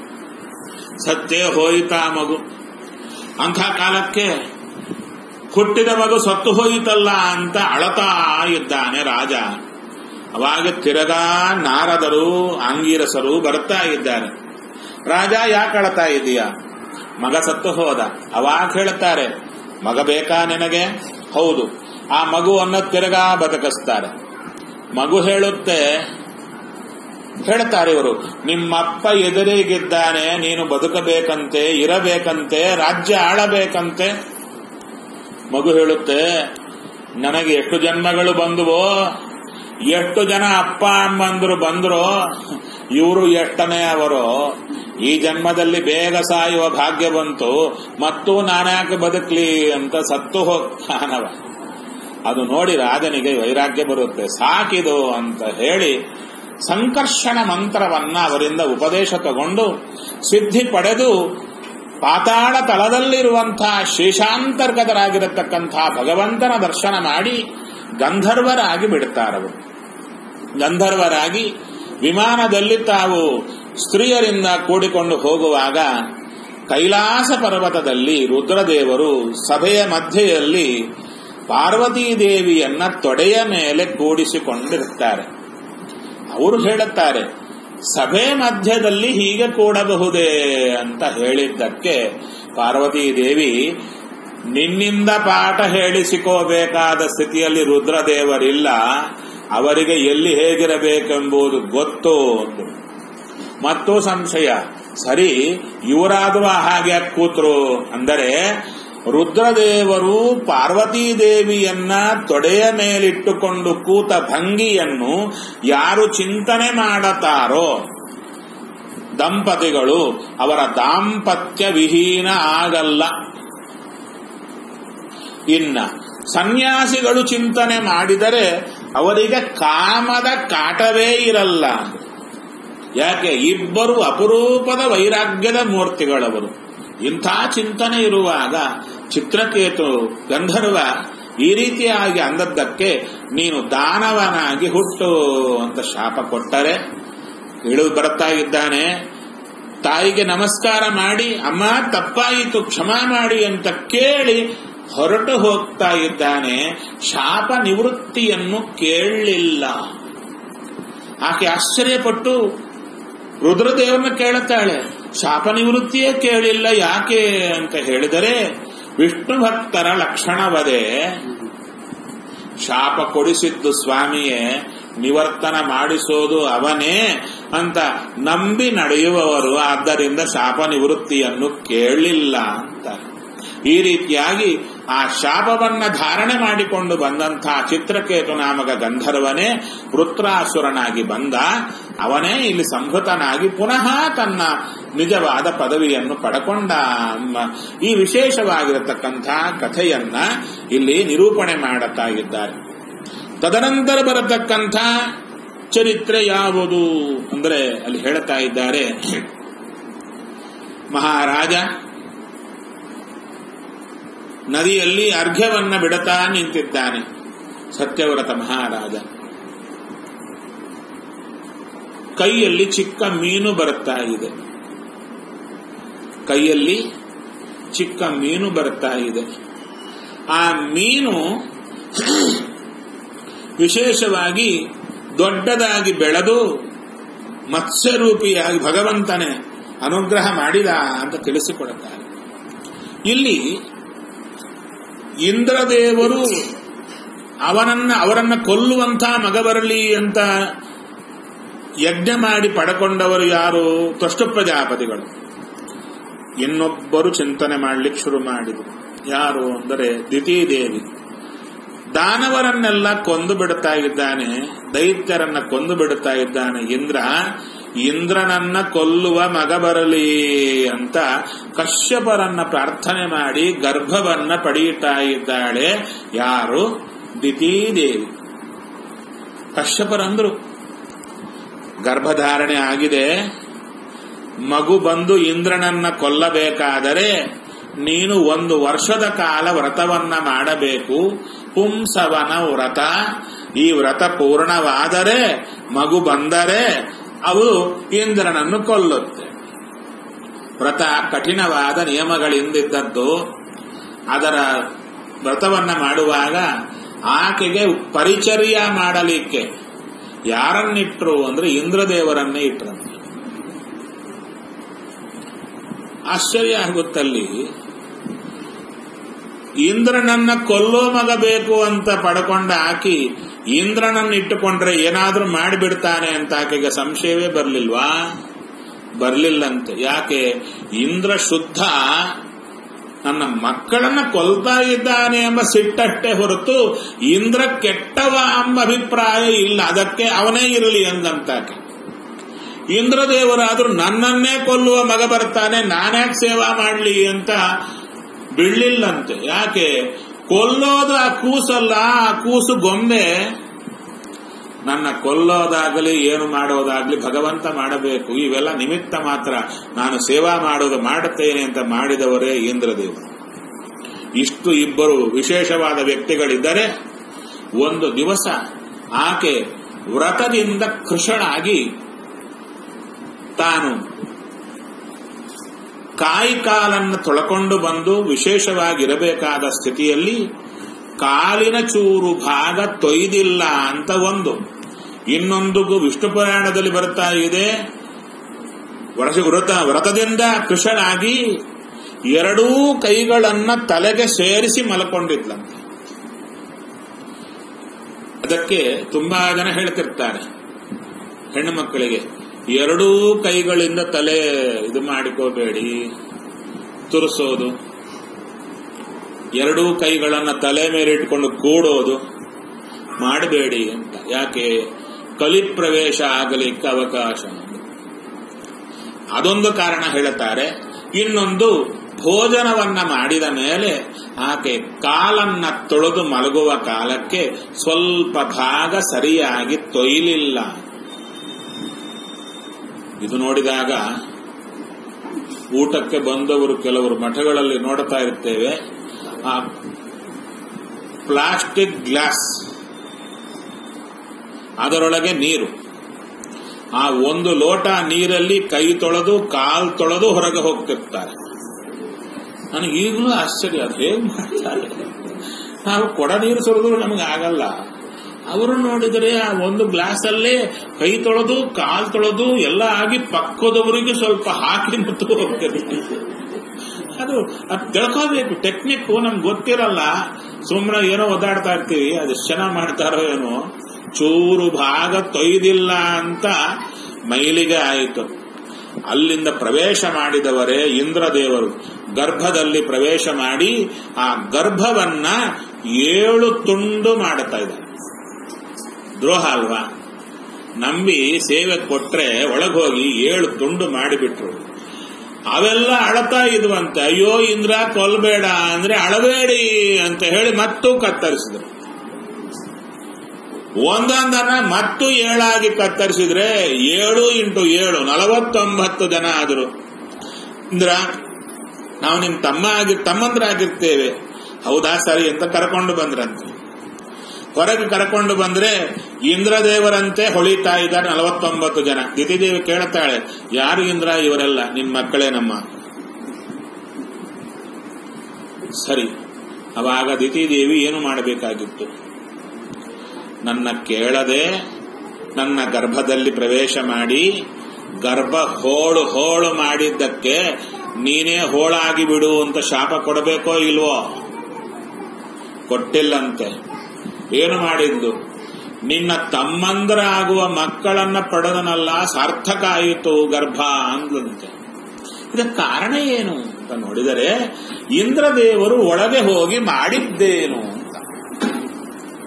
ಸತ್ತೇ ಹೋಯಿತಾ ಮಗು ಅಂಥ ಕಾಲಕ್ಕೆ ಹುಟ್ಟಿದ ಮಗು ಸತ್ತು ಹೋಯಿತಲ್ಲ ಅಂತ ಅಳತಾ ಇದ್ದಾನೆ ರಾಜ ಅವಾಗ ತಿರಗಾ ನಾರದರು ಆಂಗೀರಸರು ಬರ್ತಾ ಇದ್ದಾರೆ ರಾಜ ಯಾಕೆ ಅಳತಾ ಇದೀಯ ಮಗ ಸತ್ತು ಹೋದ ಅವಾಗ ಹೇಳ್ತಾರೆ ಮಗ ಬೇಕಾ ನಿನಗೆ ಹೌದು ಆ ಮಗುವನ್ನು ತಿರಗಾ ಬದುಕಿಸ್ತಾರೆ ಮಗು ಹೇಳುತ್ತೆ ಹೇಳ್ತಾರೆ ಇವರು ನಿಮ್ಮಪ್ಪ ಎದುರಿಗಿದ್ದಾನೆ ನೀನು ಬದುಕಬೇಕಂತೆ ಇರಬೇಕಂತೆ ರಾಜ್ಯ ಆಳಬೇಕಂತೆ ಮಗು ಹೇಳುತ್ತೆ ನನಗೆ ಎಷ್ಟು ಜನ್ಮಗಳು ಬಂದುವೋ ಎಷ್ಟು ಜನ ಅಪ್ಪ ಅಮ್ಮಂದ್ರು ಬಂದ್ರು ಇವರು ಎಷ್ಟನೇ ಅವರು ಈ ಜನ್ಮದಲ್ಲಿ ಬೇಗ ಸಾಯುವ ಭಾಗ್ಯ ಬಂತು ಮತ್ತು ನಾನ್ಯಾಕೆ ಬದುಕ್ಲಿ ಅಂತ ಸತ್ತು ಹೋಗ್ತಾನವ ಅದು ನೋಡಿ ರಾಜನಿಗೆ ವೈರಾಗ್ಯ ಬರುತ್ತೆ ಸಾಕಿದು ಅಂತ ಹೇಳಿ ಸಂಕರ್ಷಣ ಮಂತ್ರವನ್ನ ಅವರಿಂದ ಉಪದೇಶ ತಗೊಂಡು ಸಿದ್ಧಿ ಪಡೆದು ಪಾತಾಳ ತಳದಲ್ಲಿರುವಂತಹ ಶೇಷಾಂತರ್ಗತರಾಗಿರತಕ್ಕಂತಹ ಭಗವಂತನ ದರ್ಶನ ಮಾಡಿ ಗಂಧರ್ವರಾಗಿ ಬಿಡುತ್ತಾರವರು ಗಂಧರ್ವರಾಗಿ ವಿಮಾನದಲ್ಲಿ ತಾವು ಸ್ತ್ರೀಯರಿಂದ ಕೂಡಿಕೊಂಡು ಹೋಗುವಾಗ ಕೈಲಾಸ ಪರ್ವತದಲ್ಲಿ ರುದ್ರದೇವರು ಸಭೆಯ ಮಧ್ಯೆಯಲ್ಲಿ ಪಾರ್ವತೀ ದೇವಿಯನ್ನ ತೊಡೆಯ ಮೇಲೆ ಕೂಡಿಸಿಕೊಂಡಿರುತ್ತಾರೆ ಅವರು ಹೇಳುತ್ತಾರೆ ಸಭೆ ಮಧ್ಯದಲ್ಲಿ ಹೀಗೆ ಕೂಡಬಹುದೇ ಅಂತ ಹೇಳಿದ್ದಕ್ಕೆ ಪಾರ್ವತೀ ದೇವಿ ನಿನ್ನಿಂದ ಪಾಠ ಹೇಳಿಸಿಕೋಬೇಕಾದ ಸ್ಥಿತಿಯಲ್ಲಿ ರುದ್ರದೇವರಿಲ್ಲ ಅವರಿಗೆ ಎಲ್ಲಿ ಹೇಗಿರಬೇಕೆಂಬುದು ಗೊತ್ತು ಅಂದ್ರು ಮತ್ತು ಸಂಶಯ ಸರಿ ಇವರಾದರೂ ಹಾಗೆ ಕೂತ್ರು ಅಂದರೆ ರುದ್ರದೇವರು ಪಾರ್ವತೀ ದೇವಿಯನ್ನ ತೊಡೆಯ ಮೇಲಿಟ್ಟುಕೊಂಡು ಕೂತ ಭಂಗಿಯನ್ನು ಯಾರು ಚಿಂತನೆ ಮಾಡತಾರೋ ದಂಪತಿಗಳು ಅವರ ದಾಂಪತ್ಯ ವಿಹೀನ ಆಗಲ್ಲ ಇನ್ನ ಸನ್ಯಾಸಿಗಳು ಚಿಂತನೆ ಮಾಡಿದರೆ ಅವರಿಗೆ ಕಾಮದ ಕಾಟವೇ ಇರಲ್ಲ ಯಾಕೆ ಇಬ್ಬರು ಅಪರೂಪದ ವೈರಾಗ್ಯದ ಮೂರ್ತಿಗಳವರು ಇಂಥ ಚಿಂತನೆ ಇರುವಾಗ ಚಿತ್ರಕೇತು ಗಂಧರ್ವ ಈ ರೀತಿಯಾಗಿ ಅಂದದ್ದಕ್ಕೆ ನೀನು ದಾನವನಾಗಿ ಹುಟ್ಟು ಅಂತ ಶಾಪ ಕೊಟ್ಟರೆ ಇಳಿದು ಬರ್ತಾ ಇದ್ದಾನೆ ತಾಯಿಗೆ ನಮಸ್ಕಾರ ಮಾಡಿ ಅಮ್ಮ ತಪ್ಪಾಯಿತು ಕ್ಷಮಾ ಮಾಡಿ ಅಂತ ಕೇಳಿ ಹೊರಟು ಹೋಗ್ತಾ ಇದ್ದಾನೆ ಶಾಪ ನಿವೃತ್ತಿಯನ್ನು ಕೇಳಲಿಲ್ಲ ಆಕೆ ಆಶ್ಚರ್ಯಪಟ್ಟು ರುದ್ರದೇವರನ್ನ ಕೇಳುತ್ತಾಳೆ ಶಾಪ ನಿವೃತ್ತಿಯೇ ಕೇಳಿಲ್ಲ ಯಾಕೆ ಅಂತ ಹೇಳಿದರೆ ವಿಷ್ಣು ಭಕ್ತರ ಲಕ್ಷಣವದೇ ಶಾಪ ಕೊಡಿಸಿದ್ದು ಸ್ವಾಮಿಯೇ ನಿವರ್ತನ ಮಾಡಿಸೋದು ಅವನೇ ಅಂತ ನಂಬಿ ನಡೆಯುವವರು ಆದ್ದರಿಂದ ಶಾಪ ನಿವೃತ್ತಿಯನ್ನು ಕೇಳಲಿಲ್ಲ ಅಂತ ಈ ರೀತಿಯಾಗಿ ಆ ಶಾಪವನ್ನ ಧಾರಣೆ ಮಾಡಿಕೊಂಡು ಬಂದಂತಹ ಚಿತ್ರಕೇತು ನಾಮಕ ಗಂಧರ್ವನೇ ವೃತ್ರಾಸುರನಾಗಿ ಬಂದ ಅವನೇ ಇಲ್ಲಿ ಸಂಹೃತನಾಗಿ ಪುನಃ ತನ್ನ ನಿಜವಾದ ಪದವಿಯನ್ನು ಪಡಕೊಂಡ ಈ ವಿಶೇಷವಾಗಿರತಕ್ಕಂತಹ ಕಥೆಯನ್ನ ಇಲ್ಲಿ ನಿರೂಪಣೆ ಮಾಡುತ್ತಾ ಇದ್ದಾರೆ ತದನಂತರ ಬರತಕ್ಕಂಥ ಚರಿತ್ರೆ ಯಾವುದು ಅಂದರೆ ಅಲ್ಲಿ ಹೇಳ್ತಾ ಇದ್ದಾರೆ ಮಹಾರಾಜ ನದಿಯಲ್ಲಿ ಅರ್ಘ್ಯವನ್ನ ಬಿಡತಾ ನಿಂತಿದ್ದಾನೆ ಸತ್ಯವ್ರತ ಮಹಾರಾಜ ಕೈಯಲ್ಲಿ ಚಿಕ್ಕ ಮೀನು ಬರುತ್ತಾ ಇದೆ ಕೈಯಲ್ಲಿ ಚಿಕ್ಕ ಮೀನು ಬರುತ್ತಾ ಇದೆ ಆ ಮೀನು ವಿಶೇಷವಾಗಿ ದೊಡ್ಡದಾಗಿ ಬೆಳೆದು ಮತ್ಸ್ಯರೂಪಿಯಾಗಿ ಭಗವಂತನೇ ಅನುಗ್ರಹ ಮಾಡಿದ ಅಂತ ತಿಳಿಸಿಕೊಡುತ್ತಾರೆ ಇಲ್ಲಿ ಇಂದ್ರದೇವರು ಅವನನ್ನ ಅವರನ್ನ ಕೊಲ್ಲುವಂತಹ ಮಗ ಬರಲಿ ಅಂತ ಯಜ್ಞ ಮಾಡಿ ಪಡಕೊಂಡವರು ಯಾರು ತ್ವಷ್ಟು ಪ್ರಜಾಪತಿಗಳು ಇನ್ನೊಬ್ಬರು ಚಿಂತನೆ ಮಾಡಲಿಕ್ಕೆ ಶುರು ಮಾಡಿದರು ಯಾರು ಅಂದರೆ ದೇವಿ ದಾನವರನ್ನೆಲ್ಲ ಕೊಂದು ಬಿಡುತ್ತಾ ಇದ್ದಾನೆ ದೈತ್ಯರನ್ನ ಕೊಂದು ಬಿಡುತ್ತಾ ಇದ್ದಾನೆ ಇಂದ್ರ ಇಂದ್ರನನ್ನ ಕೊಲ್ಲುವ ಮಗ ಬರಲಿ ಅಂತ ಕಶ್ಯಪರನ್ನ ಪ್ರಾರ್ಥನೆ ಮಾಡಿ ಗರ್ಭವನ್ನ ಪಡೆಯುತ್ತಾ ಇದ್ದಾಳೆ ಯಾರು ದಿತೀದೇವಿ ಕಶ್ಯಪರಂದ್ರು ಗರ್ಭಧಾರಣೆ ಆಗಿದೆ ಮಗು ಬಂದು ಇಂದ್ರನನ್ನ ಕೊಲ್ಲಬೇಕಾದರೆ ನೀನು ಒಂದು ವರ್ಷದ ಕಾಲ ವ್ರತವನ್ನ ಮಾಡಬೇಕು ಪುಂಸವನ ವ್ರತ ಈ ವ್ರತ ಪೂರ್ಣವಾದರೆ ಮಗು ಬಂದರೆ ಅವು ಇಂದ್ರನನ್ನು ಕೊಲ್ಲುತ್ತೆ ವ್ರತ ಕಠಿಣವಾದ ನಿಯಮಗಳಿಂದಿದ್ದದ್ದು ಅದರ ವ್ರತವನ್ನ ಮಾಡುವಾಗ ಆಕೆಗೆ ಪರಿಚರ್ಯ ಮಾಡಲಿಕ್ಕೆ ಯಾರನ್ನಿಟ್ರು ಅಂದ್ರೆ ಇಂದ್ರದೇವರನ್ನೇ ಇಟ್ರಂತೆ ಆಶ್ಚರ್ಯ ಆಗುತ್ತಲ್ಲಿ ಇಂದ್ರನನ್ನ ಕೊಲ್ಲೋ ಮಗ ಬೇಕು ಅಂತ ಪಡ್ಕೊಂಡ ಆಕಿ ಇಂದ್ರನನ್ನ ಇಟ್ಟುಕೊಂಡ್ರೆ ಏನಾದ್ರೂ ಮಾಡಿಬಿಡ್ತಾನೆ ಅಂತ ಆಕೆಗೆ ಸಂಶಯವೇ ಬರ್ಲಿಲ್ವಾ ಬರ್ಲಿಲ್ಲಂತೆ ಯಾಕೆ ಇಂದ್ರ ಶುದ್ಧ ನನ್ನ ಮಕ್ಕಳನ್ನ ಕೊಲ್ತಾ ಇದ್ದಾನೆ ಎಂಬ ಸಿಟ್ಟಷ್ಟೇ ಹೊರತು ಇಂದ್ರ ಕೆಟ್ಟವ ಎಂಬ ಅಭಿಪ್ರಾಯ ಇಲ್ಲ ಅದಕ್ಕೆ ಅವನೇ ಇರಲಿ ಎಂದಂತಾಕೆ ಇಂದ್ರದೇವರಾದ್ರೂ ನನ್ನನ್ನೇ ಕೊಲ್ಲುವ ಮಗ ಬರ್ತಾನೆ ನಾನ್ಯಾಕೆ ಸೇವಾ ಮಾಡಲಿ ಅಂತ ಬಿಡ್ಲಿಲ್ಲಂತೆ ಯಾಕೆ ಕೊಲ್ಲೋದು ಆ ಕೂಸಲ್ಲ ಆ ಕೂಸು ಗೊಂಬೆ ನನ್ನ ಕೊಲ್ಲೋದಾಗಲಿ ಏನು ಮಾಡೋದಾಗ್ಲಿ ಭಗವಂತ ಮಾಡಬೇಕು ಇವೆಲ್ಲ ನಿಮಿತ್ತ ಮಾತ್ರ ನಾನು ಸೇವಾ ಮಾಡೋದು ಮಾಡುತ್ತೇನೆ ಅಂತ ಮಾಡಿದವರೇ ಇಂದ್ರದೇವರು ಇಷ್ಟು ಇಬ್ಬರು ವಿಶೇಷವಾದ ವ್ಯಕ್ತಿಗಳಿದ್ದರೆ ಒಂದು ದಿವಸ ಆಕೆ ವ್ರತದಿಂದ ಕೃಷಳಾಗಿ ತಾನು ಕಾಯಿ ಕಾಲನ್ನು ತೊಳಕೊಂಡು ಬಂದು ವಿಶೇಷವಾಗಿರಬೇಕಾದ ಸ್ಥಿತಿಯಲ್ಲಿ ಕಾಲಿನ ಚೂರು ಭಾಗ ತೊಯ್ದಿಲ್ಲ ಅಂತ ಒಂದು ಇನ್ನೊಂದು ವಿಷ್ಣು ಪುರಾಣದಲ್ಲಿ ಬರ್ತಾ ಇದೆ ವರ್ಷ ವ್ರತ ವ್ರತದಿಂದ ಕೃಷನಾಗಿ ಎರಡೂ ಕೈಗಳನ್ನ ತಲೆಗೆ ಸೇರಿಸಿ ಮಲ್ಕೊಂಡಿದ್ಲಂತೆ ಅದಕ್ಕೆ ತುಂಬಾ ಜನ ಹೇಳ್ತಿರ್ತಾರೆ ಹೆಣ್ಣು ಮಕ್ಕಳಿಗೆ ಎರಡೂ ಕೈಗಳಿಂದ ತಲೆ ಇದು ಮಾಡಿಕೋಬೇಡಿ ತುರಿಸೋದು ಎರಡೂ ಕೈಗಳನ್ನ ತಲೆ ಮೇಲೆ ಇಟ್ಕೊಂಡು ಕೂಡೋದು ಮಾಡಬೇಡಿ ಅಂತ ಯಾಕೆ ಕಲಿಪ್ರವೇಶ ಆಗಲಿಕ್ಕೆ ಅವಕಾಶ ಅದೊಂದು ಕಾರಣ ಹೇಳುತ್ತಾರೆ ಇನ್ನೊಂದು ಭೋಜನವನ್ನ ಮಾಡಿದ ಮೇಲೆ ಆಕೆ ಕಾಲನ್ನ ತೊಳೆದು ಮಲಗುವ ಕಾಲಕ್ಕೆ ಸ್ವಲ್ಪ ಭಾಗ ಸರಿಯಾಗಿ ತೊಯ್ಲಿಲ್ಲ ಇದು ನೋಡಿದಾಗ ಊಟಕ್ಕೆ ಬಂದವರು ಕೆಲವರು ಮಠಗಳಲ್ಲಿ ನೋಡ್ತಾ ಇರ್ತೇವೆ ಆ ಪ್ಲಾಸ್ಟಿಕ್ ಗ್ಲಾಸ್ ಅದರೊಳಗೆ ನೀರು ಆ ಒಂದು ಲೋಟ ನೀರಲ್ಲಿ ಕೈ ತೊಳೆದು ಕಾಲ್ ತೊಳೆದು ಹೊರಗೆ ಹೋಗ್ತಿರ್ತಾರೆ ನನಗೆ ಈಗಲೂ ಆಶ್ಚರ್ಯ ಅದು ಹೇಗೆ ಮಾಡ್ತಾರೆ ನಾವು ಕೊಡ ನೀರು ಸುರಿದ್ರು ನಮಗೆ ಆಗಲ್ಲ ಅವರು ನೋಡಿದರೆ ಆ ಒಂದು ಗ್ಲಾಸ್ ಅಲ್ಲೇ ಕೈ ತೊಳೆದು ಕಾಲ್ ತೊಳೆದು ಎಲ್ಲ ಆಗಿ ಪಕ್ಕದವರಿಗೆ ಸ್ವಲ್ಪ ಹಾಕಿ ಮತ್ತು ಹೋಗ್ತದೆ ಅದು ಅದು ತಿಳ್ಕೋಬೇಕು ಟೆಕ್ನಿಕ್ ನಮ್ಗೆ ಗೊತ್ತಿರಲ್ಲ ಸುಮ್ಮನೆ ಏನೋ ಒದ್ದಾಡ್ತಾ ಇರ್ತೀವಿ ಅದು ಚೆನ್ನಾಗಿ ಮಾಡ್ತಾರೋ ಏನೋ ಚೂರು ಭಾಗ ತೊಯ್ದಿಲ್ಲ ಅಂತ ಮೈಲಿಗೆ ಆಯಿತು ಅಲ್ಲಿಂದ ಪ್ರವೇಶ ಮಾಡಿದವರೇ ಇಂದ್ರದೇವರು ಗರ್ಭದಲ್ಲಿ ಪ್ರವೇಶ ಮಾಡಿ ಆ ಗರ್ಭವನ್ನ ಏಳು ತುಂಡು ಮಾಡುತ್ತಾ ಇದ್ದಾರೆ ದ್ರೋಹ ಅಲ್ವಾ ನಂಬಿ ಸೇವೆ ಕೊಟ್ರೆ ಒಳಗೋಗಿ ಏಳು ತುಂಡು ಮಾಡಿಬಿಟ್ರು ಅವೆಲ್ಲ ಅಳತಾ ಇದ್ವಂತೆ ಅಯ್ಯೋ ಇಂದ್ರ ಕೊಲ್ಬೇಡ ಅಂದ್ರೆ ಅಳಬೇಡಿ ಅಂತ ಹೇಳಿ ಮತ್ತೂ ಕತ್ತರಿಸಿದ್ರು ಒಂದೊಂದನ್ನ ಮತ್ತು ಏಳಾಗಿ ಕತ್ತರಿಸಿದ್ರೆ ಏಳು ಇಂಟು ಏಳು ನಲವತ್ತೊಂಬತ್ತು ಜನ ಆದರು ಇಂದ್ರ ನಾವು ನಿಮ್ ತಮ್ಮ ಆಗಿ ತಮ್ಮಂದ್ರಾಗಿರ್ತೇವೆ ಹೌದಾ ಸರಿ ಅಂತ ಕರ್ಕೊಂಡು ಬಂದ್ರಂತೆ ಹೊರಗೆ ಕರ್ಕೊಂಡು ಬಂದ್ರೆ ಇಂದ್ರದೇವರಂತೆ ಹೊಳಿತಾ ಇದ್ದಾರೆ ನಲವತ್ತೊಂಬತ್ತು ಜನ ದಿತಿದೇವಿ ಕೇಳ್ತಾಳೆ ಯಾರು ಇಂದ್ರ ಇವರೆಲ್ಲ ನಿನ್ ಮಕ್ಕಳೇ ನಮ್ಮ ಸರಿ ಅವಾಗ ದಿತಿದೇವಿ ಏನು ಮಾಡಬೇಕಾಗಿತ್ತು ನನ್ನ ಕೇಳದೆ ನನ್ನ ಗರ್ಭದಲ್ಲಿ ಪ್ರವೇಶ ಮಾಡಿ ಗರ್ಭ ಹೋಳು ಹೋಳು ಮಾಡಿದ್ದಕ್ಕೆ ನೀನೇ ಹೋಳಾಗಿ ಬಿಡು ಅಂತ ಶಾಪ ಕೊಡಬೇಕೋ ಇಲ್ವೋ ಕೊಟ್ಟಿಲ್ಲಂತೆ ಏನು ಮಾಡಿದ್ದು ನಿನ್ನ ತಮ್ಮಂದ್ರ ಆಗುವ ಮಕ್ಕಳನ್ನ ಪಡೆದನಲ್ಲ ಸಾರ್ಥಕ ಆಯಿತು ಗರ್ಭ ಅಂದ್ಲಂತೆ ಇದಕ್ಕೆ ಕಾರಣ ಏನು ಅಂತ ನೋಡಿದರೆ ಇಂದ್ರದೇವರು ಒಳಗೆ ಹೋಗಿ ಮಾಡಿದ್ದೇನು ಅಂತ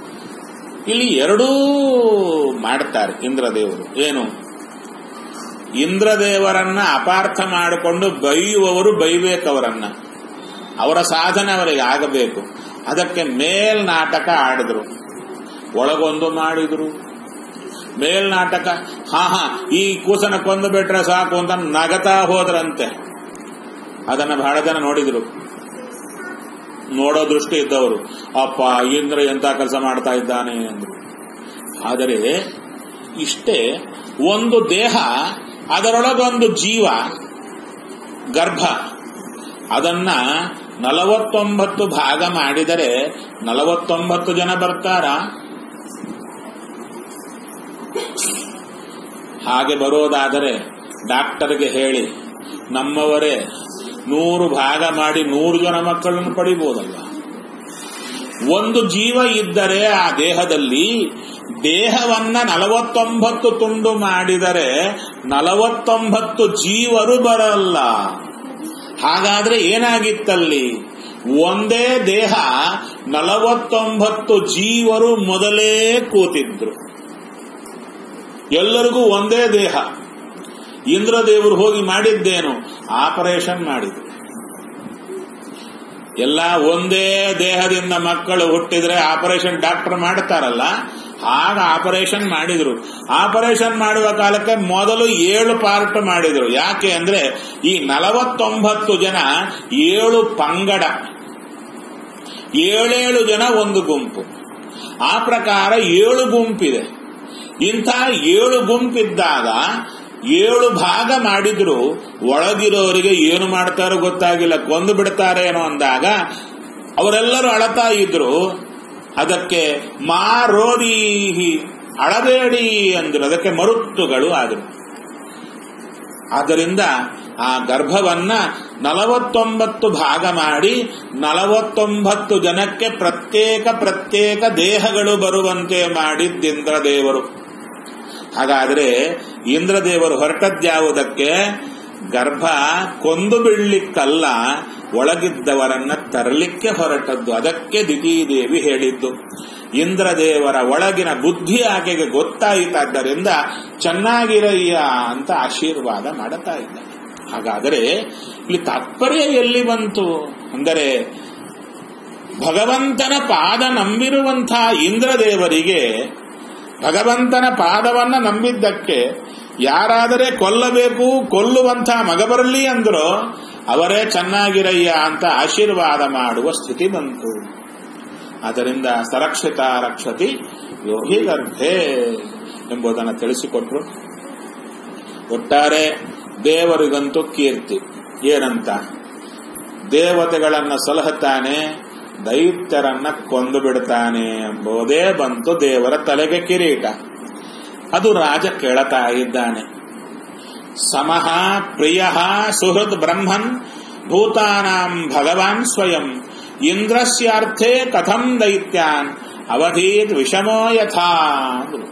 ಇಲ್ಲಿ ಎರಡೂ ಮಾಡ್ತಾರೆ ಇಂದ್ರದೇವರು ಏನು ಇಂದ್ರದೇವರನ್ನ ಅಪಾರ್ಥ ಮಾಡಿಕೊಂಡು ಬೈಯುವವರು ಬೈಬೇಕವರನ್ನ ಅವರ ಸಾಧನೆ ಅವರಿಗೆ ಆಗಬೇಕು ಅದಕ್ಕೆ ಮೇಲ್ನಾಟಕ ಆಡಿದ್ರು ಒಳಗೊಂದು ಮಾಡಿದ್ರು ಮೇಲ್ನಾಟಕ ಹಾ ಹಾ ಈ ಕೂಸನ ಕೊಂದು ಬಿಟ್ರೆ ಸಾಕು ಅಂತ ನಗತಾ ಹೋದ್ರಂತೆ ಅದನ್ನ ಬಹಳ ಜನ ನೋಡಿದ್ರು ನೋಡೋ ದೃಷ್ಟಿ ಇದ್ದವರು ಅಪ್ಪ ಇಂದ್ರ ಎಂತ ಕೆಲಸ ಮಾಡ್ತಾ ಇದ್ದಾನೆ ಅಂದ್ರು ಆದರೆ ಇಷ್ಟೇ ಒಂದು ದೇಹ ಅದರೊಳಗೊಂದು ಜೀವ ಗರ್ಭ ಅದನ್ನ ನಲವತ್ತೊಂಬತ್ತು ಭಾಗ ಮಾಡಿದರೆ ನಲವತ್ತೊಂಬತ್ತು ಜನ ಬರ್ತಾರ ಹಾಗೆ ಬರೋದಾದರೆ ಡಾಕ್ಟರ್ಗೆ ಹೇಳಿ ನಮ್ಮವರೇ ನೂರು ಭಾಗ ಮಾಡಿ ನೂರು ಜನ ಮಕ್ಕಳನ್ನು ಪಡಿಬಹುದಲ್ಲ ಒಂದು ಜೀವ ಇದ್ದರೆ ಆ ದೇಹದಲ್ಲಿ ದೇಹವನ್ನ ನಲವತ್ತೊಂಬತ್ತು ತುಂಡು ಮಾಡಿದರೆ ನಲವತ್ತೊಂಬತ್ತು ಜೀವರು ಬರಲ್ಲ ಹಾಗಾದ್ರೆ ಏನಾಗಿತ್ತಲ್ಲಿ ಒಂದೇ ದೇಹ ನಲವತ್ತೊಂಬತ್ತು ಜೀವರು ಮೊದಲೇ ಕೂತಿದ್ರು ಎಲ್ಲರಿಗೂ ಒಂದೇ ದೇಹ ಇಂದ್ರದೇವರು ಹೋಗಿ ಮಾಡಿದ್ದೇನು ಆಪರೇಷನ್ ಮಾಡಿದ್ರು ಎಲ್ಲ ಒಂದೇ ದೇಹದಿಂದ ಮಕ್ಕಳು ಹುಟ್ಟಿದ್ರೆ ಆಪರೇಷನ್ ಡಾಕ್ಟರ್ ಮಾಡ್ತಾರಲ್ಲ ಆಗ ಆಪರೇಷನ್ ಮಾಡಿದ್ರು ಆಪರೇಷನ್ ಮಾಡುವ ಕಾಲಕ್ಕೆ ಮೊದಲು ಏಳು ಪಾರ್ಟ್ ಮಾಡಿದ್ರು ಯಾಕೆ ಅಂದ್ರೆ ಈ ನಲವತ್ತೊಂಬತ್ತು ಜನ ಏಳು ಪಂಗಡ ಏಳೇಳು ಜನ ಒಂದು ಗುಂಪು ಆ ಪ್ರಕಾರ ಏಳು ಗುಂಪಿದೆ ಇಂಥ ಏಳು ಗುಂಪಿದ್ದಾಗ ಏಳು ಭಾಗ ಮಾಡಿದ್ರು ಒಳಗಿರೋರಿಗೆ ಏನು ಮಾಡ್ತಾರೋ ಗೊತ್ತಾಗಿಲ್ಲ ಕೊಂದು ಬಿಡ್ತಾರೇನೋ ಅಂದಾಗ ಅವರೆಲ್ಲರೂ ಅಳತಾ ಇದ್ರು ಅದಕ್ಕೆ ಮಾರೋದೀಹಿ ಅಳಬೇಡಿ ಅಂದ್ರು ಅದಕ್ಕೆ ಮರುತ್ತುಗಳು ಆದರು ಆದ್ದರಿಂದ ಆ ಗರ್ಭವನ್ನ ನಲವತ್ತೊಂಬತ್ತು ಭಾಗ ಮಾಡಿ ನಲವತ್ತೊಂಬತ್ತು ಜನಕ್ಕೆ ಪ್ರತ್ಯೇಕ ಪ್ರತ್ಯೇಕ ದೇಹಗಳು ಬರುವಂತೆ ಮಾಡಿದ್ದಿಂದ್ರದೇವರು ಹಾಗಾದ್ರೆ ಇಂದ್ರದೇವರು ಹೊರಟದ್ಯಾವುದಕ್ಕೆ ಗರ್ಭ ಕೊಂದು ಬಿಡ್ಲಿಕ್ಕಲ್ಲ ಒಳಗಿದ್ದವರನ್ನ ತರಲಿಕ್ಕೆ ಹೊರಟದ್ದು ಅದಕ್ಕೆ ದಿತೀದೇವಿ ಹೇಳಿದ್ದು ಇಂದ್ರದೇವರ ಒಳಗಿನ ಬುದ್ಧಿ ಆಕೆಗೆ ಗೊತ್ತಾಯಿತಾದ್ದರಿಂದ ಚೆನ್ನಾಗಿರಯ್ಯ ಅಂತ ಆಶೀರ್ವಾದ ಮಾಡುತ್ತಾ ಇದ್ದ ಹಾಗಾದರೆ ಇಲ್ಲಿ ತಾತ್ಪರ್ಯ ಎಲ್ಲಿ ಬಂತು ಅಂದರೆ ಭಗವಂತನ ಪಾದ ನಂಬಿರುವಂತಹ ಇಂದ್ರದೇವರಿಗೆ ಭಗವಂತನ ಪಾದವನ್ನ ನಂಬಿದ್ದಕ್ಕೆ ಯಾರಾದರೆ ಕೊಲ್ಲಬೇಕು ಕೊಲ್ಲುವಂತಹ ಮಗ ಬರಲಿ ಅಂದ್ರೋ ಅವರೇ ಚೆನ್ನಾಗಿರಯ್ಯ ಅಂತ ಆಶೀರ್ವಾದ ಮಾಡುವ ಸ್ಥಿತಿ ಬಂತು ಅದರಿಂದ ಸರಕ್ಷಿತ ರಕ್ಷತಿ ಯೋಗಿ ಗರ್ಭೆ ಎಂಬುದನ್ನು ತಿಳಿಸಿಕೊಟ್ರು ಒಟ್ಟಾರೆ ದೇವರಿಗಂತೂ ಕೀರ್ತಿ ಏನಂತ ದೇವತೆಗಳನ್ನ ಸಲಹುತ್ತಾನೆ ದೈತ್ಯರನ್ನ ಕೊಂದು ಬಿಡ್ತಾನೆ ಎಂಬುದೇ ಬಂತು ದೇವರ ತಲೆಗೆ ಕಿರೀಟ ಅದು ರಾಜ ಕೇಳತಾ ಇದ್ದಾನೆ ಸಮಃ ಪ್ರಿಯ ಸುಹೃದ್ ಬ್ರಹ್ಮನ್ ಭೂತಾನಾಂ ಭಗವಾನ್ ಸ್ವಯಂ ಇಂದ್ರಸ್ಯಾರ್ಥೇ ಕಥಂ ದೈತ್ಯಾನ್ ಅವಧೀತ್ ವಿಷಮೋ ಯಥಾ ಅಂದ್ರು.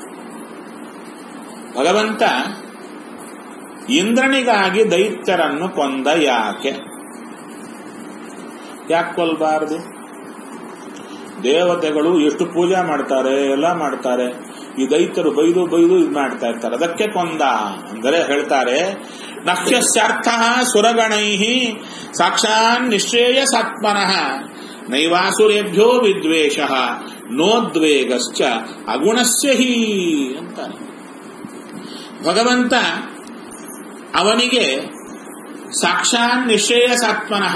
ಭಗವಂತ ಇಂದ್ರನಿಗಾಗಿ ದೈತ್ಯರನ್ನು ಕೊಂದ ಯಾಕೆ ಯಾಕೆ ಕೊಲ್ಬಾರದು ದೇವತೆಗಳು ಎಷ್ಟು ಪೂಜೆ ಮಾಡ್ತಾರೆ ಎಲ್ಲ ಮಾಡ್ತಾರೆ ಈ ದೈತ್ಯರು ಬೈದು ಬೈದು ಇದು ಮಾಡ್ತಾ ಇರ್ತಾರೆ ಅದಕ್ಕೆ ಕೊಂದ ಅಂದರೆ ಹೇಳ್ತಾರೆ ನಕ್ಷ್ಯಸ್ಯಾರ್ಥ ಸುರಗಣೈ ಸಾಕ್ಷಾನ್ ನಿಶ್ಚೇಯಸಾತ್ಮನಃ ನೈವಾಸುರೇಭ್ಯೋ ವಿದ್ವೇಷ ನೋದ್ವೇಗಶ್ಚ ಅಗುಣಸ್ಯ ಹಿ ಅಂತಾರೆ ಭಗವಂತ ಅವನಿಗೆ ಸಾಕ್ಷಾನ್ ನಿಶ್ಚೇಯಸಾತ್ಮನಃ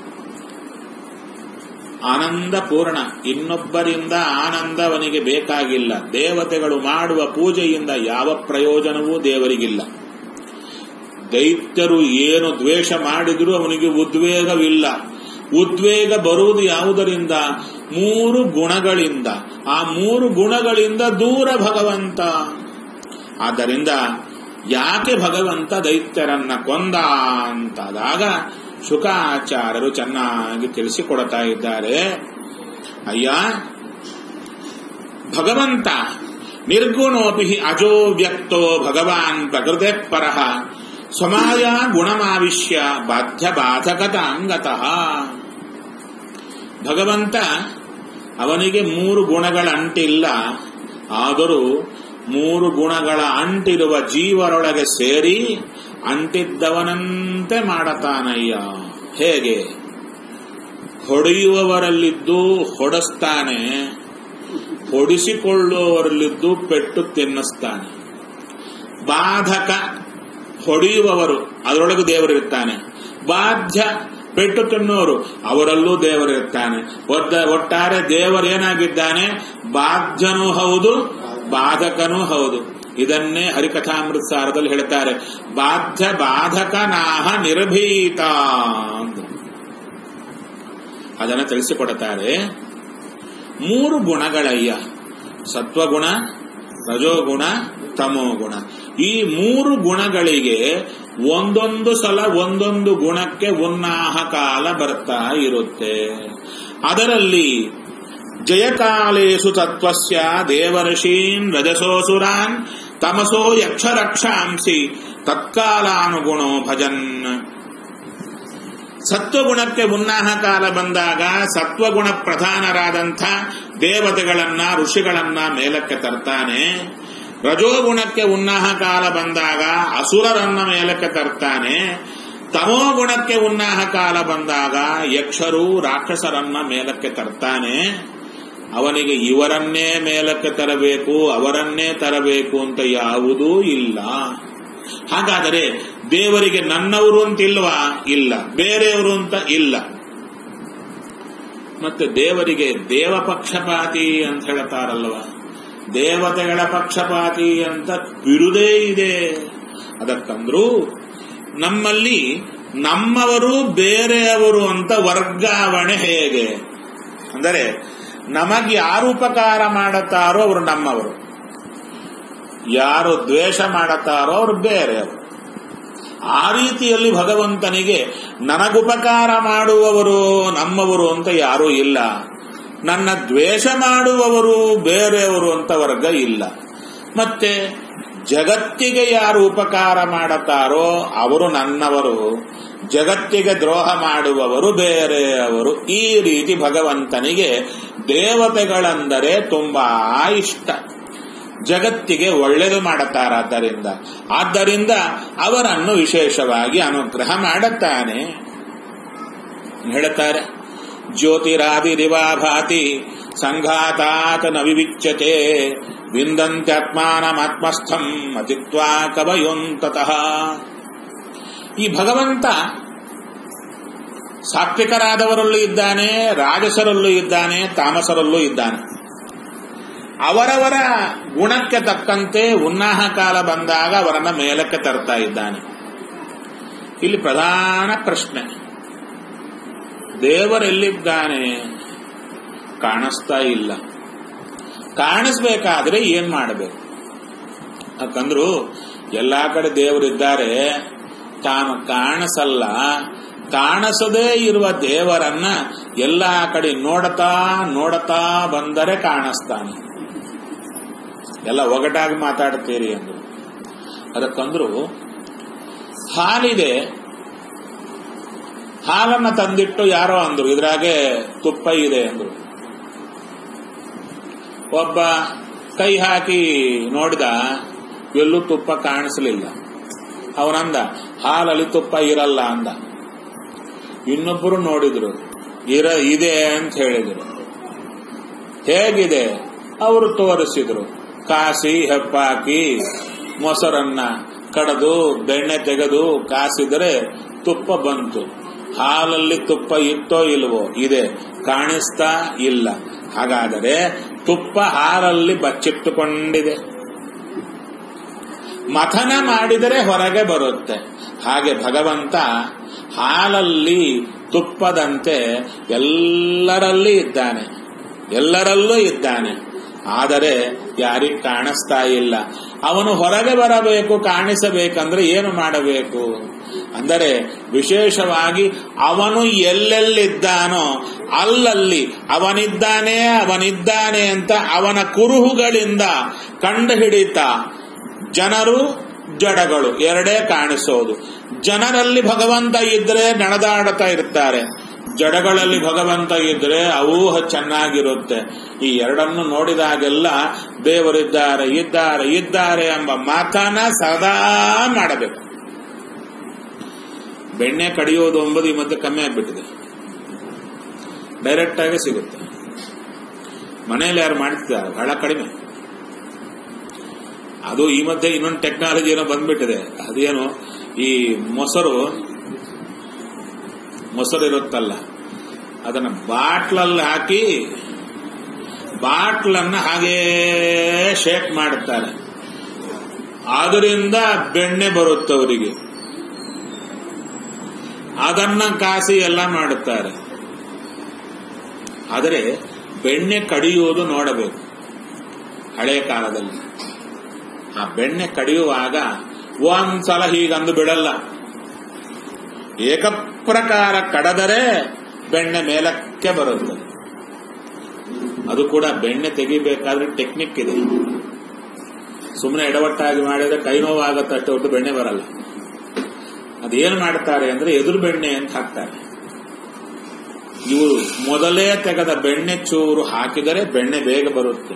ಆನಂದ ಪೂರ್ಣ ಇನ್ನೊಬ್ಬರಿಂದ ಆನಂದ ಅವನಿಗೆ ಬೇಕಾಗಿಲ್ಲ ದೇವತೆಗಳು ಮಾಡುವ ಪೂಜೆಯಿಂದ ಯಾವ ಪ್ರಯೋಜನವೂ ದೇವರಿಗಿಲ್ಲ ದೈತ್ಯರು ಏನು ದ್ವೇಷ ಮಾಡಿದರೂ ಅವನಿಗೆ ಉದ್ವೇಗವಿಲ್ಲ ಉದ್ವೇಗ ಬರುವುದು ಯಾವುದರಿಂದ ಮೂರು ಗುಣಗಳಿಂದ ಆ ಮೂರು ಗುಣಗಳಿಂದ ದೂರ ಭಗವಂತ ಆದ್ದರಿಂದ ಯಾಕೆ ಭಗವಂತ ದೈತ್ಯರನ್ನ ಕೊಂದ ಅಂತಾದಾಗ ಶುಕಾಚಾರ್ಯರು ಚೆನ್ನಾಗಿ ತಿಳಿಸಿಕೊಡ್ತಾ ಇದ್ದಾರೆ ಅಯ್ಯ ಭಗವಂತ ನಿರ್ಗುಣೋಪಿ ಅಜೋ ವ್ಯಕ್ತೋ ಭಗವಾನ್ ಪ್ರಕೃತೆ ಪರಃ ಸ್ವಮಾಯ ಗುಣಮಾವಿಶ್ಯ ಬಾಧ್ಯ ಬಾಧಕತ ಅಂಗತಃ ಭಗವಂತ ಅವನಿಗೆ ಮೂರು ಗುಣಗಳ ಅಂಟಿಲ್ಲ ಆದರೂ ಮೂರು ಗುಣಗಳ ಅಂಟಿರುವ ಜೀವರೊಳಗೆ ಸೇರಿ ಅಂಟಿದ್ದವನಂತೆ ಮಾಡತಾನಯ್ಯ ಹೇಗೆ ಹೊಡೆಯುವವರಲ್ಲಿದ್ದು ಹೊಡೆಸ್ತಾನೆ ಹೊಡಿಸಿಕೊಳ್ಳುವವರಲ್ಲಿದ್ದು ಪೆಟ್ಟು ತಿನ್ನಿಸ್ತಾನೆ ಬಾಧಕ ಹೊಡೆಯುವವರು ಅದರೊಳಗೂ ದೇವರಿರ್ತಾನೆ ಬಾಧ್ಯ ಪೆಟ್ಟು ತಿನ್ನೋರು ಅವರಲ್ಲೂ ದೇವರಿರ್ತಾನೆ ಒದ್ದ ಒಟ್ಟಾರೆ ದೇವರೇನಾಗಿದ್ದಾನೆ ಬಾಧ್ಯನೂ ಹೌದು ಬಾಧಕನೂ ಹೌದು ಇದನ್ನೇ ಹರಿಕಥಾಮೃತ ಸಾರದಲ್ಲಿ ಹೇಳ್ತಾರೆ ಬಾಧ್ಯ ಬಾಧಕನಾಹ ನಿರ್ಭೀತ ಅಂತ ಅದನ್ನು ತಿಳಿಸಿಕೊಡುತ್ತಾರೆ ಮೂರು ಗುಣಗಳಯ್ಯ ಸತ್ವಗುಣ ರಜೋಗುಣ ತಮೋಗುಣ ಈ ಮೂರು ಗುಣಗಳಿಗೆ ಒಂದೊಂದು ಸಲ ಒಂದೊಂದು ಗುಣಕ್ಕೆ ಉನ್ನಾಹ ಕಾಲ ಬರ್ತಾ ಇರುತ್ತೆ ಅದರಲ್ಲಿ ಜಯಕಾಲೇಸು ತತ್ವಸ್ಯ ದೇವರ್ಷೀನ್ ರಜಸೋಸುರಾನ್ ತಮಸೋ ಯಕ್ಷರಕ್ಷಾಂಸಿ ತತ್ಕಾಲಾನುಗುಣೋ ಭಜನ್ ಸತ್ವಗುಣಕ್ಕೆ ಉನ್ನಾಹ ಕಾಲ ಬಂದಾಗ ಸತ್ವಗುಣ ಪ್ರಧಾನರಾದಂಥ ದೇವತೆಗಳನ್ನ ಋಷಿಗಳನ್ನ ಮೇಲಕ್ಕೆ ತರ್ತಾನೆ ರಜೋಗುಣಕ್ಕೆ ಉನ್ನಾಹ ಕಾಲ ಬಂದಾಗ ಅಸುರರನ್ನ ಮೇಲಕ್ಕೆ ತರ್ತಾನೆ ತಮೋಗುಣಕ್ಕೆ ಉನ್ನಾಹ ಕಾಲ ಬಂದಾಗ ಯಕ್ಷರು ರಾಕ್ಷಸರನ್ನ ಮೇಲಕ್ಕೆ ತರ್ತಾನೆ ಅವನಿಗೆ ಇವರನ್ನೇ ಮೇಲಕ್ಕೆ ತರಬೇಕು ಅವರನ್ನೇ ತರಬೇಕು ಅಂತ ಯಾವುದೂ ಇಲ್ಲ ಹಾಗಾದರೆ ದೇವರಿಗೆ ನನ್ನವರು ಅಂತ ಇಲ್ವಾ ಇಲ್ಲ ಬೇರೆಯವರು ಅಂತ ಇಲ್ಲ ಮತ್ತೆ ದೇವರಿಗೆ ದೇವ ಪಕ್ಷಪಾತಿ ಅಂತ ಹೇಳ್ತಾರಲ್ವ ದೇವತೆಗಳ ಪಕ್ಷಪಾತಿ ಅಂತ ಬಿರುದೇ ಇದೆ ಅದಕ್ಕಂದ್ರು ನಮ್ಮಲ್ಲಿ ನಮ್ಮವರು ಬೇರೆಯವರು ಅಂತ ವರ್ಗಾವಣೆ ಹೇಗೆ ಅಂದರೆ ನಮಗೆ ಯಾರು ಉಪಕಾರ ಮಾಡುತ್ತಾರೋ ಅವರು ನಮ್ಮವರು ಯಾರು ದ್ವೇಷ ಮಾಡುತ್ತಾರೋ ಅವರು ಬೇರೆಯವರು ಆ ರೀತಿಯಲ್ಲಿ ಭಗವಂತನಿಗೆ ನನಗುಪಕಾರ ಮಾಡುವವರು ನಮ್ಮವರು ಅಂತ ಯಾರೂ ಇಲ್ಲ ನನ್ನ ದ್ವೇಷ ಮಾಡುವವರು ಬೇರೆಯವರು ಅಂತ ವರ್ಗ ಇಲ್ಲ ಮತ್ತೆ ಜಗತ್ತಿಗೆ ಯಾರು ಉಪಕಾರ ಮಾಡುತ್ತಾರೋ ಅವರು ನನ್ನವರು ಜಗತ್ತಿಗೆ ದ್ರೋಹ ಮಾಡುವವರು ಬೇರೆಯವರು ಈ ರೀತಿ ಭಗವಂತನಿಗೆ ದೇವತೆಗಳೆಂದರೆ ತುಂಬಾ ಇಷ್ಟ ಜಗತ್ತಿಗೆ ಒಳ್ಳೆಯದು ಮಾಡುತ್ತಾರಾದ್ದರಿಂದ ಆದ್ದರಿಂದ ಅವರನ್ನು ವಿಶೇಷವಾಗಿ ಅನುಗ್ರಹ ಮಾಡುತ್ತಾನೆ ಹೇಳುತ್ತಾರೆ ಜ್ಯೋತಿರಾದಿರಿವಾ ಭಾತಿ ಸಂಘಾತಾತ ನ ವಿವಿಚ್ಯತೆ ವಿಂದಂತ್ಯಾತ್ಮಾನಮಾತ್ಮಸ್ಥಂ ಅತಿತ್ವಾ ಕವಯೊಂತತಃ ಈ ಭಗವಂತ ಸಾತ್ವಿಕರಾದವರಲ್ಲೂ ಇದ್ದಾನೆ ರಾಜಸರಲ್ಲೂ ಇದ್ದಾನೆ ತಾಮಸರಲ್ಲೂ ಇದ್ದಾನೆ ಅವರವರ ಗುಣಕ್ಕೆ ತಕ್ಕಂತೆ ಉನ್ನಾಹ ಕಾಲ ಬಂದಾಗ ಅವರನ್ನ ಮೇಲಕ್ಕೆ ತರ್ತಾ ಇದ್ದಾನೆ ಇಲ್ಲಿ ಪ್ರಧಾನ ಪ್ರಶ್ನೆ ದೇವರೆಲ್ಲಿದ್ದಾನೆ ಕಾಣಿಸ್ತಾ ಇಲ್ಲ ಕಾಣಿಸ್ಬೇಕಾದ್ರೆ ಏನ್ ಮಾಡಬೇಕು ಯಾಕಂದ್ರು ಎಲ್ಲಾ ಕಡೆ ದೇವರಿದ್ದಾರೆ ತಾನು ಕಾಣಿಸಲ್ಲ ಕಾಣಿಸದೇ ಇರುವ ದೇವರನ್ನ ಎಲ್ಲಾ ಕಡೆ ನೋಡತಾ ನೋಡತಾ ಬಂದರೆ ಕಾಣಿಸ್ತಾನೆ ಎಲ್ಲ ಒಗಟಾಗಿ ಮಾತಾಡ್ತೀರಿ ಅಂದ್ರು ಅದಕ್ಕಂದ್ರು ಹಾಲಿದೆ ಹಾಲನ್ನ ತಂದಿಟ್ಟು ಯಾರೋ ಅಂದ್ರು ಇದ್ರಾಗೆ ತುಪ್ಪ ಇದೆ ಅಂದ್ರು ಒಬ್ಬ ಕೈ ಹಾಕಿ ನೋಡಿದ ಎಲ್ಲೂ ತುಪ್ಪ ಕಾಣಿಸಲಿಲ್ಲ ಅವನಂದ ಹಾಲಲ್ಲಿ ತುಪ್ಪ ಇರಲ್ಲ ಅಂದ ಇನ್ನೊಬ್ಬರು ನೋಡಿದ್ರು ಇರ ಇದೆ ಅಂತ ಹೇಳಿದ್ರು ಹೇಗಿದೆ ಅವರು ತೋರಿಸಿದ್ರು ಕಾಸಿ ಹೆಪ್ಪಾಕಿ ಮೊಸರನ್ನ ಕಡದು ಬೆಣ್ಣೆ ತೆಗೆದು ಕಾಸಿದರೆ ತುಪ್ಪ ಬಂತು ಹಾಲಲ್ಲಿ ತುಪ್ಪ ಇತ್ತೋ ಇಲ್ವೋ ಇದೆ ಕಾಣಿಸ್ತಾ ಇಲ್ಲ ಹಾಗಾದರೆ ತುಪ್ಪ ಹಾಲಲ್ಲಿ ಬಚ್ಚಿಟ್ಟುಕೊಂಡಿದೆ ಮಥನ ಮಾಡಿದರೆ ಹೊರಗೆ ಬರುತ್ತೆ ಹಾಗೆ ಭಗವಂತ ಹಾಲಲ್ಲಿ ತುಪ್ಪದಂತೆ ಎಲ್ಲರಲ್ಲಿ ಇದ್ದಾನೆ ಎಲ್ಲರಲ್ಲೂ ಇದ್ದಾನೆ ಆದರೆ ಯಾರಿಗೆ ಕಾಣಿಸ್ತಾ ಇಲ್ಲ ಅವನು ಹೊರಗೆ ಬರಬೇಕು ಕಾಣಿಸಬೇಕಂದ್ರೆ ಏನು ಮಾಡಬೇಕು ಅಂದರೆ ವಿಶೇಷವಾಗಿ ಅವನು ಎಲ್ಲೆಲ್ಲಿದ್ದಾನೋ ಅಲ್ಲಲ್ಲಿ ಅವನಿದ್ದಾನೆ ಅವನಿದ್ದಾನೆ ಅಂತ ಅವನ ಕುರುಹುಗಳಿಂದ ಕಂಡುಹಿಡಿತಾ ಜನರು ಜಡಗಳು ಎರಡೇ ಕಾಣಿಸೋದು ಜನರಲ್ಲಿ ಭಗವಂತ ಇದ್ರೆ ನಡೆದಾಡ್ತಾ ಇರ್ತಾರೆ ಜಡಗಳಲ್ಲಿ ಭಗವಂತ ಇದ್ರೆ ಅವು ಚೆನ್ನಾಗಿರುತ್ತೆ ಈ ಎರಡನ್ನು ನೋಡಿದಾಗೆಲ್ಲ ದೇವರಿದ್ದಾರೆ ಇದ್ದಾರೆ ಇದ್ದಾರೆ ಎಂಬ ಮಾತನ್ನ ಸದಾ ಮಾಡಬೇಕು ಬೆಣ್ಣೆ ಕಡಿಯೋದು ಎಂಬುದು ಈ ಮಧ್ಯೆ ಕಮ್ಮಿ ಆಗ್ಬಿಟ್ಟಿದೆ ಡೈರೆಕ್ಟ್ ಆಗಿ ಸಿಗುತ್ತೆ ಮನೆಯಲ್ಲಿ ಯಾರು ಮಾಡ್ತಿದ್ದಾರೆ ಬಹಳ ಕಡಿಮೆ ಅದು ಈ ಮಧ್ಯೆ ಇನ್ನೊಂದು ಟೆಕ್ನಾಲಜಿ ಏನೋ ಬಂದ್ಬಿಟ್ಟಿದೆ ಅದೇನು ಈ ಮೊಸರು ಮೊಸರು ಇರುತ್ತಲ್ಲ ಅದನ್ನ ಬಾಟ್ಲಲ್ಲಿ ಹಾಕಿ ಬಾಟ್ಲನ್ನ ಹಾಗೇ ಶೇಕ್ ಮಾಡುತ್ತಾರೆ ಅದರಿಂದ ಬೆಣ್ಣೆ ಬರುತ್ತೆ ಅವರಿಗೆ ಅದನ್ನ ಕಾಸಿ ಎಲ್ಲ ಮಾಡುತ್ತಾರೆ ಆದರೆ ಬೆಣ್ಣೆ ಕಡಿಯುವುದು ನೋಡಬೇಕು ಹಳೆ ಕಾಲದಲ್ಲಿ ಆ ಬೆಣ್ಣೆ ಕಡಿಯುವಾಗ ಒಂದ್ಸಲ ಹೀಗಂದು ಬಿಡಲ್ಲ ಏಕಪ್ರಕಾರ ಕಡದರೆ ಬೆಣ್ಣೆ ಮೇಲಕ್ಕೆ ಬರುತ್ತೆ ಅದು ಕೂಡ ಬೆಣ್ಣೆ ತೆಗಿಬೇಕಾದ್ರೆ ಟೆಕ್ನಿಕ್ ಇದೆ ಸುಮ್ಮನೆ ಎಡವಟ್ಟಾಗಿ ಮಾಡಿದ್ರೆ ಕೈ ನೋವಾಗತ್ತೆ ಅಷ್ಟೇ ಹೊಟ್ಟು ಬೆಣ್ಣೆ ಬರಲ್ಲ ಅದೇನು ಮಾಡ್ತಾರೆ ಅಂದ್ರೆ ಎದುರು ಬೆಣ್ಣೆ ಅಂತ ಹಾಕ್ತಾರೆ ಇವರು ಮೊದಲೇ ತೆಗೆದ ಬೆಣ್ಣೆ ಚೂರು ಹಾಕಿದರೆ ಬೆಣ್ಣೆ ಬೇಗ ಬರುತ್ತೆ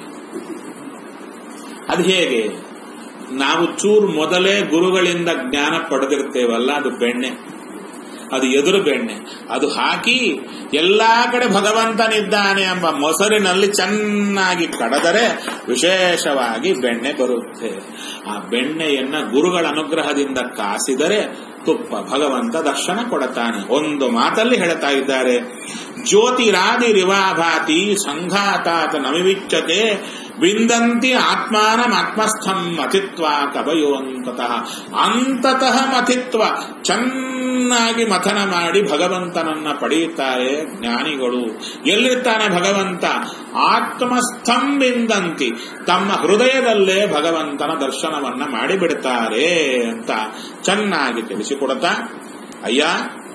ಅದು ಹೇಗೆ ನಾವು ಚೂರು ಮೊದಲೇ ಗುರುಗಳಿಂದ ಜ್ಞಾನ ಪಡೆದಿರ್ತೇವಲ್ಲ ಅದು ಬೆಣ್ಣೆ ಅದು ಎದುರು ಬೆಣ್ಣೆ ಅದು ಹಾಕಿ ಎಲ್ಲಾ ಕಡೆ ಭಗವಂತನಿದ್ದಾನೆ ಎಂಬ ಮೊಸರಿನಲ್ಲಿ ಚೆನ್ನಾಗಿ ಕಡದರೆ ವಿಶೇಷವಾಗಿ ಬೆಣ್ಣೆ ಬರುತ್ತೆ ಆ ಬೆಣ್ಣೆಯನ್ನ ಗುರುಗಳ ಅನುಗ್ರಹದಿಂದ ಕಾಸಿದರೆ ತುಪ್ಪ ಭಗವಂತ ದರ್ಶನ ಕೊಡುತ್ತಾನೆ ಒಂದು ಮಾತಲ್ಲಿ ಹೇಳ್ತಾ ಇದ್ದಾರೆ ಜ್ಯೋತಿರಾದಿ ರಿವಾಭಾತಿ ಸಂಘಾತಾತ ನವಿವಿಚ್ಯತೆ ವಿಂದಂತಿ ಆತ್ಮಾನಮಾತ್ಮಸ್ಥಂ ಮಥಿತ್ವ ಕವಯೋಂತತಃ ಅಂತತಃ ಮಥಿತ್ವ ಚೆನ್ನಾಗಿ ಮಥನ ಮಾಡಿ ಭಗವಂತನನ್ನ ಪಡೆಯುತ್ತಾರೆ ಜ್ಞಾನಿಗಳು ಎಲ್ಲಿರ್ತಾನೆ ಭಗವಂತ ಆತ್ಮಸ್ಥಂ ವಿಂದಂತಿ ತಮ್ಮ ಹೃದಯದಲ್ಲೇ ಭಗವಂತನ ದರ್ಶನವನ್ನ ಮಾಡಿಬಿಡ್ತಾರೆ ಅಂತ ಚೆನ್ನಾಗಿ ತಿಳಿಸಿಕೊಡುತ್ತಾ ಅಯ್ಯ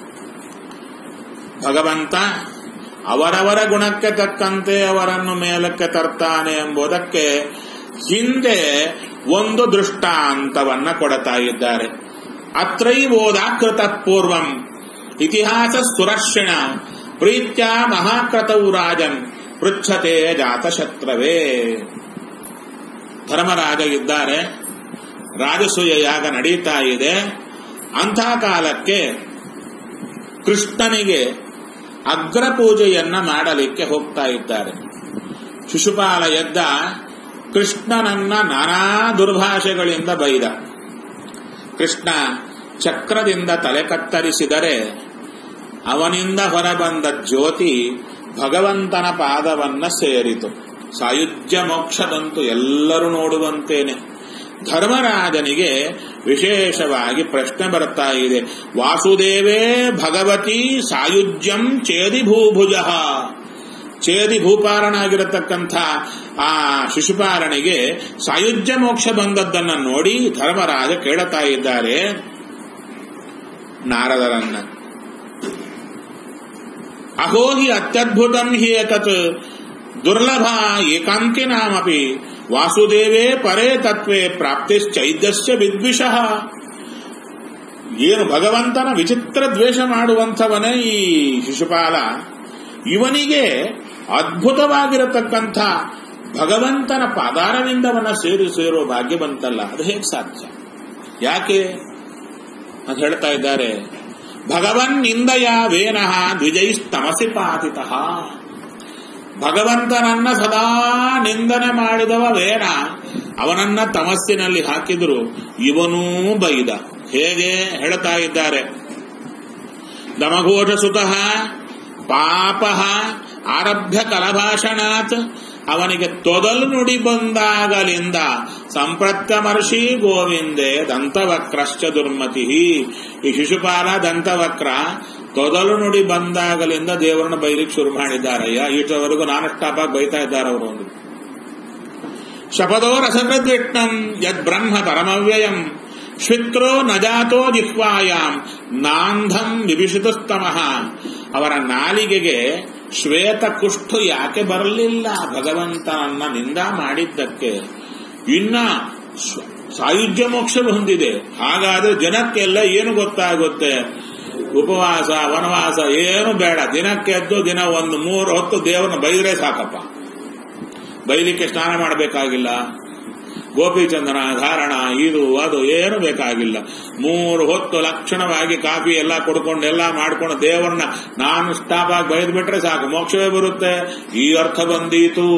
ಭಗವಂತ ಅವರವರ ಗುಣಕ್ಕೆ ತಕ್ಕಂತೆ ಅವರನ್ನು ಮೇಲಕ್ಕೆ ತರ್ತಾನೆ ಎಂಬುದಕ್ಕೆ ಹಿಂದೆ ಒಂದು ದೃಷ್ಟಾಂತವನ್ನ ಕೊಡ್ತಾ ಇದ್ದಾರೆ ಅತ್ರೈವೋದಾಕೃತ ಪೂರ್ವಂ ಇತಿಹಾಸ ಸುರಕ್ಷಿಣ ಪ್ರೀತ್ಯ ಮಹಾಕೃತವು ರಾಜನ್ ಪೃಚ್ಛತೆ ಜಾತಶತ್ರವೇ ಧರ್ಮರಾಜ ಇದ್ದಾರೆ ರಾಜಸೂಯ ಯಾಗ ನಡೀತಾ ಇದೆ ಅಂಥ ಕಾಲಕ್ಕೆ ಕೃಷ್ಣನಿಗೆ ಅಗ್ರ ಪೂಜೆಯನ್ನ ಮಾಡಲಿಕ್ಕೆ ಹೋಗ್ತಾ ಇದ್ದಾರೆ ಶಿಶುಪಾಲ ಎದ್ದ ಕೃಷ್ಣನನ್ನ ನಾನಾ ದುರ್ಭಾಷೆಗಳಿಂದ ಬೈದ ಕೃಷ್ಣ ಚಕ್ರದಿಂದ ತಲೆ ಕತ್ತರಿಸಿದರೆ ಅವನಿಂದ ಹೊರಬಂದ ಜ್ಯೋತಿ ಭಗವಂತನ ಪಾದವನ್ನ ಸೇರಿತು ಸಾಯುಜ್ಯ ಮೋಕ್ಷದಂತೂ ಎಲ್ಲರೂ ನೋಡುವಂತೇನೆ ಧರ್ಮರಾಜನಿಗೆ ವಿಶೇಷವಾಗಿ ಪ್ರಶ್ನೆ ಬರ್ತಾ ಇದೆ ವಾಸುದೇವೇ ಭಗವತಿ ಸಾಯುಜ್ಯಂ ಚೇದಿ ಭೂಭುಜ ಚೇದಿ ಭೂಪಾಲನಾಗಿರತಕ್ಕಂಥ ಆ ಶಿಶುಪಾಲನಿಗೆ ಸಾಯುಜ್ಯ ಮೋಕ್ಷ ಬಂದದ್ದನ್ನ ನೋಡಿ ಧರ್ಮರಾಜ ಕೇಳುತ್ತಾ ಇದ್ದಾರೆ ನಾರದರನ್ನ ಅಹೋ ಹಿ ಅತ್ಯದ್ಭುತಂ ಹಿ ಏತತ್ ದುರ್ಲಭ ಏಕಾಂಕಿನಾಮಪಿ ವಾಸುದೇವೇ ಪರೇ ತತ್ವೇ ಪ್ರಾಪ್ತಿಶ್ಚೈದ್ಯಸ್ಯ ವಿದ್ವಿಷಃ ಏನು ಭಗವಂತನ ವಿಚಿತ್ರ ದ್ವೇಷ ಮಾಡುವಂಥವನೇ ಈ ಶಿಶುಪಾಲ ಇವನಿಗೆ ಅದ್ಭುತವಾಗಿರತಕ್ಕಂಥ ಭಗವಂತನ ಪಾದಾರವಿಂದವನ್ನ ಸೇರಿ ಸೇರೋ ಭಾಗ್ಯ ಬಂತಲ್ಲ ಅದು ಹೇಗೆ ಸಾಧ್ಯ ಯಾಕೆ ಅಂತ ಹೇಳ್ತಾ ಇದ್ದಾರೆ ಭಗವನ್ ನಿಂದಯ ವೇನಃ ದ್ವಿಜೈಸ್ತಮಸಿ ಪಾತಿತಃ ಭಗವಂತನನ್ನ ಸದಾ ನಿಂದನೆ ಮಾಡಿದವ ವೇನ ಅವನನ್ನ ತಮಸ್ಸಿನಲ್ಲಿ ಹಾಕಿದ್ರು ಇವನೂ ಬೈದ ಹೇಗೆ ಹೇಳ್ತಾ ಇದ್ದಾರೆ ದಮಘೋಷ ಸುತಃ ಪಾಪ ಆರಭ್ಯ ಕಲಭಾಷಣಾತ್ ಅವನಿಗೆ ತೊದಲು ನುಡಿ ಬಂದಾಗಲಿಂದ ಸಂಪ್ರತ್ಯಮರ್ಷಿ ಗೋವಿಂದೆ ದಂತವಕ್ರಶ್ಚ ದುರ್ಮತಿ ಈ ಶಿಶುಪಾಲ ದಂತವಕ್ರ ತೊದಲು ನುಡಿ ಬಂದಾಗಲಿಂದ ದೇವರನ್ನ ಬೈಲಿಕ್ಕೆ ಶುರು ಮಾಡಿದ್ದಾರಯ್ಯ ಇಷ್ಟವರೆಗೂ ನಾನ್ ಸ್ಟಾಪ್ ಆಗಿ ಬೈತಾ ಇದ್ದಾರೆ ಅವರು ಒಂದು ಶಪದೋ ರಸಕೃದ್ವಿಷ್ಣಂ ಯದ್ ಬ್ರಹ್ಮ ಪರಮವ್ಯಯಂ ಶ್ವಿತ್ರೋ ನಜಾತೋ ಜಿಹ್ವಾಯಾಂ ನಾಂಧಂ ವಿಭಿಷಿತಸ್ತಮಃ ಅವರ ನಾಲಿಗೆಗೆ ಶ್ವೇತ ಕುಷ್ಠು ಯಾಕೆ ಬರಲಿಲ್ಲ ಭಗವಂತನನ್ನ ನಿಂದ ಮಾಡಿದ್ದಕ್ಕೆ ಇನ್ನ ಸಾಯುಜ್ಯ ಮೋಕ್ಷ ಹೊಂದಿದೆ ಹಾಗಾದ್ರೆ ಜನಕ್ಕೆಲ್ಲ ಏನು ಗೊತ್ತಾಗುತ್ತೆ ಉಪವಾಸ ವನವಾಸ ಏನು ಬೇಡ ದಿನಕ್ಕೆ ಎದ್ದು ದಿನ ಒಂದು ಮೂರು ಹೊತ್ತು ದೇವರನ್ನ ಬೈದ್ರೆ ಸಾಕಪ್ಪ ಬೈಲಿಕ್ಕೆ ಸ್ನಾನ ಮಾಡಬೇಕಾಗಿಲ್ಲ ಗೋಪಿಚಂದನ ಧಾರಣ ಇದು ಅದು ಏನು ಬೇಕಾಗಿಲ್ಲ ಮೂರು ಹೊತ್ತು ಲಕ್ಷಣವಾಗಿ ಕಾಫಿ ಎಲ್ಲ ಕೊಡ್ಕೊಂಡು ಎಲ್ಲ ಮಾಡ್ಕೊಂಡು ದೇವರನ್ನ ನಾನು ಸ್ಟಾಪ್ ಆಗಿ ಬೈದ್ ಬಿಟ್ರೆ ಸಾಕು ಮೋಕ್ಷವೇ ಬರುತ್ತೆ ಈ ಅರ್ಥ ಬಂದೀತು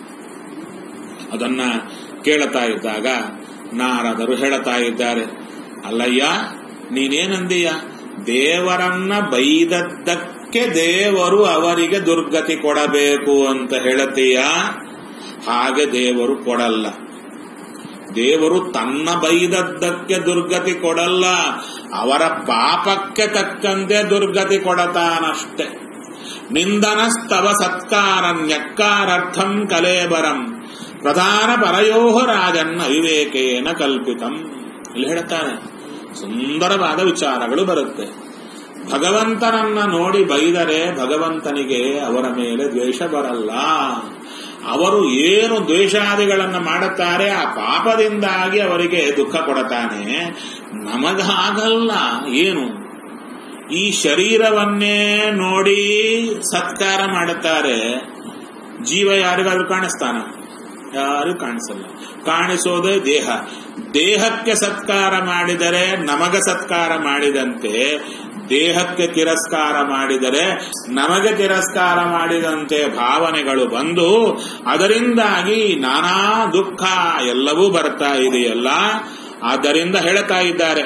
ಅದನ್ನ ಕೇಳುತ್ತಾ ಇದ್ದಾಗ ನಾರದರು ಹೇಳುತ್ತಾ ಇದ್ದಾರೆ ಅಲ್ಲಯ್ಯ ನೀನೇನಂದೀಯ ದೇವರನ್ನ ಬೈದದ್ದಕ್ಕೆ ದೇವರು ಅವರಿಗೆ ದುರ್ಗತಿ ಕೊಡಬೇಕು ಅಂತ ಹೇಳತೀಯ ಹಾಗೆ ದೇವರು ಕೊಡಲ್ಲ ದೇವರು ತನ್ನ ಬೈದದ್ದಕ್ಕೆ ದುರ್ಗತಿ ಕೊಡಲ್ಲ ಅವರ ಪಾಪಕ್ಕೆ ತಕ್ಕಂತೆ ದುರ್ಗತಿ ಕೊಡತಾನಷ್ಟೆ ನಿಂದನಸ್ತವ ಸತ್ಕಾರ ನ್ಯಕ್ಕಾರರ್ಥಂ ಕಲೇಬರಂ ಪ್ರಧಾನ ಪರಯೋ ರಾಜನ್ನ ವಿವೇಕೇನ ಕಲ್ಪಿತಂ ಇಲ್ಲಿ ಹೇಳ್ತಾನೆ ಸುಂದರವಾದ ವಿಚಾರಗಳು ಬರುತ್ತೆ ಭಗವಂತನನ್ನ ನೋಡಿ ಬೈದರೆ ಭಗವಂತನಿಗೆ ಅವರ ಮೇಲೆ ದ್ವೇಷ ಬರಲ್ಲ ಅವರು ಏನು ದ್ವೇಷಾದಿಗಳನ್ನು ಮಾಡುತ್ತಾರೆ ಆ ಪಾಪದಿಂದಾಗಿ ಅವರಿಗೆ ದುಃಖ ಕೊಡತಾನೆ ನಮಗಾಗಲ್ಲ ಏನು ಈ ಶರೀರವನ್ನೇ ನೋಡಿ ಸತ್ಕಾರ ಮಾಡುತ್ತಾರೆ ಜೀವ ಯಾರಿಗಾದ್ರೂ ಕಾಣಿಸ್ತಾನ ಯಾರು ಕಾಣಿಸಲ್ಲ ಕಾಣಿಸೋದೇ ದೇಹ ದೇಹಕ್ಕೆ ಸತ್ಕಾರ ಮಾಡಿದರೆ ನಮಗ ಸತ್ಕಾರ ಮಾಡಿದಂತೆ ದೇಹಕ್ಕೆ ತಿರಸ್ಕಾರ ಮಾಡಿದರೆ ನಮಗೆ ತಿರಸ್ಕಾರ ಮಾಡಿದಂತೆ ಭಾವನೆಗಳು ಬಂದು ಅದರಿಂದಾಗಿ ನಾನಾ ದುಃಖ ಎಲ್ಲವೂ ಬರ್ತಾ ಇದೆಯಲ್ಲ ಆದ್ದರಿಂದ ಹೇಳ್ತಾ ಇದ್ದಾರೆ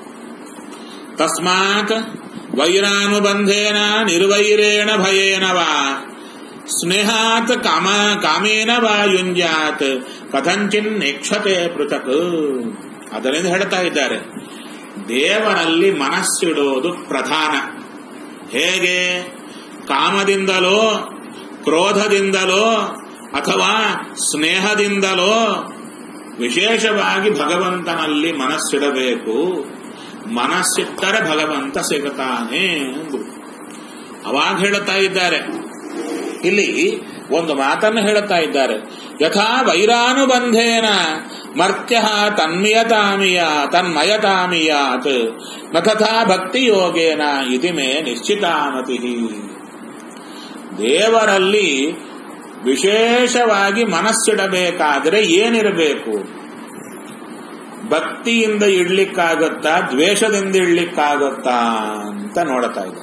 ತಸ್ಮಾತ್ ವೈರಾನುಬಂಧೇನ ನಿರ್ವೈರೇಣ ಭಯೇನವಾ ಸ್ನೇಹಾತ್ ಕಾಮ ಕಾಮೇನ ವಾ ಯುಂಜಾತ್ ಕಥಂಚಿನ್ ನೇಕ್ಷತೆ ಪೃಥಕ್ ಅದರಿಂದ ಹೇಳ್ತಾ ಇದ್ದಾರೆ ದೇವರಲ್ಲಿ ಮನಸ್ಸಿಡೋದು ಪ್ರಧಾನ ಹೇಗೆ ಕಾಮದಿಂದಲೋ ಕ್ರೋಧದಿಂದಲೋ ಅಥವಾ ಸ್ನೇಹದಿಂದಲೋ ವಿಶೇಷವಾಗಿ ಭಗವಂತನಲ್ಲಿ ಮನಸ್ಸಿಡಬೇಕು ಮನಸ್ಸಿಟ್ಟರೆ ಭಗವಂತ ಸಿಗುತ್ತಾನೆ ಅಂದ್ರು ಅವಾಗ ಹೇಳುತ್ತಾ ಇದ್ದಾರೆ ಇಲ್ಲಿ ಒಂದು ಮಾತನ್ನು ಹೇಳುತ್ತಾ ಇದ್ದಾರೆ ಯಥಾ ವೈರಾನುಬಂಧೇನ ಮರ್ತ್ಯ ತನ್ಮಯತಾಮಿಯ ತನ್ಮಯತಾಮಿಯಾತ್ ನ ತಥಾ ಭಕ್ತಿ ಯೋಗೇನ ಇತಿ ಮೇ ನಿಶ್ಚಿತಾಮತಿ ದೇವರಲ್ಲಿ ವಿಶೇಷವಾಗಿ ಮನಸ್ಸಿಡಬೇಕಾದರೆ ಏನಿರಬೇಕು ಭಕ್ತಿಯಿಂದ ಇಡ್ಲಿಕ್ಕಾಗತ್ತಾ ದ್ವೇಷದಿಂದ ಇಡ್ಲಿಕ್ಕಾಗತ್ತಾ ಅಂತ ನೋಡ್ತಾ ಇದ್ದಾರೆ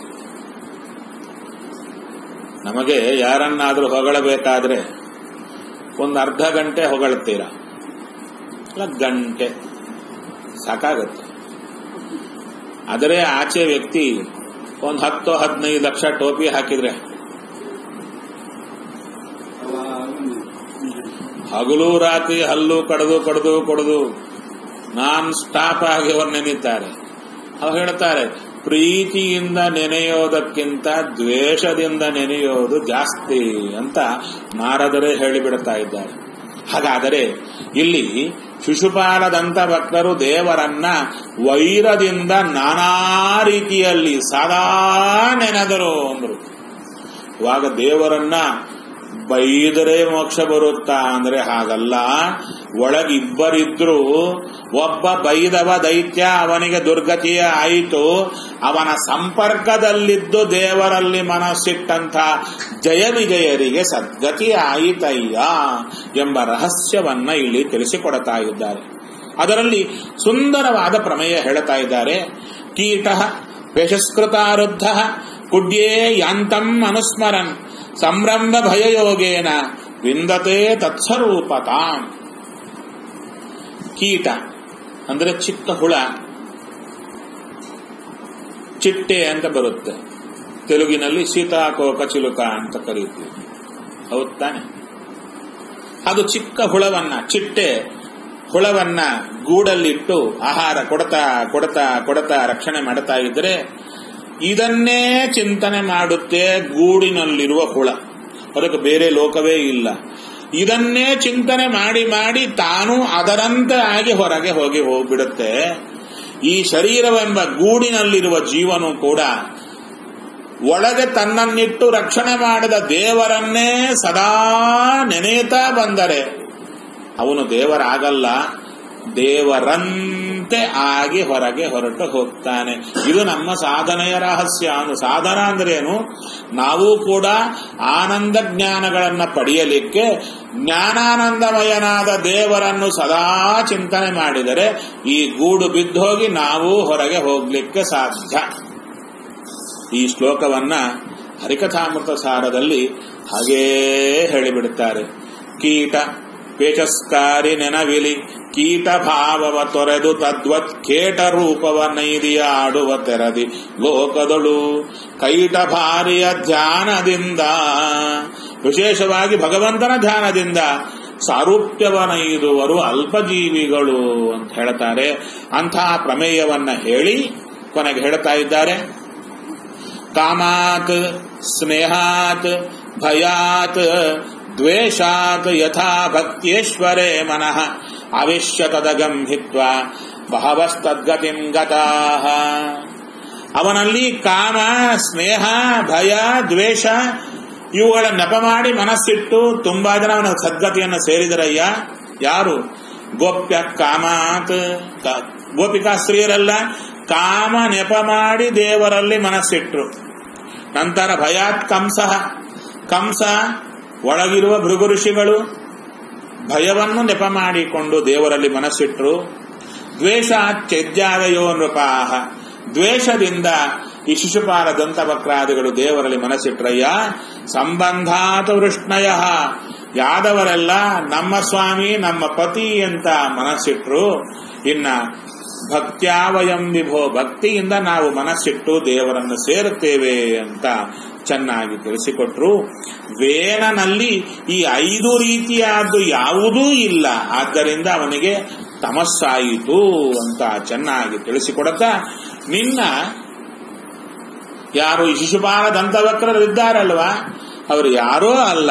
ನಮಗೆ ಯಾರನ್ನಾದ್ರೂ ಹೊಗಳಬೇಕಾದ್ರೆ ಒಂದು ಅರ್ಧ ಗಂಟೆ ಹೊಗಳ್ತೀರ ಅಲ್ಲ ಗಂಟೆ ಸಾಕಾಗುತ್ತೆ ಆದರೆ ಆಚೆ ವ್ಯಕ್ತಿ ಒಂದು ಹತ್ತು ಹದಿನೈದು ಲಕ್ಷ ಟೋಪಿ ಹಾಕಿದ್ರೆ ಹಗಲು ರಾತ್ರಿ ಹಲ್ಲು ಕಡ್ದು ಕಡ್ದು ಕಡ್ದು ನಾನ್ ಸ್ಟಾಪ್ ಆಗಿ ಅವರು ನೆನೀತಾರೆ ಅವ್ರು ಹೇಳ್ತಾರೆ ಪ್ರೀತಿಯಿಂದ ನೆನೆಯೋದಕ್ಕಿಂತ ದ್ವೇಷದಿಂದ ನೆನೆಯೋದು ಜಾಸ್ತಿ ಅಂತ ನಾರದರೇ ಹೇಳಿಬಿಡ್ತಾ ಇದ್ದಾರೆ ಹಾಗಾದರೆ ಇಲ್ಲಿ ಶಿಶುಪಾಲದಂತ ಭಕ್ತರು ದೇವರನ್ನ ವೈರದಿಂದ ನಾನಾ ರೀತಿಯಲ್ಲಿ ಸದಾ ನೆನೆದರು ಅಂದ್ರು ಇವಾಗ ದೇವರನ್ನ ಬೈದರೆ ಮೋಕ್ಷ ಬರುತ್ತಾ ಅಂದ್ರೆ ಹಾಗಲ್ಲ ಒಳಗಿಬ್ಬರಿದ್ರು ಒಬ್ಬ ಬೈದವ ದೈತ್ಯ ಅವನಿಗೆ ದುರ್ಗತಿಯ ಆಯಿತು ಅವನ ಸಂಪರ್ಕದಲ್ಲಿದ್ದು ದೇವರಲ್ಲಿ ಮನಸ್ಸಿಟ್ಟಂಥ ಜಯ ವಿಜಯರಿಗೆ ಸದ್ಗತಿ ಆಯಿತಯ್ಯ ಎಂಬ ರಹಸ್ಯವನ್ನ ಇಲ್ಲಿ ತಿಳಿಸಿಕೊಡ್ತಾ ಇದ್ದಾರೆ ಅದರಲ್ಲಿ ಸುಂದರವಾದ ಪ್ರಮೇಯ ಹೇಳ್ತಾ ಇದ್ದಾರೆ ಕೀಟ ಯಶಸ್ಕೃತಾರುದ್ಧ ಕುಡ್ಯೇ ಯಾಂತಂ ಅನುಸ್ಮರನ್ ಸಂರಂಭ ಭಯಯೋಗೇನ ವಿಂದತೆ ತತ್ಸ್ವರೂಪತಾಂ ಕೀಟ ಅಂದ್ರೆ ಚಿಕ್ಕ ಹುಳ ಚಿಟ್ಟೆ ಅಂತ ಬರುತ್ತೆ ತೆಲುಗಿನಲ್ಲಿ ಸೀತಾಕೋಕ ಚಿಲುಕ ಅಂತ ಕರೀತೀವಿ ಹೌದ್ ತಾನೆ ಅದು ಚಿಕ್ಕ ಹುಳವನ್ನ ಚಿಟ್ಟೆ ಹುಳವನ್ನ ಗೂಡಲ್ಲಿಟ್ಟು ಆಹಾರ ಕೊಡ್ತಾ ಕೊಡ್ತಾ ಕೊಡ್ತಾ ರಕ್ಷಣೆ ಮಾಡ್ತಾ ಇದ್ರೆ ಇದನ್ನೇ ಚಿಂತನೆ ಮಾಡುತ್ತೆ ಗೂಡಿನಲ್ಲಿರುವ ಹುಳ ಅದಕ್ಕೆ ಬೇರೆ ಲೋಕವೇ ಇಲ್ಲ ಇದನ್ನೇ ಚಿಂತನೆ ಮಾಡಿ ಮಾಡಿ ತಾನು ಅದರಂತೆ ಆಗಿ ಹೊರಗೆ ಹೋಗಿ ಹೋಗ್ಬಿಡುತ್ತೆ ಈ ಶರೀರವೆಂಬ ಗೂಡಿನಲ್ಲಿರುವ ಜೀವನು ಕೂಡ ಒಳಗೆ ತನ್ನನ್ನಿಟ್ಟು ರಕ್ಷಣೆ ಮಾಡಿದ ದೇವರನ್ನೇ ಸದಾ ನೆನೆಯುತ್ತಾ ಬಂದರೆ ಅವನು ದೇವರಾಗಲ್ಲ ದೇವರಂತೆ ಆಗಿ ಹೊರಗೆ ಹೊರಟು ಹೋಗ್ತಾನೆ ಇದು ನಮ್ಮ ಸಾಧನೆಯ ರಹಸ್ಯ ಅನು ಸಾಧನ ಅಂದ್ರೇನು ನಾವು ಕೂಡ ಆನಂದ ಜ್ಞಾನಗಳನ್ನ ಪಡೆಯಲಿಕ್ಕೆ ಜ್ಞಾನಾನಂದಮಯನಾದ ದೇವರನ್ನು ಸದಾ ಚಿಂತನೆ ಮಾಡಿದರೆ ಈ ಗೂಡು ಬಿದ್ದೋಗಿ ನಾವು ಹೊರಗೆ ಹೋಗ್ಲಿಕ್ಕೆ ಸಾಧ್ಯ ಈ ಶ್ಲೋಕವನ್ನ ಹರಿಕಥಾಮೃತ ಸಾರದಲ್ಲಿ ಹಾಗೇ ಹೇಳಿಬಿಡುತ್ತಾರೆ ಕೀಟ ಪೇಚಸ್ಕಾರಿ ನೆನವಿಲಿ ಕೀಟ ಭಾವವ ತೊರೆದು ತದ್ವತ್ ಕೇಟ ರೂಪವ ನೈದಿಯ ಆಡುವ ತೆರದಿ ಲೋಕದಳು ಕೈಟ ಭಾರಿಯ ಧ್ಯಾನದಿಂದ ವಿಶೇಷವಾಗಿ ಭಗವಂತನ ಧ್ಯಾನದಿಂದ ಸಾರೂಪ್ಯವನೈದುವರು ಅಲ್ಪಜೀವಿಗಳು ಅಂತ ಹೇಳ್ತಾರೆ ಅಂತಹ ಪ್ರಮೇಯವನ್ನ ಹೇಳಿ ಕೊನೆಗೆ ಹೇಳ್ತಾ ಇದ್ದಾರೆ ಕಾಮಾತ್ ಸ್ನೇಹಾತ್ ಭಯಾತ್ ದ್ವೇಷಾತ್ ಯಥಾ ಭಕ್ತೇಶ್ವರೇ ಮನಃ ಆವಿಶ್ಯ ತದಗಂಭಿತ್ವ ಬಹವಸ್ತದ್ಗತಿಂ ಗತಾಃ ಅವನಲ್ಲಿ ಕಾಮ ಸ್ನೇಹ ಭಯ ದ್ವೇಷ ಇವುಗಳ ನೆಪ ಮಾಡಿ ಮನಸ್ಸಿಟ್ಟು ತುಂಬಾ ಜನ ಅವನ ಸದ್ಗತಿಯನ್ನು ಸೇರಿದರಯ್ಯ ಯಾರು ಗೋಪ್ಯ ಕಾಮಾತ್ ಕ- ಗೋಪಿಕಾ ಸ್ತ್ರೀಯರಲ್ಲ ಕಾಮ ನೆಪ ಮಾಡಿ ದೇವರಲ್ಲಿ ಮನಸ್ಸಿಟ್ರು ನಂತರ ಭಯಾತ್ ಕಂಸ ಕಂಸ ಒಳಗಿರುವ ಭೃಗು ಋಷಿಗಳು ಭಯವನ್ನು ನೆಪ ಮಾಡಿಕೊಂಡು ದೇವರಲ್ಲಿ ಮನಸ್ಸಿಟ್ರು ದ್ವೇಷ ತ್ಯಜ್ಯಾದಯೋ ನೃಪಾಹ ದ್ವೇಷದಿಂದ ಈ ಶಿಶುಪಾಲ ದಂತವಕ್ರಾದಿಗಳು ದೇವರಲ್ಲಿ ಮನಸ್ಸಿಟ್ರಯ್ಯ ಸಂಬಂಧಾತ ವೃಷ್ಣಯ ಯಾದವರೆಲ್ಲ ನಮ್ಮ ಸ್ವಾಮಿ ನಮ್ಮ ಪತಿ ಅಂತ ಮನಸ್ಸಿಟ್ರು ಇನ್ನ ಭಕ್ತ್ಯಾವಯಂ ವಿಭೋ ಭಕ್ತಿಯಿಂದ ನಾವು ಮನಸ್ಸಿಟ್ಟು ದೇವರನ್ನು ಸೇರುತ್ತೇವೆ ಅಂತ ಚೆನ್ನಾಗಿ ತಿಳಿಸಿಕೊಟ್ರು ವೇನನಲ್ಲಿ ಈ ಐದು ರೀತಿಯಾದ್ದು ಯಾವುದೂ ಇಲ್ಲ ಆದ್ದರಿಂದ ಅವನಿಗೆ ತಮಸ್ಸಾಯಿತು ಅಂತ ಚೆನ್ನಾಗಿ ತಿಳಿಸಿಕೊಡುತ್ತಾ ನಿನ್ನ ಯಾರು ಈ ಶಿಶುಪಾಲ ದಂತವಕ್ರರಿದ್ದಾರಲ್ವಾ ಅವರು ಯಾರೋ ಅಲ್ಲ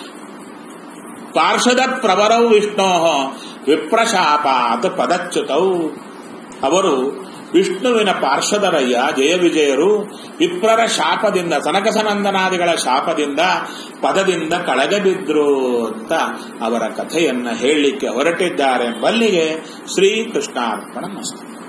ಪಾರ್ಷದ ಪ್ರವರವು ವಿಷ್ಣೋ ವಿಪ್ರಶಾಪಾತ್ ಪದಚ್ಯುತೌ ಅವರು ವಿಷ್ಣುವಿನ ಪಾರ್ಷದರಯ್ಯ ಜಯ ವಿಜಯರು ವಿಪ್ರರ ಶಾಪದಿಂದ ಸನಕಸನಂದನಾದಿಗಳ ಶಾಪದಿಂದ ಪದದಿಂದ ಕಳಗೆ ಬಿದ್ರು ಅಂತ ಅವರ ಕಥೆಯನ್ನ ಹೇಳಲಿಕ್ಕೆ ಹೊರಟಿದ್ದಾರೆ ಬಲ್ಲಿಗೆ ಶ್ರೀಕೃಷ್ಣಾರ್ಪಣ ಮಸ್ತು